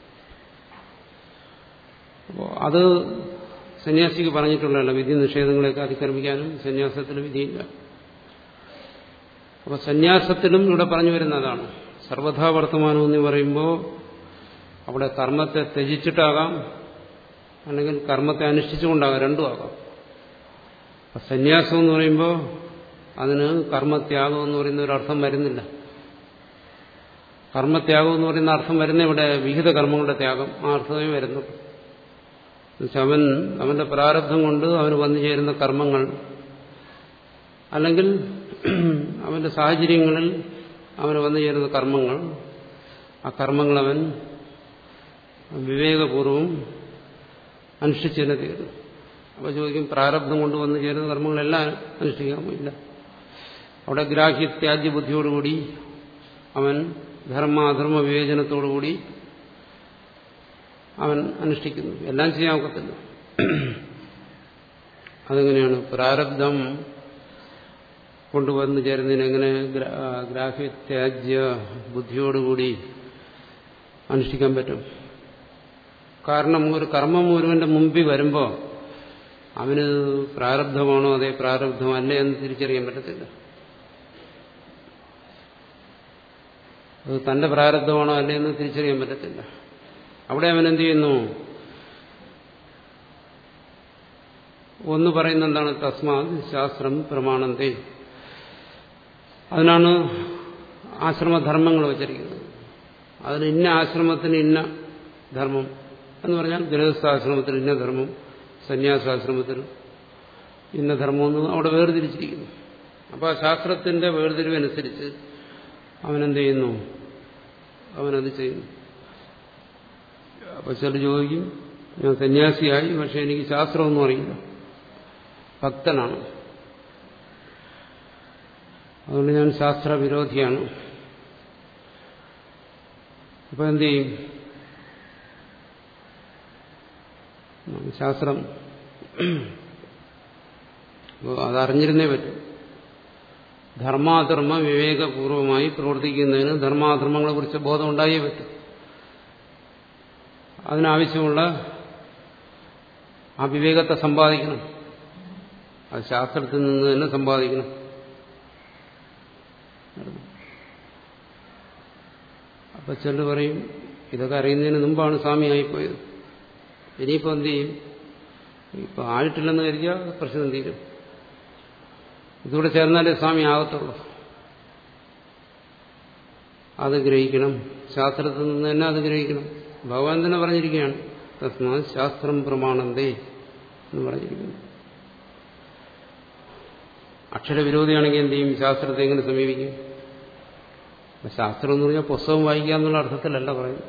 A: അപ്പോൾ അത് സന്യാസിക്ക് പറഞ്ഞിട്ടുള്ളതല്ല വിധി നിഷേധങ്ങളെയൊക്കെ അതിക്രമിക്കാനും സന്യാസത്തിന് വിധിയില്ല അപ്പോൾ സന്യാസത്തിലും ഇവിടെ പറഞ്ഞു വരുന്നതാണ് സർവഥാ വർത്തമാനം എന്ന് പറയുമ്പോൾ അവിടെ കർമ്മത്തെ ത്യജിച്ചിട്ടാകാം അല്ലെങ്കിൽ കർമ്മത്തെ അനുഷ്ഠിച്ചുകൊണ്ടാകാം രണ്ടും ആകാം അപ്പം സന്യാസം എന്ന് പറയുമ്പോൾ അതിന് കർമ്മത്യാഗം എന്ന് പറയുന്ന ഒരു അർത്ഥം വരുന്നില്ല കർമ്മത്യാഗം എന്ന് പറയുന്ന അർത്ഥം വരുന്ന ഇവിടെ വിഹിത കർമ്മങ്ങളുടെ ത്യാഗം ആ അർത്ഥമേ വരുന്നു അവൻ അവന്റെ പ്രാരബ്ധം കൊണ്ട് അവന് വന്നു ചേരുന്ന കർമ്മങ്ങൾ അല്ലെങ്കിൽ അവന്റെ സാഹചര്യങ്ങളിൽ അവന് വന്നു ചേരുന്ന കർമ്മങ്ങൾ ആ കർമ്മങ്ങൾ അവൻ വിവേകപൂർവം അനുഷ്ഠിച്ചതിനെ തീരും അപ്പോൾ ചോദിക്കും പ്രാരബ്ധം കൊണ്ട് വന്നു ചേരുന്ന കർമ്മങ്ങളെല്ലാം അനുഷ്ഠിക്കാമോ ഇല്ല അവിടെ ഗ്രാഹ്യ ത്യാജ്യ ബുദ്ധിയോടുകൂടി അവൻ ധർമ്മ അധർമ്മ വിവേചനത്തോടുകൂടി അവൻ അനുഷ്ഠിക്കുന്നു എല്ലാം ചെയ്യാൻ ഒക്കത്തില്ല അതെങ്ങനെയാണ് പ്രാരബ്ധം കൊണ്ടുവന്ന് ചേരുന്നതിന് എങ്ങനെ ഗ്രാഹ്യ ത്യാജ്യ ബുദ്ധിയോടുകൂടി അനുഷ്ഠിക്കാൻ പറ്റും കാരണം ഒരു കർമ്മം ഒരുവന്റെ മുമ്പിൽ വരുമ്പോൾ അവന് പ്രാരബ്ധമാണോ അതേ പ്രാരബ്ധമല്ലേ എന്ന് തിരിച്ചറിയാൻ പറ്റത്തില്ല അത് തന്റെ പ്രാരബ്ധമാണോ അല്ലേ എന്ന് തിരിച്ചറിയാൻ പറ്റത്തില്ല അവിടെ അവൻ എന്ത് ചെയ്യുന്നു ഒന്ന് പറയുന്ന എന്താണ് തസ്മാ ശാസ്ത്രം പ്രമാണന്തേ അതിനാണ് ആശ്രമധർമ്മങ്ങൾ വച്ചിരിക്കുന്നത് അതിന് ഇന്ന ആശ്രമത്തിന് ഇന്ന ധർമ്മം എന്ന് പറഞ്ഞാൽ ഗൃഹസ്ഥാശ്രമത്തിന് ഇന്ന ധർമ്മം സന്യാസാശ്രമത്തിന് ഇന്ന ധർമ്മമൊന്നും അവിടെ വേർതിരിച്ചിരിക്കുന്നു അപ്പോൾ ആ ശാസ്ത്രത്തിന്റെ വേർതിരിവനുസരിച്ച് അവനെന്ത് ചെയ്യുന്നു അവനത് ചെയ്യുന്നു അപ്പോൾ ചില ചോദിക്കും ഞാൻ സന്യാസിയായി പക്ഷെ എനിക്ക് ശാസ്ത്രമൊന്നും അറിയില്ല ഭക്തനാണ് അതുകൊണ്ട് ഞാൻ ശാസ്ത്രവിരോധിയാണ് അപ്പൊ എന്ത് ചെയ്യും ശാസ്ത്രം അതറിഞ്ഞിരുന്നേ പറ്റും ധർമാധർമ്മ വിവേകപൂർവമായി പ്രവർത്തിക്കുന്നതിന് ധർമാധർമ്മങ്ങളെ കുറിച്ച് ബോധം ഉണ്ടായേ പറ്റും അതിനാവശ്യമുള്ള ആ വിവേകത്തെ സമ്പാദിക്കണം അത് ശാസ്ത്രത്തിൽ നിന്ന് തന്നെ സമ്പാദിക്കണം അപ്പൊ ചിലർ പറയും ഇതൊക്കെ അറിയുന്നതിന് മുമ്പാണ് സ്വാമി ആയിപ്പോയത് ഇനിയിപ്പോൾ എന്ത് ചെയ്യും ഇപ്പൊ ആയിട്ടില്ലെന്ന് കരുതിയാൽ പ്രശ്നം തീരും ഇതുകൂടെ ചേർന്നാലേ സ്വാമി ആകത്തുള്ളൂ അത് ഗ്രഹിക്കണം ശാസ്ത്രത്തിൽ നിന്ന് തന്നെ അത് ഗ്രഹിക്കണം ഭഗവാൻ തന്നെ പറഞ്ഞിരിക്കുകയാണ് തസ്മാ ശാസ്ത്രം പ്രമാണന്തേ എന്ന് പറഞ്ഞിരിക്കുന്നു അക്ഷരവിരോധിയാണെങ്കിൽ എന്ത് ചെയ്യും ശാസ്ത്രത്തെ എങ്ങനെ സമീപിക്കും ശാസ്ത്രം എന്ന് പറഞ്ഞാൽ പുസ്തകം വായിക്കുക എന്നുള്ള അർത്ഥത്തിലല്ല പറയുന്നത്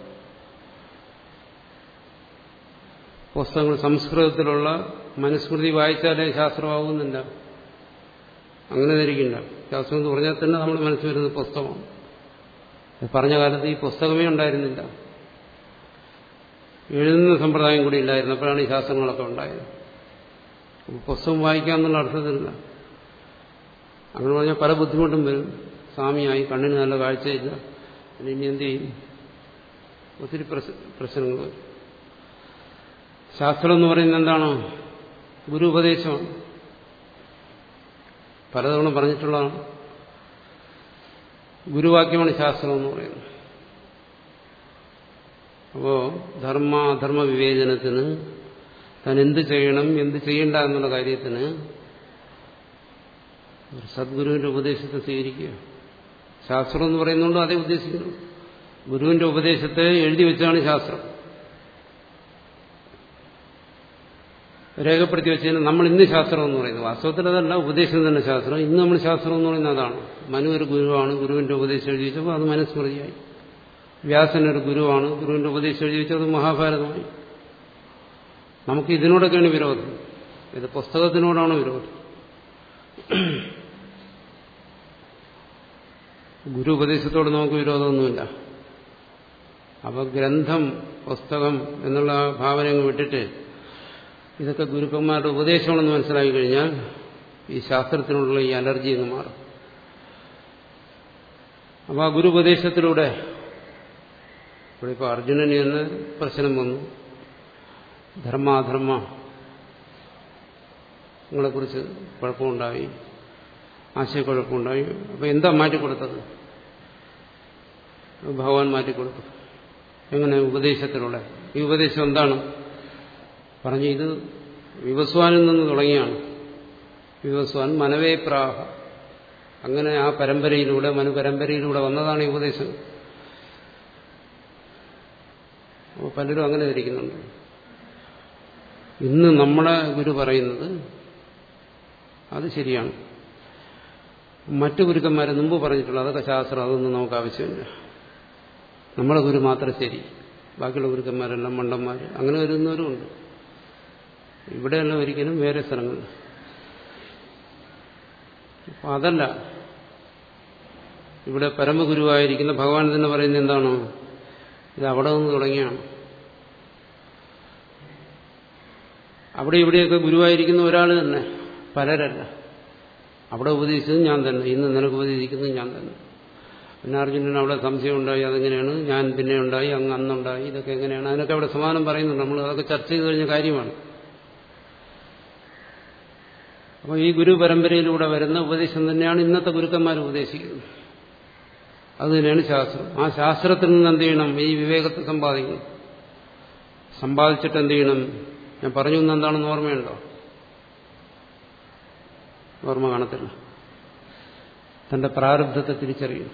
A: പുസ്തകങ്ങൾ സംസ്കൃതത്തിലുള്ള മനുസ്മൃതി വായിച്ചാലേ ശാസ്ത്രമാകുന്നില്ല അങ്ങനെ ധരിക്കില്ല ശാസ്ത്രം എന്ന് പറഞ്ഞാൽ തന്നെ നമ്മൾ മനസ്സിൽ വരുന്നത് പുസ്തകമാണ് പറഞ്ഞ കാലത്ത് ഈ പുസ്തകമേ ഉണ്ടായിരുന്നില്ല എഴുതുന്ന സമ്പ്രദായം കൂടി ഇല്ലായിരുന്നപ്പോഴാണ് ഈ ശാസ്ത്രങ്ങളൊക്കെ ഉണ്ടായത് പുസ്തകം വായിക്കാമെന്നുള്ള അർത്ഥത്തിലില്ല അങ്ങനെ പറഞ്ഞാൽ പല ബുദ്ധിമുട്ടും വരും സ്വാമിയായി കണ്ണിന് നല്ല കാഴ്ചയില്ല പിന്നെ ഇനി എന്ത് ചെയ്യും ഒത്തിരി പ്രശ്നങ്ങൾ വരും ശാസ്ത്രം എന്ന് പറയുന്നത് എന്താണ് ഗുരു ഉപദേശമാണ് പലതവണ പറഞ്ഞിട്ടുള്ളതാണ് ഗുരുവാക്യമാണ് ശാസ്ത്രം എന്ന് പറയുന്നത് അപ്പോ ധർമ്മ അധർമ്മ വിവേചനത്തിന് താൻ എന്ത് ചെയ്യണം എന്ത് ചെയ്യണ്ട എന്നുള്ള കാര്യത്തിന് ഒരു സദ്ഗുരുവിന്റെ ഉപദേശത്തെ സ്വീകരിക്കുക ശാസ്ത്രം എന്ന് പറയുന്നുണ്ട് അതേ ഉദ്ദേശിക്കുന്നു ഗുരുവിന്റെ ഉപദേശത്തെ എഴുതി വെച്ചാണ് ശാസ്ത്രം രേഖപ്പെടുത്തി വെച്ചതിന് നമ്മൾ ഇന്ന് ശാസ്ത്രം എന്ന് പറയുന്നത് വാസ്തവത്തിൽ അതല്ല ഉപദേശം തന്നെ ശാസ്ത്രം ഇന്ന് നമ്മൾ ശാസ്ത്രം എന്ന് പറയുന്നത് അതാണ് മനു ഒരു ഗുരുവാണ് ഗുരുവിന്റെ ഉപദേശം എഴുതി വെച്ചപ്പോൾ അത് മനുസ്മൃതിയായി വ്യാസൻ ഒരു ഗുരുവാണ് ഗുരുവിന്റെ ഉപദേശം എഴുതി വെച്ചത് അത് മഹാഭാരതമായി നമുക്ക് ഇതിനോടൊക്കെയാണ് വിരോധം ഇത് പുസ്തകത്തിനോടാണ് വിരോധം ഗുരു ഉപദേശത്തോട് നമുക്ക് വിരോധമൊന്നുമില്ല അപ്പോൾ ഗ്രന്ഥം പുസ്തകം എന്നുള്ള ഭാവന അങ്ങ് വിട്ടിട്ട് ഇതൊക്കെ ഗുരുക്കന്മാരുടെ ഉപദേശമാണെന്ന് മനസ്സിലാക്കി കഴിഞ്ഞാൽ ഈ ശാസ്ത്രത്തിനുള്ള ഈ അലർജി അങ്ങ് മാറും അപ്പോൾ ആ ഗുരു ഉപദേശത്തിലൂടെ ഇവിടെ ഇപ്പോൾ അർജുനന് തന്നെ പ്രശ്നം വന്നു ധർമാധർമ്മ നിങ്ങളെക്കുറിച്ച് കുഴപ്പമുണ്ടായി ആശയക്കുഴപ്പമുണ്ടായി അപ്പോൾ എന്താ മാറ്റിക്കൊടുത്തത് ഭഗവാൻ മാറ്റിക്കൊടുത്തു എങ്ങനെ ഉപദേശത്തിലൂടെ ഈ ഉപദേശം എന്താണ് പറഞ്ഞു ഇത് വിവസ്വാനിൽ നിന്ന് തുടങ്ങിയാണ് വിവസ്വാൻ മനവേ പ്രാഹ അങ്ങനെ ആ പരമ്പരയിലൂടെ മനു പരമ്പരയിലൂടെ വന്നതാണ് ഈ ഉപദേശം അപ്പോൾ പലരും അങ്ങനെ ധരിക്കുന്നുണ്ട് ഇന്ന് നമ്മളെ ഗുരു പറയുന്നത് അത് ശരിയാണ് മറ്റു ഗുരുക്കന്മാരെ മുമ്പ് പറഞ്ഞിട്ടുള്ള അതൊക്കെ ശാസ്ത്രം അതൊന്നും നമുക്ക് ആവശ്യമില്ല നമ്മളെ ഗുരു മാത്രം ശരി ബാക്കിയുള്ള ഗുരുക്കന്മാരെല്ലാം മണ്ടന്മാർ അങ്ങനെ വരുന്നവരുമുണ്ട് ഇവിടെയല്ല ഒരിക്കലും വേറെ സ്ഥലങ്ങളിൽ അപ്പം അതല്ല ഇവിടെ പരമഗുരുവായിരിക്കുന്ന ഭഗവാൻ തന്നെ പറയുന്നത് എന്താണോ ഇത് അവിടെ നിന്ന് തുടങ്ങിയാണ് അവിടെ ഇവിടെയൊക്കെ ഗുരുവായിരിക്കുന്ന ഒരാൾ തന്നെ പലരല്ല അവിടെ ഉപദേശിച്ചത് ഞാൻ തന്നെ ഇന്ന് നിനക്ക് ഉപദേശിക്കുന്നത് ഞാൻ തന്നെ പിന്നെ അർജുനൻ അവിടെ സംശയം ഉണ്ടായി അതെങ്ങനെയാണ് ഞാൻ പിന്നെ ഉണ്ടായി അങ്ങ് അന്നുണ്ടായി ഇതൊക്കെ എങ്ങനെയാണ് അതിനൊക്കെ അവിടെ സമാനം പറയുന്നുണ്ട് നമ്മൾ അതൊക്കെ ചർച്ച ചെയ്ത് കഴിഞ്ഞ കാര്യമാണ് അപ്പോൾ ഈ ഗുരു പരമ്പരയിലൂടെ വരുന്ന ഉപദേശം തന്നെയാണ് ഇന്നത്തെ ഗുരുക്കന്മാർ ഉപദേശിക്കുന്നത് അത് തന്നെയാണ് ശാസ്ത്രം ആ ശാസ്ത്രത്തിൽ നിന്ന് എന്ത് ചെയ്യണം ഈ വിവേകത്തെ സമ്പാദിക്കണം സമ്പാദിച്ചിട്ട് എന്ത് ചെയ്യണം ഞാൻ പറഞ്ഞു എന്ന് എന്താണെന്ന് ഓർമ്മയുണ്ടോ ഓർമ്മ കാണത്തില്ല തന്റെ പ്രാരബ്ധത്തെ തിരിച്ചറിയും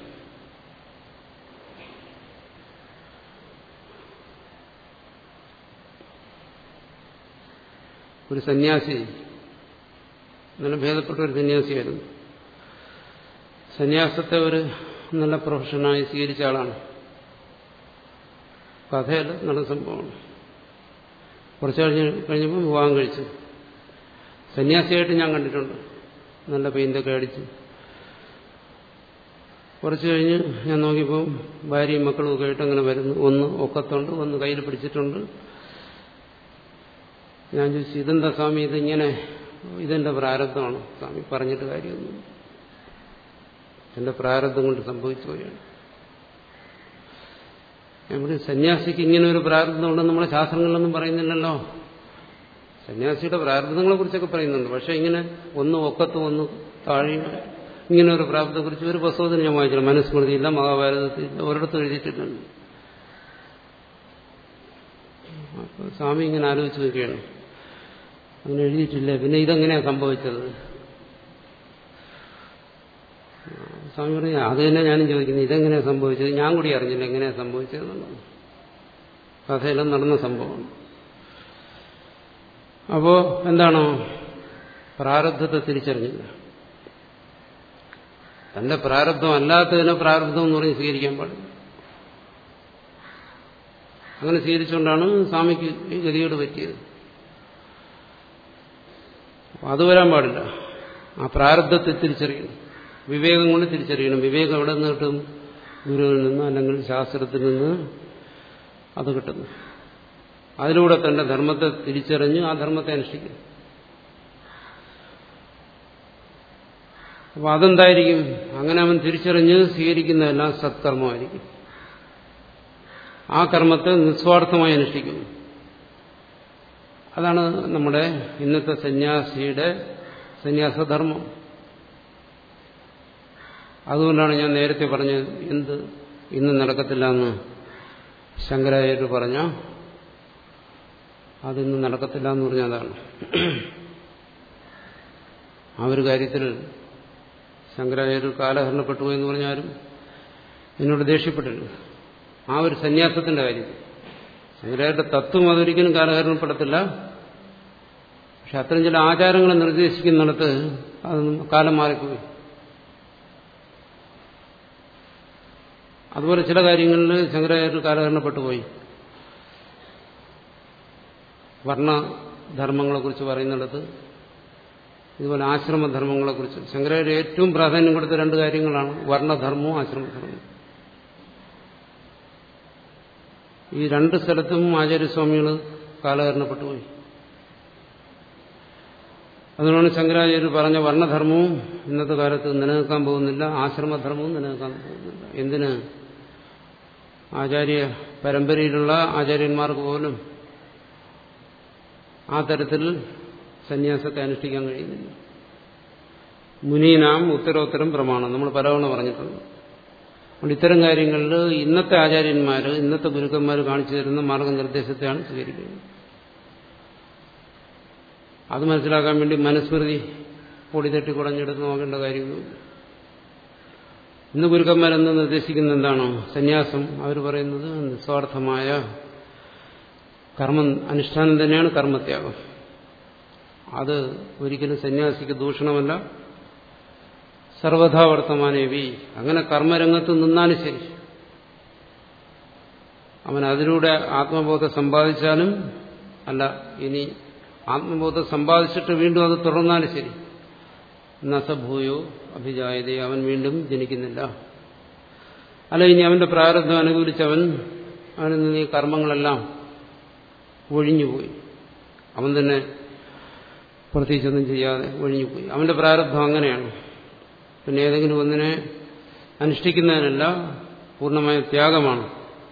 A: ഒരു സന്യാസി നല്ല ഭേദപ്പെട്ട ഒരു സന്യാസിയായിരുന്നു സന്യാസത്തെ ഒരു നല്ല പ്രൊഫഷനായി സ്വീകരിച്ച ആളാണ് കഥയല്ല നടന്ന സംഭവമാണ് കുറച്ച് കഴിഞ്ഞ് കഴിഞ്ഞപ്പോൾ വിവാഹം കഴിച്ചു സന്യാസിയായിട്ട് ഞാൻ കണ്ടിട്ടുണ്ട് നല്ല പെയിന്റൊക്കെ അടിച്ച് കുറച്ച് കഴിഞ്ഞ് ഞാൻ നോക്കിയപ്പോൾ ഭാര്യയും മക്കളും ഒക്കെ ആയിട്ട് അങ്ങനെ വരുന്നു ഒന്ന് ഒക്കത്തുണ്ട് ഒന്ന് കയ്യിൽ പിടിച്ചിട്ടുണ്ട് ഞാൻ ചോദിച്ചു ഇതെന്താ സ്വാമി ഇതിങ്ങനെ ഇതെന്റെ പ്രാരബ്ധമാണ് സ്വാമി പറഞ്ഞിട്ട് കാര്യമൊന്നും എന്റെ പ്രാരബ്ധം കൊണ്ട് സംഭവിച്ചു പോയാണ് നമ്മുടെ സന്യാസിക്ക് ഇങ്ങനെ ഒരു പ്രാരബ്ധം ഉണ്ടെന്ന് നമ്മുടെ ശാസ്ത്രങ്ങളിലൊന്നും പറയുന്നില്ലല്ലോ സന്യാസിയുടെ പ്രാരബ്ധങ്ങളെ കുറിച്ചൊക്കെ പറയുന്നുണ്ട് പക്ഷെ ഇങ്ങനെ ഒന്ന് ഒക്കത്തും ഒന്ന് താഴെയും ഇങ്ങനെ ഒരു പ്രാരബ്ധത്തെക്കുറിച്ച് ഒരു പുസ്തകത്തിന് ഞാൻ വായിച്ചില്ല മനുസ്മൃതിയില്ല മഹാഭാരതത്തിൽ ഒരിടത്തും എഴുതിയിട്ടിട്ടുണ്ട് അപ്പോൾ സ്വാമി ഇങ്ങനെ ആലോചിച്ച് നോക്കുകയാണ് അങ്ങനെ എഴുതിയിട്ടില്ല പിന്നെ ഇതെങ്ങനെയാണ് സംഭവിച്ചത് സ്വാമി പറഞ്ഞു അത് തന്നെ ഞാനും ചോദിക്കുന്നത് ഇതെങ്ങനെയാണ് സംഭവിച്ചത് ഞാൻ കൂടി അറിഞ്ഞില്ല എങ്ങനെയാണ് സംഭവിച്ചതെന്നുള്ളത് കഥയെല്ലാം നടന്ന സംഭവമാണ് അപ്പോ എന്താണോ പ്രാരബ്ധത്തെ തിരിച്ചറിഞ്ഞില്ല തന്റെ പ്രാരബ്ധം അല്ലാത്തതിനെ പ്രാരബ്ധം എന്ന് പറഞ്ഞ് സ്വീകരിക്കാൻ പാടില്ല അങ്ങനെ സ്വീകരിച്ചുകൊണ്ടാണ് സ്വാമിക്ക് ഈ ഗതിയോട് പറ്റിയത് അത് വരാൻ പാടില്ല ആ പ്രാരബ്ധത്തെ തിരിച്ചറിയണം വിവേകം കൊണ്ട് തിരിച്ചറിയണം വിവേകം എവിടെ നിന്ന് കിട്ടും ഗുരുവിൽ നിന്ന് അല്ലെങ്കിൽ ശാസ്ത്രത്തിൽ നിന്ന് അത് കിട്ടുന്നു അതിലൂടെ തന്റെ ധർമ്മത്തെ തിരിച്ചറിഞ്ഞ് ആ ധർമ്മത്തെ അനുഷ്ഠിക്കും അപ്പൊ അതെന്തായിരിക്കും അങ്ങനെ അവൻ തിരിച്ചറിഞ്ഞ് സ്വീകരിക്കുന്നതെല്ലാം സത്കർമ്മമായിരിക്കും ആ കർമ്മത്തെ നിസ്വാർത്ഥമായി അനുഷ്ഠിക്കുന്നു അതാണ് നമ്മുടെ ഇന്നത്തെ സന്യാസിയുടെ സന്യാസധർമ്മം അതുകൊണ്ടാണ് ഞാൻ നേരത്തെ പറഞ്ഞത് എന്ത് ഇന്ന് നടക്കത്തില്ല എന്ന് ശങ്കരാചാര്യർ പറഞ്ഞ അതിന്ന് നടക്കത്തില്ല എന്ന് പറഞ്ഞ അതാണ് ആ ഒരു കാര്യത്തിൽ ശങ്കരാചാര്യർ കാലഹരണപ്പെട്ടു എന്ന് പറഞ്ഞാലും എന്നോട് ദേഷ്യപ്പെട്ടില്ല ആ ഒരു സന്യാസത്തിന്റെ കാര്യത്തിൽ ശങ്കരാചാര്യരുടെ തത്വം അതൊരിക്കലും കാലഹരണപ്പെടത്തില്ല പക്ഷെ അത്തരം ചില ആചാരങ്ങൾ നിർദ്ദേശിക്കുന്നിടത്ത് അത് കാലം മാറിപ്പോയി അതുപോലെ ചില കാര്യങ്ങളിൽ ശങ്കരാചാര്യർ കാലഹരണപ്പെട്ടു പോയി വർണ്ണധർമ്മങ്ങളെക്കുറിച്ച് പറയുന്നിടത്ത് ഇതുപോലെ ആശ്രമധർമ്മങ്ങളെക്കുറിച്ച് ശങ്കരാചാര്യ ഏറ്റവും പ്രാധാന്യം കൊടുത്ത രണ്ട് കാര്യങ്ങളാണ് വർണ്ണധർമ്മവും ആശ്രമധർമ്മവും ഈ രണ്ട് സ്ഥലത്തും ആചാര്യസ്വാമികൾ കാലഹരണപ്പെട്ടു പോയി അതുകൊണ്ടാണ് ശങ്കരാചാര്യർ പറഞ്ഞ വർണ്ണധർമ്മവും ഇന്നത്തെ കാലത്ത് നിലനിൽക്കാൻ പോകുന്നില്ല ആശ്രമധർമ്മവും നിലനിൽക്കാൻ പോകുന്നില്ല എന്തിന് ആചാര്യ പരമ്പരയിലുള്ള ആചാര്യന്മാർക്ക് പോലും ആ തരത്തിൽ സന്യാസത്തെ അനുഷ്ഠിക്കാൻ കഴിയുന്നില്ല മുനീനാം ഉത്തരോത്തരം പ്രമാണം നമ്മൾ പലവണ പറഞ്ഞിട്ടുണ്ട് അതുകൊണ്ട് ഇത്തരം കാര്യങ്ങളിൽ ഇന്നത്തെ ആചാര്യന്മാർ ഇന്നത്തെ ഗുരുക്കന്മാർ കാണിച്ചു തരുന്ന മാർഗനിർദ്ദേശത്തെയാണ് സ്വീകരിക്കുന്നത് അത് മനസ്സിലാക്കാൻ വേണ്ടി മനുസ്മൃതി പൊടി തട്ടി കുടഞ്ഞെടുത്ത് നോക്കേണ്ട കാര്യമൊന്നുമില്ല ഇന്ന് ഗുരുക്കന്മാരെന്ന് നിർദ്ദേശിക്കുന്ന എന്താണോ സന്യാസം അവർ പറയുന്നത് നിസ്വാർത്ഥമായ കർമ്മ അനുഷ്ഠാനം തന്നെയാണ് കർമ്മത്യാഗം അത് ഒരിക്കലും സന്യാസിക്ക് ദൂഷണമല്ല സർവഥാ വർത്തമാനേവി അങ്ങനെ കർമ്മരംഗത്ത് നിന്നാലും ശരി അവൻ അതിലൂടെ ആത്മബോധം സമ്പാദിച്ചാലും അല്ല ഇനി ആത്മബോധം സമ്പാദിച്ചിട്ട് വീണ്ടും അത് തുടർന്നാലും ശരി നസഭൂയോ അഭിജായത അവൻ വീണ്ടും ജനിക്കുന്നില്ല അല്ല ഇനി അവന്റെ പ്രാരബ്ധം അനുകൂലിച്ചവൻ അവനിൽ നിന്ന് ഈ കർമ്മങ്ങളെല്ലാം ഒഴിഞ്ഞുപോയി അവൻ തന്നെ പ്രത്യേകിച്ചൊന്നും ചെയ്യാതെ ഒഴിഞ്ഞുപോയി അവന്റെ പ്രാരബ്ധം അങ്ങനെയാണ് പിന്നെ ഏതെങ്കിലും ഒന്നിനെ അനുഷ്ഠിക്കുന്നതിനല്ല പൂർണ്ണമായ ത്യാഗമാണ്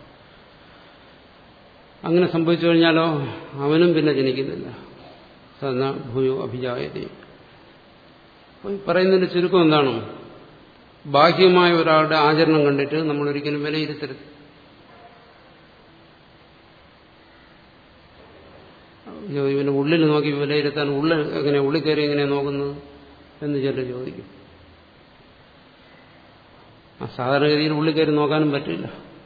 A: അങ്ങനെ സംഭവിച്ചു കഴിഞ്ഞാലോ അവനും പിന്നെ ജനിക്കുന്നില്ല സന്ന ഭൂയോ അഭിജായതേ പറയുന്നതിന്റെ ചുരുക്കം എന്താണ് ബാഹ്യമായ ഒരാളുടെ ആചരണം കണ്ടിട്ട് നമ്മൾ ഒരിക്കലും വിലയിരുത്തരുത് ഇവന് ഉള്ളിൽ നോക്കി വിലയിരുത്താൻ ഉള്ളിൽ എങ്ങനെ ഉള്ളിൽ കയറി എങ്ങനെ നോക്കുന്നത് എന്ന് ചിലർ ചോദിക്കും ആ സാധാരണഗതിയിൽ ഉള്ളിൽ കയറി നോക്കാനും പറ്റില്ല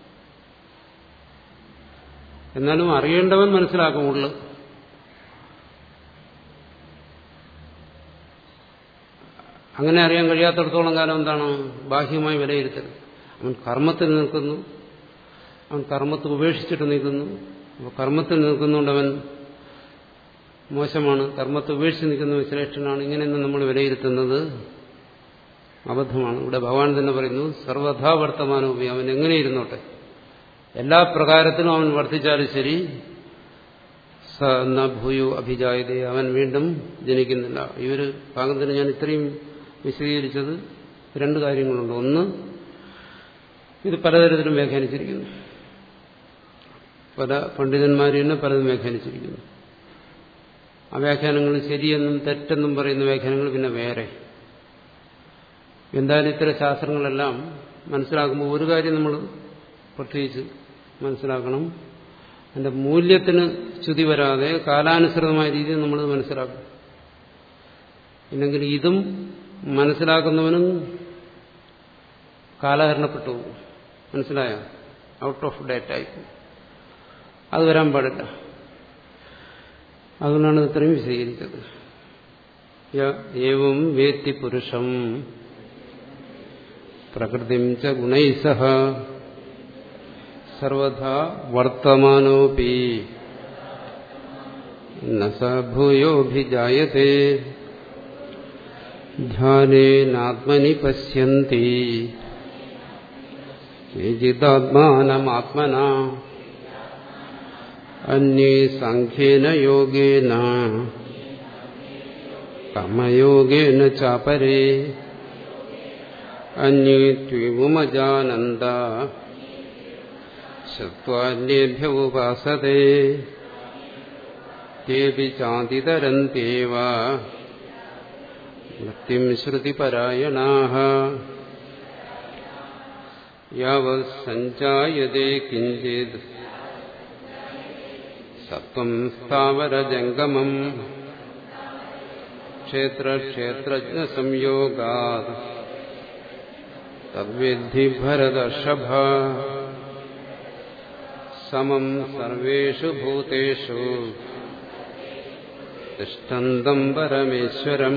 A: എന്നാലും അറിയേണ്ടവൻ മനസ്സിലാക്കും ഉള്ളു അങ്ങനെ അറിയാൻ കഴിയാത്തടത്തോളം കാലം എന്താണ് ബാഹ്യമായി വിലയിരുത്തൽ അവൻ കർമ്മത്തിൽ നിൽക്കുന്നു അവൻ കർമ്മത്തെ ഉപേക്ഷിച്ചിട്ട് നിൽക്കുന്നു അപ്പോൾ കർമ്മത്തിൽ നിൽക്കുന്നുകൊണ്ട് അവൻ മോശമാണ് കർമ്മത്തെ ഉപേക്ഷിച്ച് നിൽക്കുന്ന ശ്രേഷ്ഠനാണ് ഇങ്ങനെയൊന്നും നമ്മൾ വിലയിരുത്തുന്നത് അബദ്ധമാണ് ഇവിടെ ഭഗവാൻ തന്നെ പറയുന്നു സർവഥാ വർത്തമാനവും അവൻ എങ്ങനെ ഇരുന്നോട്ടെ എല്ലാ പ്രകാരത്തിലും അവൻ വർദ്ധിച്ചാലും ശരി സ എന്ന ഭൂയോ അഭിജായത അവൻ വീണ്ടും ജനിക്കുന്നില്ല ഈ ഒരു ഭാഗത്തിന് ഞാൻ ഇത്രയും വിശദീകരിച്ചത് രണ്ട് കാര്യങ്ങളുണ്ട് ഒന്ന് ഇത് പലതരത്തിലും വ്യാഖ്യാനിച്ചിരിക്കുന്നു പല പണ്ഡിതന്മാരും തന്നെ പലതും വ്യാഖ്യാനിച്ചിരിക്കുന്നു ആ വ്യാഖ്യാനങ്ങൾ ശരിയെന്നും തെറ്റെന്നും പറയുന്ന വ്യാഖ്യാനങ്ങൾ പിന്നെ വേറെ എന്തായാലും ഇത്തരം ശാസ്ത്രങ്ങളെല്ലാം മനസ്സിലാക്കുമ്പോൾ ഒരു കാര്യം നമ്മൾ പ്രത്യേകിച്ച് മനസ്സിലാക്കണം അതിന്റെ മൂല്യത്തിന് ചുതി വരാതെ കാലാനുസൃതമായ രീതിയിൽ നമ്മൾ മനസ്സിലാക്കും ഇല്ലെങ്കിൽ ഇതും മനസ്സിലാക്കുന്നവനും കാലഹരണപ്പെട്ടു പോകും മനസ്സിലായോ ഔട്ട് ഓഫ് ഡേറ്റ് ആയി അത് വരാൻ പാടില്ല അതുകൊണ്ടാണ് ഇത്രയും വിശദീകരിച്ചത് ഏവം വേത്തി പുരുഷം പ്രകൃതിം ച ഗുണൈ സഹ സർവഥാ വർത്തമാനോപി ന സ ഭൂയോഭിജായത്തെ ധ്യാനേനാത്മനി പശ്യന്തി േജിതാത്മാനമാത്മന അന്യേ സാഖ്യേന യോഗേന കർമ്മയോഗേന ചാപരേ അന്യേ ത്വമജാനന്ദ ശത്വാന്യേഭ്യ ഉപാസത്തെ തേപി ചാതിതരന്തേവ മൃത്യും ശ്രുതിപരായണാഃ യാവത് സഞ്ജായതേ കിഞ്ചിത് സത്വം സ്ഥാവരജംഗമം ക്ഷേത്രക്ഷേത്രജ്ഞസംയോഗാത് തദ്വിദ്ധി ഭരതർഷഭ സമം സർവേഷു ഭൂതേഷു തിഷ്ടന്തം പരമേശ്വരം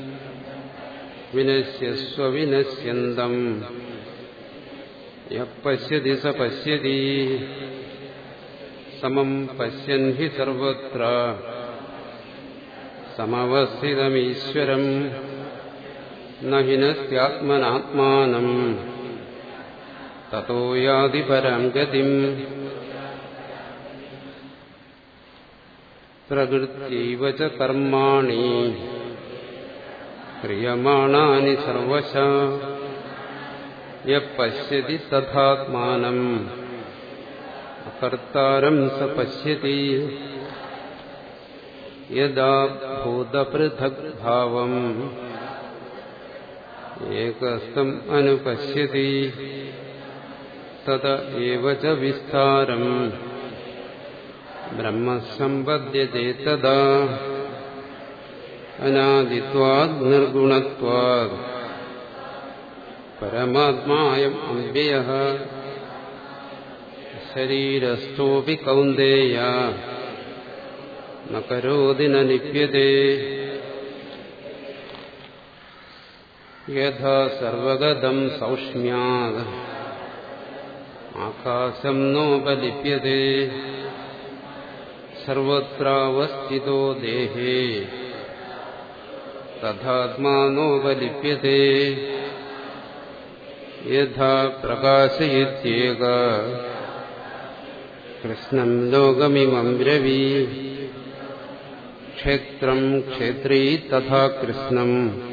A: വിനശ്യസ്വ വിനശ്യന്തം യശ്യതി സ പശ്യതി സമം പശ്യൻ ഹി സർവത്ര സമവസ്ഥിതമീശ്വരം നഹിനസ്യാത്മനാത്മാനം തോ യാതി പരാം ഗതിം പ്രകൃത്യൈവ ച കർമാണി ക്രിയമാണാനി സർവശ യശ്യതി തഥാത്മാനം അകർത്താരം സ പശ്യതി യഥാ ഭൂതപൃഥക് ഭാവം ഏകസ്ഥം അനുപശ്യതി തത ഏവ ച വിസ്താരം ബ്രഹ്മസമ്പദ്യത്തെ തദാ അനാദിത്വാദ് നിർഗുണത്വാദ് പരമാത്മായം അവ്യയ ശരീരസ്ഥോപി കൗന്ദേയ ന കരോതി ന ലിപ്യത്തെ യഥാ സർവഗതം സൗഷ്മ്യാത് ആകാശം നോപലിപ്യത്തെ സർവത്രാവസ്ഥിതോ ദേഹേ തഥാത്മാനോപലിപ്യത്തെ യഥാ പ്രകാശയിത്യേക കൃഷ്ണം ലോകമിമം രവി ക്ഷേത്രം ക്ഷേത്രീ തഥാ കൃഷ്ണം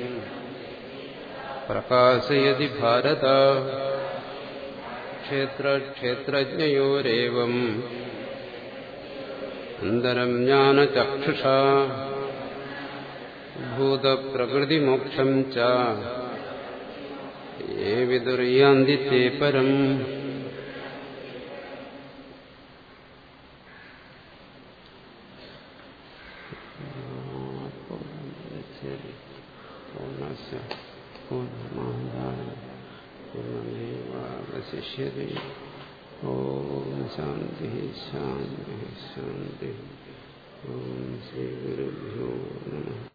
A: പ്രകാശയതി ഭാരത ക്ഷേത്രക്ഷേത്രജ്ഞയോരേവം അന്തരം ജ്ഞാനചക്ഷുഷ ഭൂതപ്രകൃതിമോക്ഷം ച ഏ വിദുര്യാന്തി തേ പരം പൂർണ്ണസ്യ പൂർണ്ണമാദായ പൂർണ്ണമേവാവശിഷ്യത്തെ ഓം ശാന്തി ശാന്തി ശാന്തി ഓം ശ്രീ ഗുരുഭ്യോ നമ